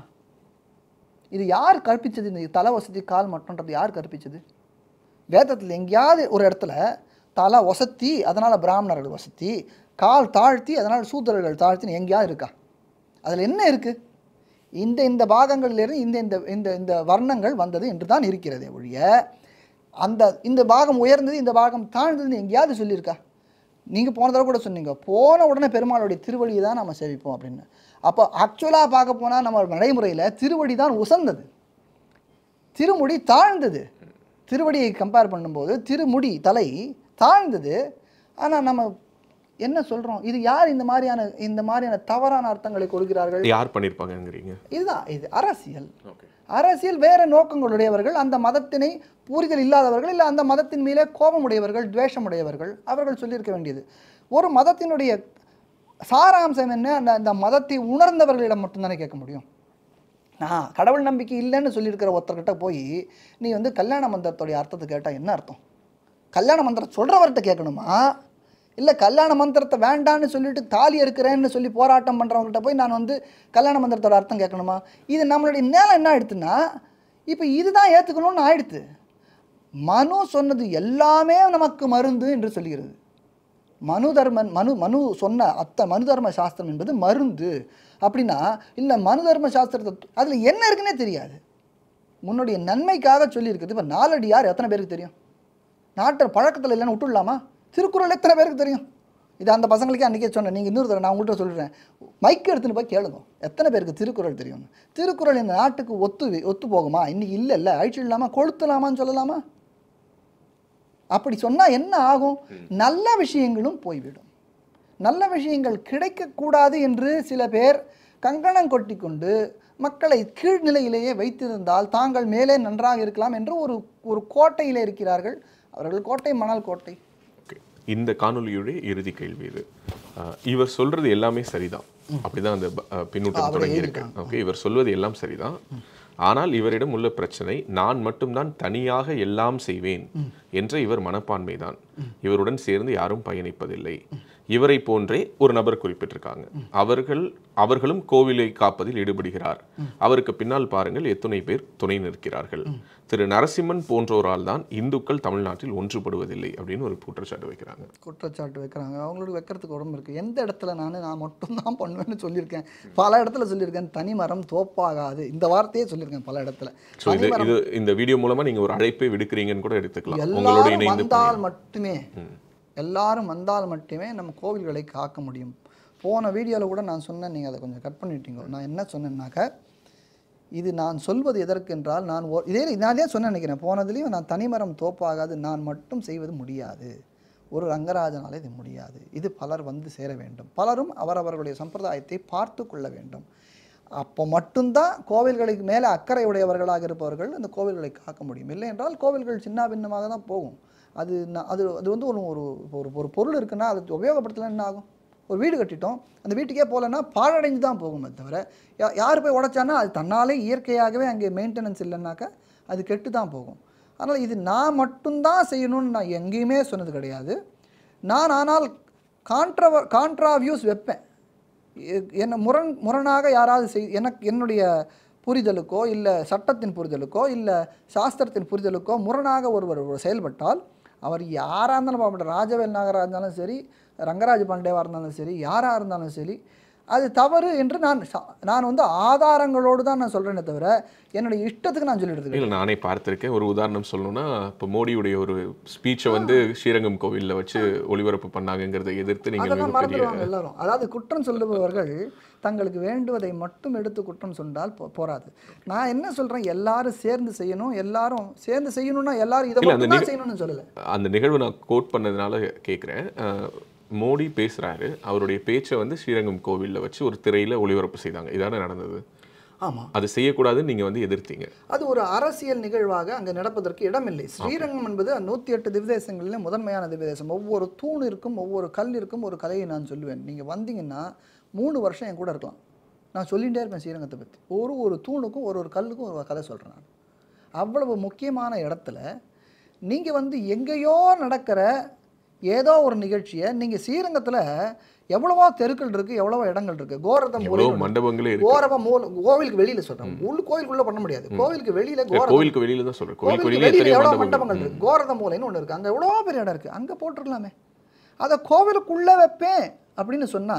இது யார் கற்பிச்சது இந்த தலை வசதி கால் மட்டம்ன்றது யார் கற்பிச்சது வேதத்தில் எங்கேயாவது ஒரு இடத்துல தலை வசத்தி அதனால் பிராமணர்கள் வசதி கால் தாழ்த்தி அதனால் சூத்திரர்கள் தாழ்த்தின்னு எங்கேயாவது இருக்கா அதில் என்ன இருக்குது இந்த இந்த பாகங்களிலிருந்து இந்த இந்த இந்த இந்த வர்ணங்கள் வந்தது என்று தான் இருக்கிறதே ஒழிய அந்த இந்த பாகம் உயர்ந்தது இந்த பாகம் தாழ்ந்ததுன்னு எங்கேயாவது சொல்லியிருக்கா நீங்கள் போன தடவை கூட சொன்னீங்க போன உடனே பெருமாளுடைய திருவடியை தான் நம்ம சேவிப்போம் அப்படின்னு அப்போ ஆக்சுவலாக பார்க்க போனால் நம்ம நடைமுறையில் திருவடி தான் உசந்தது திருமுடி தாழ்ந்தது திருவடியை கம்பேர் பண்ணும்போது திருமுடி தலை தாழ்ந்தது ஆனால் நம்ம என்ன சொல்கிறோம் இது யார் இந்த மாதிரியான இந்த மாதிரியான தவறான அர்த்தங்களை கொடுக்கிறார்கள் யார் பண்ணியிருப்பாங்கங்கிறீங்க இதுதான் இது அரசியல் ஓகே அரசியல் வேறு நோக்கங்களுடையவர்கள் அந்த மதத்தினை புரிதல் இல்லாதவர்கள் இல்லை அந்த மதத்தின் மேலே கோபமுடையவர்கள் துவேஷமுடையவர்கள் அவர்கள் சொல்லியிருக்க வேண்டியது ஒரு மதத்தினுடைய சாராம்சம் என்ன அந்த அந்த மதத்தை உணர்ந்தவர்களிடம் மட்டும்தானே கேட்க முடியும் நான் கடவுள் நம்பிக்கை இல்லைன்னு சொல்லியிருக்கிற ஒருத்தர்கிட்ட போய் நீ வந்து கல்யாண மந்திரத்துடைய அர்த்தத்தை கேட்டால் என்ன அர்த்தம் கல்யாண மந்திரம் சொல்கிறவர்கிட்ட கேட்கணுமா இல்லை கல்யாண மந்திரத்தை வேண்டான்னு சொல்லிட்டு தாலி இருக்கிறேன்னு சொல்லி போராட்டம் பண்ணுறவங்ககிட்ட போய் நான் வந்து கல்யாண மந்திரத்தோட அர்த்தம் கேட்கணுமா இது நம்மளுடைய நேரம் என்ன ஆயிடுத்துன்னா இப்போ இதுதான் ஏற்றுக்கணும்னு ஆயிடுத்து மனு சொன்னது எல்லாமே நமக்கு மருந்து என்று சொல்கிறது மனு தர்மன் மனு மனு சொன்ன அத்த மனு தர்ம சாஸ்திரம் என்பது மருந்து அப்படின்னா இல்லை மனு தர்ம சாஸ்திரத்தை அதில் என்ன இருக்குன்னே தெரியாது உன்னுடைய நன்மைக்காக சொல்லியிருக்குது இப்போ நாலடியார் எத்தனை பேருக்கு தெரியும் நாட்டு பழக்கத்தில் இல்லைன்னு விட்டுடலாமா திருக்குறள் எத்தனை பேருக்கு தெரியும் இது அந்த பசங்களுக்கே அன்றைக்கே சொன்னேன் நீங்கள் இன்னொரு தடவை நான் உங்கள்கிட்ட சொல்கிறேன் மைக் எடுத்துன்னு போய் கேளுங்க எத்தனை பேருக்கு திருக்குறள் தெரியும் திருக்குறள் இந்த நாட்டுக்கு ஒத்து ஒத்து போகுமா இன்னைக்கு இல்லை இல்லை அழிச்சிடலாமா கொளுத்தலாமான்னு சொல்லலாமா அப்படி சொன்னால் என்ன ஆகும் நல்ல விஷயங்களும் போய்விடும் நல்ல விஷயங்கள் கிடைக்கக்கூடாது என்று சில பேர் கங்கணம் கொட்டி கொண்டு மக்களை கீழ்நிலையிலேயே வைத்திருந்தால் தாங்கள் மேலே நன்றாக இருக்கலாம் என்று ஒரு ஒரு கோட்டையிலே இருக்கிறார்கள் அவர்கள் கோட்டை மணல் கோட்டை ஓகே இந்த காணொலியுடைய இறுதி கேள்வி இது அஹ், இவர் சொல்றது எல்லாமே சரிதான் அப்படிதான் அந்த ப- அஹ், பின்னூட்டம் அவர் தொடங்கி இருக்கு ஓகே இவர் சொல்வது எல்லாம் சரிதான் ஆனால் இவரிடம் உள்ள பிரச்சனை நான் மட்டும்தான் தனியாக எல்லாம் செய்வேன் என்ற இவர் மனப்பான்மைதான் இவருடன் சேர்ந்து யாரும் பயணிப்பதில்லை இவரை போன்றே ஒரு நபர் குறிப்பிட்டிருக்காங்க அவர்கள் அவர்களும் கோவிலை காப்பதில் ஈடுபடுகிறார் அவருக்கு பின்னால் பாருங்கள் எத்தனை பேர் துணை நிற்கிறார்கள் திரு நரசிம்மன் போன்றோரால் தான் இந்துக்கள் தமிழ்நாட்டில் ஒன்றுபடுவதில்லை அப்படின்னு ஒரு குற்றச்சாட்டு வைக்கிறாங்க குற்றச்சாட்டு வைக்கிறாங்க அவங்களுக்கு வைக்கிறதுக்கு உடம்பு இருக்குது எந்த இடத்துல நான் நான் மட்டும்தான் பண்ணுவேன்னு சொல்லியிருக்கேன் பல இடத்துல சொல்லியிருக்கேன் தனிமரம் தோப்பாகாது இந்த வார்த்தையே சொல்லியிருக்கேன் பல இடத்துல ஸோ இது இது இந்த வீடியோ மூலமா நீங்க ஒரு அழைப்பை விடுக்கிறீங்கன்னு கூட எடுத்துக்கலாம் உங்களோட எல்லாரும் இணைந்து வந்தால் மட்டுமே எல்லாரும் வந்தால் மட்டுமே நம்ம கோவில்களை காக்க முடியும் போன வீடியோவில் கூட நான் சொன்னேன் நீங்கள் அதை கொஞ்சம் கட் பண்ணிட்டீங்க நான் என்ன சொன்னேன்னாக்க இது நான் சொல்வது எதற்கென்றால் நான் ஒ- இதே நான் தான் சொன்னேன் நினைக்கிறேன் போனதுலேயும் நான் தனிமரம் தோப்பாகாது நான் மட்டும் செய்வது முடியாது ஒரு ரங்கராஜனால இது முடியாது இது பலர் வந்து சேர வேண்டும் பலரும் அவரவர்களுடைய சம்பிரதாயத்தை பார்த்து கொள்ள வேண்டும் அப்போ மட்டும்தான் கோவில்களுக்கு மேலே அக்கறை உடையவர்களாக இருப்பவர்கள் அந்த கோவில்களை காக்க முடியும் இல்லை என்றால் கோவில்கள் சின்ன பின்னமாக தான் போகும் அது ந- அது அது வந்து ஒரு ஒரு ஒரு ஒரு பொருள் இருக்குன்னா அது உபயோகப்படுத்தலாம் என்ன ஆகும் ஒரு வீடு கட்டிட்டோம் அந்த வீட்டுக்கே போகலன்னா பாழடைஞ்சு தான் போகுமே தவிர யா- யார் போய் உடைச்சானா அது தன்னாலே இயற்கையாகவே அங்கே மெயின்டெனன்ஸ் இல்லைன்னாக்கா அது கெட்டு தான் போகும் அதனால் இது நான் மட்டும்தான் செய்யணும்னு நான் எங்கேயுமே சொன்னது கிடையாது நான் ஆனால் கான்ட்ரவ கான்ட்ரா வியூஸ் வைப்பேன் எ- என்ன முரண் முரணாக யாராவது செய் எனக்கு என்னுடைய புரிதலுக்கோ இல்லை சட்டத்தின் புரிதலுக்கோ இல்லை சாஸ்திரத்தின் புரிதலுக்கோ முரணாக ஒருவர் ஒரு செயல்பட்டால் அவர் யாராக இருந்தாலும் பார்ப்பட்ட ராஜவேல் நாகராக இருந்தாலும் சரி ரங்கராஜ பாண்டேவாக இருந்தாலும் சரி யாராக இருந்தாலும் சரி அது தவறு என்று நான் ச- நான் வந்து ஆதாரங்களோடு தான் நான் சொல்கிறேனே தவிர என்னுடைய இஷ்டத்துக்கு நான் சொல்லிடுறது கிடையாது. இல்லை நானே பார்த்திருக்கேன் ஒரு உதாரணம் சொல்லணும்னா இப்போ மோடியுடைய ஒரு ஸ்பீச்சை வந்து ஸ்ரீரங்கம் கோவில்ல வச்சு ஒளிபரப்பு பண்ணாங்கங்கிறதை எதிர்த்து நீங்கள் அதெல்லாம் மிகப்பெரிய மறந்துடுவாங்க எல்லாரும் அதாவது குற்றம் சொல்லுபவர்கள் தங்களுக்கு வேண்டுவதை மட்டும் எடுத்து குற்றம் சொன்னால் போ- போராது நான் என்ன சொல்றேன் எல்லாரும் சேர்ந்து செய்யணும் எல்லாரும் சேர்ந்து செய்யணும்னா எல்லாரும் இதை இல்ல, அந்த மட்டும் தான் நிக- செய்யணும்னு சொல்லலை அந்த நிகழ்வு நான் கோட் பண்ணதுனால கேட்குறேன் மோடி பேசுறாரு அவருடைய பேச்சை வந்து ஸ்ரீரங்கம் கோவில்ல வச்சு ஒரு திரையில ஒளிபரப்பு செய்தாங்க இதானே நடந்தது ஆமாம் அது செய்யக்கூடாதுன்னு நீங்க வந்து எதிர்த்தீங்க அது ஒரு அரசியல் நிகழ்வாக அங்கே நடப்பதற்கு இடமில்லை ஸ்ரீரங்கம் என்பது நூற்றி எட்டு திவ்தேசங்களில் முதன்மையான திவ்தேசம் ஒவ்வொரு தூண் இருக்கும் ஒவ்வொரு கல் இருக்கும் ஒரு கதையை நான் சொல்லுவேன் நீங்கள் வந்தீங்கன்னா மூணு வருஷம் என் கூட இருக்கலாம் நான் சொல்லிகிட்டே இருப்பேன் ஸ்ரீரங்கத்தை பற்றி ஒரு ஒரு தூணுக்கும் ஒரு ஒரு கல்லுக்கும் ஒரு கதை சொல்கிறேன் நான் அவ்வளவு முக்கியமான இடத்துல நீங்கள் வந்து எங்கேயோ நடக்கிற ஏதோ ஒரு நிகழ்ச்சியை நீங்கள் ஸ்ரீரங்கத்தில் எவ்வளவோ தெருக்கள் இருக்குது எவ்வளவோ இடங்கள் இருக்குது கோரதம் எவ்வளவு மூலை மண்டபங்களே இருக்கு கோரவ மூல கோவிலுக்கு வெளியில சொல்றேன் உள்ள கோவிலுக்குள்ள பண்ண முடியாது கோவிலுக்கு வெளியில இல்ல, கோரதம் கோவிலுக்கு வெளியில தான் சொல்றேன் கோவிலுக்கு கோவிலுக்கு வெளியில வெளியில பெரிய எவ்வளவு மண்டபங்கள் மண்டபங்கள் இருக்கு கோரத மூலைன்னு ஒண்ணு இருக்கு அங்க எவ்வளோ பெரிய இடம் இருக்கு அங்க போட்டுருக்கலாமே அதை கோவிலுக்குள்ள வைப்பேன் அப்படின்னு சொன்னா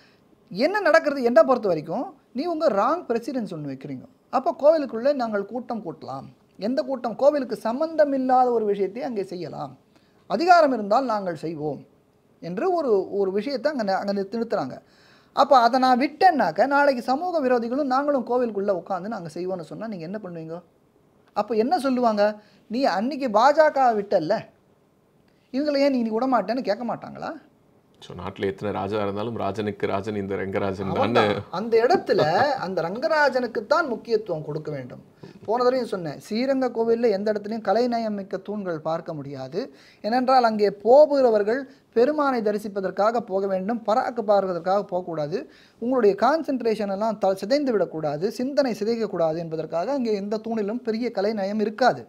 என்ன நடக்கிறது என்ன பொறுத்த வரைக்கும் நீ உங்க ராங் பிரசிடென்ஸ் ஒன்று வைக்கிறீங்க அப்போ கோவிலுக்குள்ள நாங்கள் கூட்டம் கூட்டலாம் எந்த கூட்டம் கோவிலுக்கு சம்பந்தம் இல்லாத ஒரு விஷயத்தை அங்கே செய்யலாம் அதிகாரம் இருந்தால் நாங்கள் செய்வோம் என்று ஒரு ஒரு விஷயத்தை அங்கே அங்கே நிறுத்துறாங்க அப்போ அதை நான் விட்டேன்னாக்க நாளைக்கு சமூக விரோதிகளும் நாங்களும் கோவிலுக்குள்ளே உட்காந்து நாங்கள் செய்வோம்னு சொன்னால் நீங்கள் என்ன பண்ணுவீங்க அப்போ என்ன சொல்லுவாங்க நீ அன்னைக்கு பாஜக விட்டல்ல இவங்களை ஏன் நீ விட மாட்டேன்னு கேட்க மாட்டாங்களா ஸோ நாட்டில் எத்தனை ராஜா இருந்தாலும் ராஜனுக்கு ராஜன் இந்த ரங்கராஜன் தான் அவன்தான். அந்த இடத்துல அந்த ரங்கராஜனுக்கு தான் முக்கியத்துவம் கொடுக்க வேண்டும் போன தடவையும் சொன்னேன் ஸ்ரீரங்க கோவிலில் எந்த இடத்துலையும் கலைநயம் மிக்க தூண்கள் பார்க்க முடியாது ஏனென்றால் அங்கே போகிறவர்கள் பெருமானை தரிசிப்பதற்காக போக வேண்டும் பராக்கு பார்ப்பதற்காக போகக்கூடாது உங்களுடைய கான்சென்ட்ரேஷன் எல்லாம் த சிதைந்து விடக்கூடாது சிந்தனை சிதைக்கக்கூடாது என்பதற்காக அங்கே எந்த தூணிலும் பெரிய கலைநயம் இருக்காது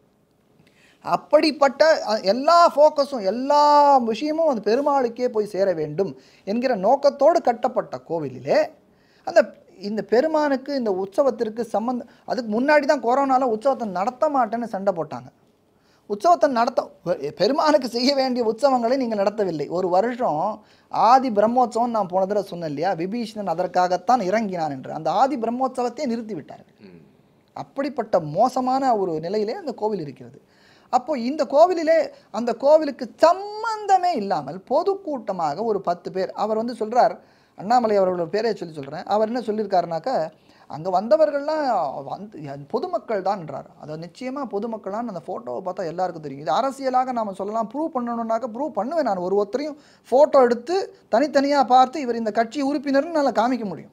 அப்படிப்பட்ட அ- எல்லா ஃபோக்கஸும் எல்லா விஷயமும் அந்த பெருமாளுக்கே போய் சேர வேண்டும் என்கிற நோக்கத்தோடு கட்டப்பட்ட கோவிலிலே அந்த இந்த பெருமானுக்கு இந்த உற்சவத்திற்கு சம்மந்தம் அதுக்கு முன்னாடி தான் கொரோனாவில் உற்சவத்தை நடத்த மாட்டேன்னு சண்டை போட்டாங்க உற்சவத்தை நடத்த பெ- பெருமானுக்கு செய்ய வேண்டிய உற்சவங்களை நீங்கள் நடத்தவில்லை ஒரு வருஷம் ஆதி பிரம்மோற்சவம் நான் போன தடவை சொன்னேன் இல்லையா விபீஷணன் அதற்காகத்தான் இறங்கினான் என்று அந்த ஆதி பிரம்மோற்சவத்தை நிறுத்தி விட்டார்கள் அப்படிப்பட்ட மோசமான ஒரு நிலையிலே அந்த கோவில் இருக்கிறது அப்போ இந்த கோவிலிலே அந்த கோவிலுக்கு சம்பந்தமே இல்லாமல் பொதுக்கூட்டமாக ஒரு பத்து பேர் அவர் வந்து சொல்றார் அண்ணாமலை அவர்களோட பேரை சொல்லி சொல்கிறேன் அவர் என்ன சொல்லியிருக்காருனாக்கா அங்கே வந்தவர்கள்லாம் வந்து பொதுமக்கள் தான்ன்றார் அதை நிச்சயமாக பொதுமக்களான்னு அந்த ஃபோட்டோவை பார்த்தா எல்லாருக்கும் தெரியும் இது அரசியலாக நாம் சொல்லலாம் ப்ரூவ் பண்ணணுன்னாக்கா ப்ரூவ் பண்ணுவேன் நான் ஒரு ஒருத்தரையும் ஃபோட்டோ எடுத்து தனித்தனியாக பார்த்து இவர் இந்த கட்சி உறுப்பினர்னு நல்லா காமிக்க முடியும்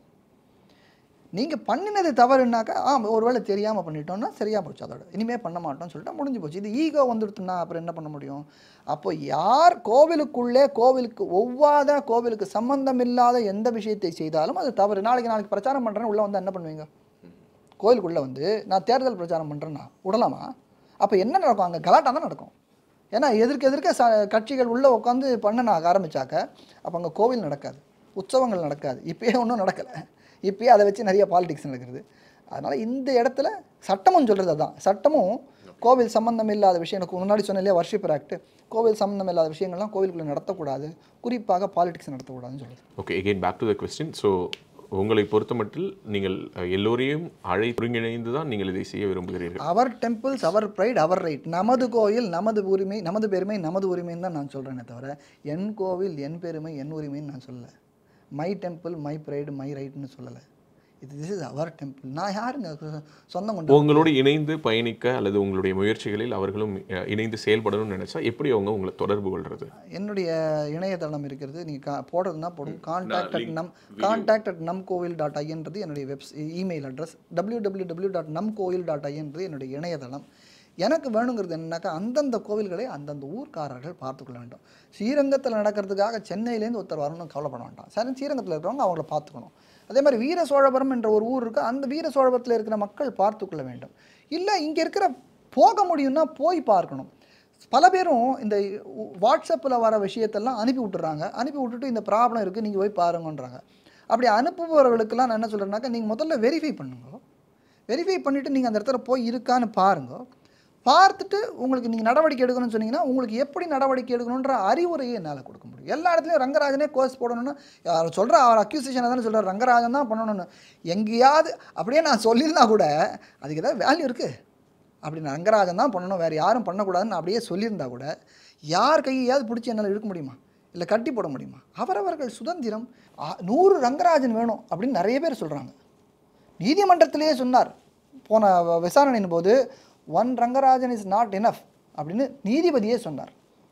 நீங்கள் பண்ணினது தவறுனாக்கா ஆ ஒருவேளை தெரியாமல் பண்ணிட்டோம்னா சரியாக போச்சு அதோட இனிமேல் பண்ண மாட்டோம்னு சொல்லிட்டு முடிஞ்சு போச்சு இது ஈகோ வந்துடுத்துன்னா அப்புறம் என்ன பண்ண முடியும் அப்போ யார் கோவிலுக்குள்ளே கோவிலுக்கு ஒவ்வாத கோவிலுக்கு சம்பந்தம் இல்லாத எந்த விஷயத்தை செய்தாலும் அது தவறு நாளைக்கு நாளைக்கு பிரச்சாரம் பண்ணுறேன்னு உள்ளே வந்து என்ன பண்ணுவீங்க கோயிலுக்குள்ளே வந்து நான் தேர்தல் பிரச்சாரம் பண்ணுறேன்னா விடலாமா அப்போ என்ன நடக்கும் அங்கே கலாட்டா தான் நடக்கும் ஏன்னா எதிர்க்க எதிர்க்க ச கட்சிகள் உள்ளே உட்காந்து பண்ண நான் ஆரம்பிச்சாக்க அப்போ அங்கே கோவில் நடக்காது உற்சவங்கள் நடக்காது இப்பயே ஒன்றும் நடக்கலை இப்பயே அதை வச்சு நிறைய பாலிடிக்ஸ் நடக்குது அதனால் இந்த இடத்துல சட்டமும் சொல்கிறது அதான் சட்டமும் கோவில் சம்பந்தம் இல்லாத விஷயம் எனக்கு முன்னாடி சொன்ன இல்லையா வர்ஷிப் ஆக்ட் கோவில் சம்பந்தம் இல்லாத விஷயங்கள்லாம் கோவிலுக்குள்ளே நடத்தக்கூடாது குறிப்பாக பாலிடிக்ஸ் நடத்தக்கூடாதுன்னு சொல்லுது okay again back to the question so உங்களை பொறுத்தமட்டில் நீங்கள் அஹ், எல்லோரையும் அழை ஒருங்கிணைந்து தான் நீங்கள் இதை செய்ய விரும்புகிறீர்கள் அவர் டெம்பிள்ஸ் அவர் ப்ரைட் அவர் ரைட் நமது கோயில் நமது உரிமை நமது பெருமை நமது உரிமைன்னு தான் நான் சொல்கிறேனே தவிர என் கோவில் என் பெருமை என் உரிமைன்னு நான் சொல்லலை my temple my pride my ரைட்னு சொல்லலை இது திஸ் இஸ் அவர் டெம்பிள் நான் யாருங்க சொ- சொந்தம் கொண்டு உங்களோடு இணைந்து பயணிக்க அல்லது உங்களுடைய முயற்சிகளில் அவர்களும் அஹ், இணைந்து செயல்படணும்னு நினைச்சா எப்படி அவங்க உங்களை தொடர்பு கொள்றது என்னுடைய இணையதளம் இருக்கிறது நீங்கள் கா போடுறதுனா போடும் கான்டாக்ட் அட் நம் கான்டாக்ட் அட் நம் கோவில் டாட் ஐன்றது என்னுடைய வெப்ஸ் email address W W W dot நம் கோவில் டாட் ஐன்றது என்னுடைய இணையதளம் எனக்கு வேணுங்கிறது என்னன்னாக்கா அந்தந்த கோவில்களை அந்தந்த ஊர்க்காரர்கள் பார்த்துக்கொள்ள வேண்டும் ஸ்ரீரங்கத்தில் நடக்கிறதுக்காக சென்னையிலேருந்து ஒருத்தர் வரணும்னு கவலைப்பட வேண்டாம் சரி ஸ்ரீரங்கத்தில் இருக்கிறவங்க அவங்கள பார்த்துக்கணும் அதே மாதிரி வீர சோழபுரம் என்ற ஒரு ஊர் இருக்குது அந்த வீர சோழபுரத்தில் இருக்கிற மக்கள் பார்த்துக்கொள்ள வேண்டும் இல்லை இங்கே இருக்கிற போக முடியும்னா போய் பார்க்கணும் பல பேரும் இந்த வாட்ஸ்அப்பில் வர விஷயத்தெல்லாம் அனுப்பி விட்டுறாங்க அனுப்பி விட்டுட்டு இந்த ப்ராப்ளம் இருக்குது நீங்கள் போய் பாருங்கன்றாங்க அப்படி அனுப்புபவர்களுக்கெல்லாம் நான் என்ன சொல்கிறேன்னாக்கா நீங்கள் முதல்ல வெரிஃபை பண்ணுங்க வெரிஃபை பண்ணிவிட்டு நீங்கள் அந்த இடத்துல போய் இருக்கான்னு பாருங்க பார்த்துட்டு உங்களுக்கு நீங்கள் நடவடிக்கை எடுக்கணும்னு சொன்னீங்கன்னா உங்களுக்கு எப்படி நடவடிக்கை எடுக்கணுன்ற அறிவுரையை என்னால் கொடுக்க முடியும் எல்லா இடத்துலையும் ரங்கராஜனே கோர்ஸ் போடணும்னா அவர் சொல்கிற அவர் அக்யூசேஷனை தானே சொல்கிறார் ரங்கராஜன் தான் பண்ணணும்னு எங்கேயாவது அப்படியே நான் சொல்லியிருந்தா கூட அதுக்கு ஏதாவது வேல்யூ இருக்குது அப்படி நான் ரங்கராஜன் தான் பண்ணணும் வேறு யாரும் பண்ணக்கூடாதுன்னு நான் அப்படியே சொல்லியிருந்தா கூட யார் கையையாவது பிடிச்சி என்னால் இழுக்க முடியுமா இல்லை கட்டி போட முடியுமா அவரவர்கள் சுதந்திரம் ஆ, நூறு ரங்கராஜன் வேணும் அப்படின்னு நிறைய பேர் சொல்கிறாங்க நீதிமன்றத்திலேயே சொன்னார் போன வ- விசாரணையின் போது one Rangarajan is not enough அப்படின்னு நீதிபதியே சொன்னார்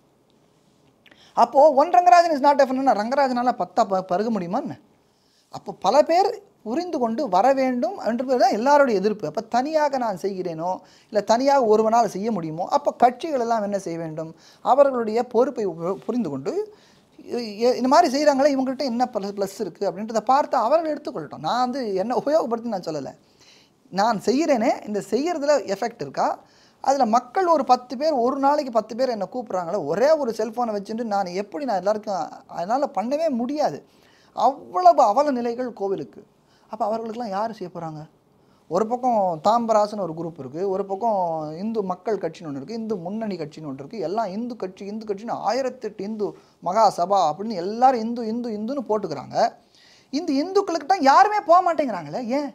அப்போது ஒன் ரங்கராஜன் இஸ் நாட் எஃப்னா ரங்கராஜனால் பத்தா ப பருக முடியுமா என்ன அப்போ பல பேர் புரிந்து கொண்டு வர வேண்டும் என்றது தான் எல்லாருடைய எதிர்ப்பு அப்போ தனியாக நான் செய்கிறேனோ இல்லை தனியாக ஒருவனால் செய்ய முடியுமோ அப்போ கட்சிகள் எல்லாம் என்ன செய்ய வேண்டும் அவர்களுடைய பொறுப்பை உ- புரிந்து கொண்டு இ- இ- இந்த மாதிரி செய்கிறாங்களே இவங்கள்ட்ட என்ன ப்ளஸ் ப்ளஸ் இருக்குது அப்படின்றத பார்த்து அவர்கள் எடுத்துக்கொள்ளட்டும் நான் வந்து என்ன உபயோகப்படுத்தி நான் சொல்லலை நான் செய்கிறேனே இந்த செய்கிறதுல எஃபெக்ட் இருக்கா அதில் மக்கள் ஒரு பத்து பேர் ஒரு நாளைக்கு பத்து பேர் என்னை கூப்பிட்றாங்களே ஒரே ஒரு செல்ஃபோனை வச்சுட்டு நான் எப்படி நான் எல்லாருக்கும் அதனால் பண்ணவே முடியாது அவ்வளவு அவல நிலைகள் கோவிலுக்கு அப்போ அவர்களுக்கெல்லாம் யார் செய்ய போகிறாங்க ஒரு பக்கம் தாம்பராசுன்னு ஒரு குரூப் இருக்குது ஒரு பக்கம் இந்து மக்கள் கட்சின்னு ஒன்று இருக்குது இந்து முன்னணி கட்சின்னு ஒன்று இருக்குது எல்லாம் இந்து கட்சி இந்து கட்சின்னு ஆயிரத்தெட்டு இந்து மகா சபா அப்படின்னு எல்லாரும் இந்து இந்து இந்துன்னு போட்டுக்கிறாங்க இந்த இந்துக்களுக்கு தான் யாருமே போக மாட்டேங்கிறாங்களே ஏன்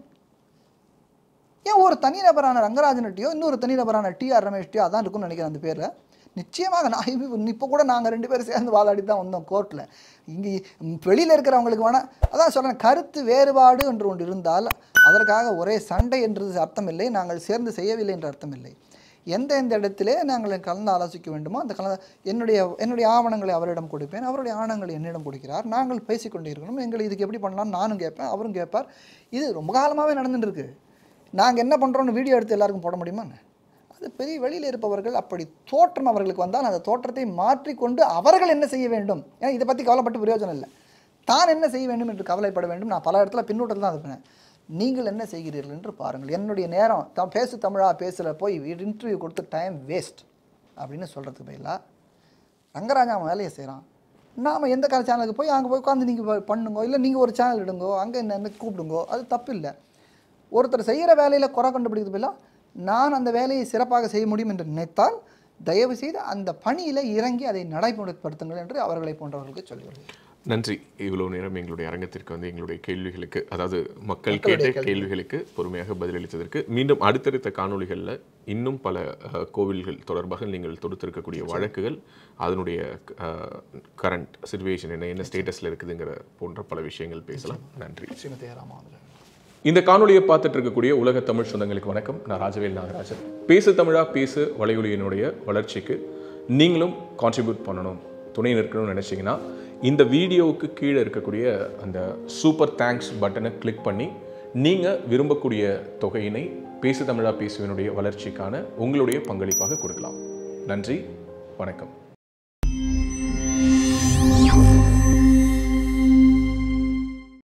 ஏன் ஒரு தனிநபரான ரங்கராஜன்கிட்டயோ இன்னொரு தனிநபரான டிஆர் ரமேஷ்டியோ அதான் இருக்கும்னு நினைக்கிறேன் அந்த பேரில் நிச்சயமாக நான் இப்போ கூட நாங்கள் ரெண்டு பேரும் சேர்ந்து வாதாடி தான் வந்தோம் கோர்ட்டில் இங்கே வெளியில் இருக்கிறவங்களுக்கு வேணால் அதான் சொல்கிறேன் கருத்து வேறுபாடு என்று ஒன்று இருந்தால் அதற்காக ஒரே சண்டை என்றது அர்த்தம் இல்லை நாங்கள் சேர்ந்து செய்யவில்லை என்ற அர்த்தம் இல்லை எந்த எந்த இடத்திலே நாங்கள் கலந்து ஆலோசிக்க வேண்டுமோ அந்த கலந்து என்னுடைய என்னுடைய ஆவணங்களை அவரிடம் கொடுப்பேன் அவருடைய ஆவணங்களை என்னிடம் கொடுக்கிறார் நாங்கள் பேசிக்கொண்டே இருக்கணும் எங்களை இதுக்கு எப்படி பண்ணலாம் நானும் கேட்பேன் அவரும் கேட்பார் இது ரொம்ப காலமாகவே நடந்துட்டு இருக்கு நாங்கள் என்ன பண்ணுறோன்னு வீடியோ எடுத்து எல்லாருக்கும் போட முடியுமா அது பெரிய வெளியில் இருப்பவர்கள் அப்படி தோற்றம் அவர்களுக்கு வந்தால் அந்த தோற்றத்தை மாற்றிக்கொண்டு அவர்கள் என்ன செய்ய வேண்டும் ஏன்னா இதை பற்றி கவலைப்பட்டு பிரயோஜனம் இல்லை தான் என்ன செய்ய வேண்டும் என்று கவலைப்பட வேண்டும் நான் பல இடத்துல பின்னூட்டத்தில் தான் இருப்பேன் நீங்கள் என்ன செய்கிறீர்கள் என்று பாருங்கள் என்னுடைய நேரம் தான் பேசு தமிழா பேசுகிற போய் இன்டர்வியூ கொடுத்து டைம் வேஸ்ட் அப்படின்னு சொல்கிறதுக்கு பதிலாக ரங்கராஜா அவன் வேலையை செய்கிறான் நாம் எந்த கால சேனலுக்கு போய் அங்கே போய் உட்காந்து நீங்கள் பண்ணுங்க இல்லை நீங்கள் ஒரு சேனல் இடுங்கோ அங்கே என்ன என்ன கூப்பிடுங்கோ அது தப்பு இல்லை ஒருத்தர் செய்கிற வேலையில் குறை கண்டுபிடிக்கிறது பதிலாக நான் அந்த வேலையை சிறப்பாக செய்ய முடியும் என்று நினைத்தால் தயவு செய்து அந்த பணியில் இறங்கி அதை நடைமுறைப்படுத்துங்கள் என்று அவர்களை போன்றவர்களுக்கு சொல்லிவிடுவேன் நன்றி இவ்வளவு நேரம் எங்களுடைய அரங்கத்திற்கு வந்து எங்களுடைய கேள்விகளுக்கு அதாவது மக்கள் கேட்ட கேள்விகளுக்கு பொறுமையாக பதிலளித்ததற்கு மீண்டும் அடுத்தடுத்த காணொளிகளில் இன்னும் பல அஹ், கோவில்கள் தொடர்பாக நீங்கள் தொடுத்திருக்கக்கூடிய வழக்குகள் அதனுடைய கரண்ட் சுச்சுவேஷன் என்ன என்ன ஸ்டேட்டஸில் இருக்குதுங்கிற போன்ற பல விஷயங்கள் பேசலாம் நன்றி ஸ்ரீமதி ராமானுஜன் இந்த காணொளியை பார்த்துட்டு இருக்கக்கூடிய உலக தமிழ் சொந்தங்களுக்கு வணக்கம் நான் ராஜவேல் நாகராஜன் பேசு தமிழா பேசு வலையொலியினுடைய வளர்ச்சிக்கு நீங்களும் கான்ட்ரிபியூட் பண்ணணும் துணை நிற்கணும்னு நினச்சிங்கன்னா இந்த வீடியோவுக்கு கீழே இருக்கக்கூடிய அந்த சூப்பர் தேங்க்ஸ் பட்டனை கிளிக் பண்ணி நீங்கள் விரும்பக்கூடிய தொகையினை பேசு தமிழா பேசுவினுடைய வளர்ச்சிக்கான உங்களுடைய பங்களிப்பாக கொடுக்கலாம் நன்றி வணக்கம்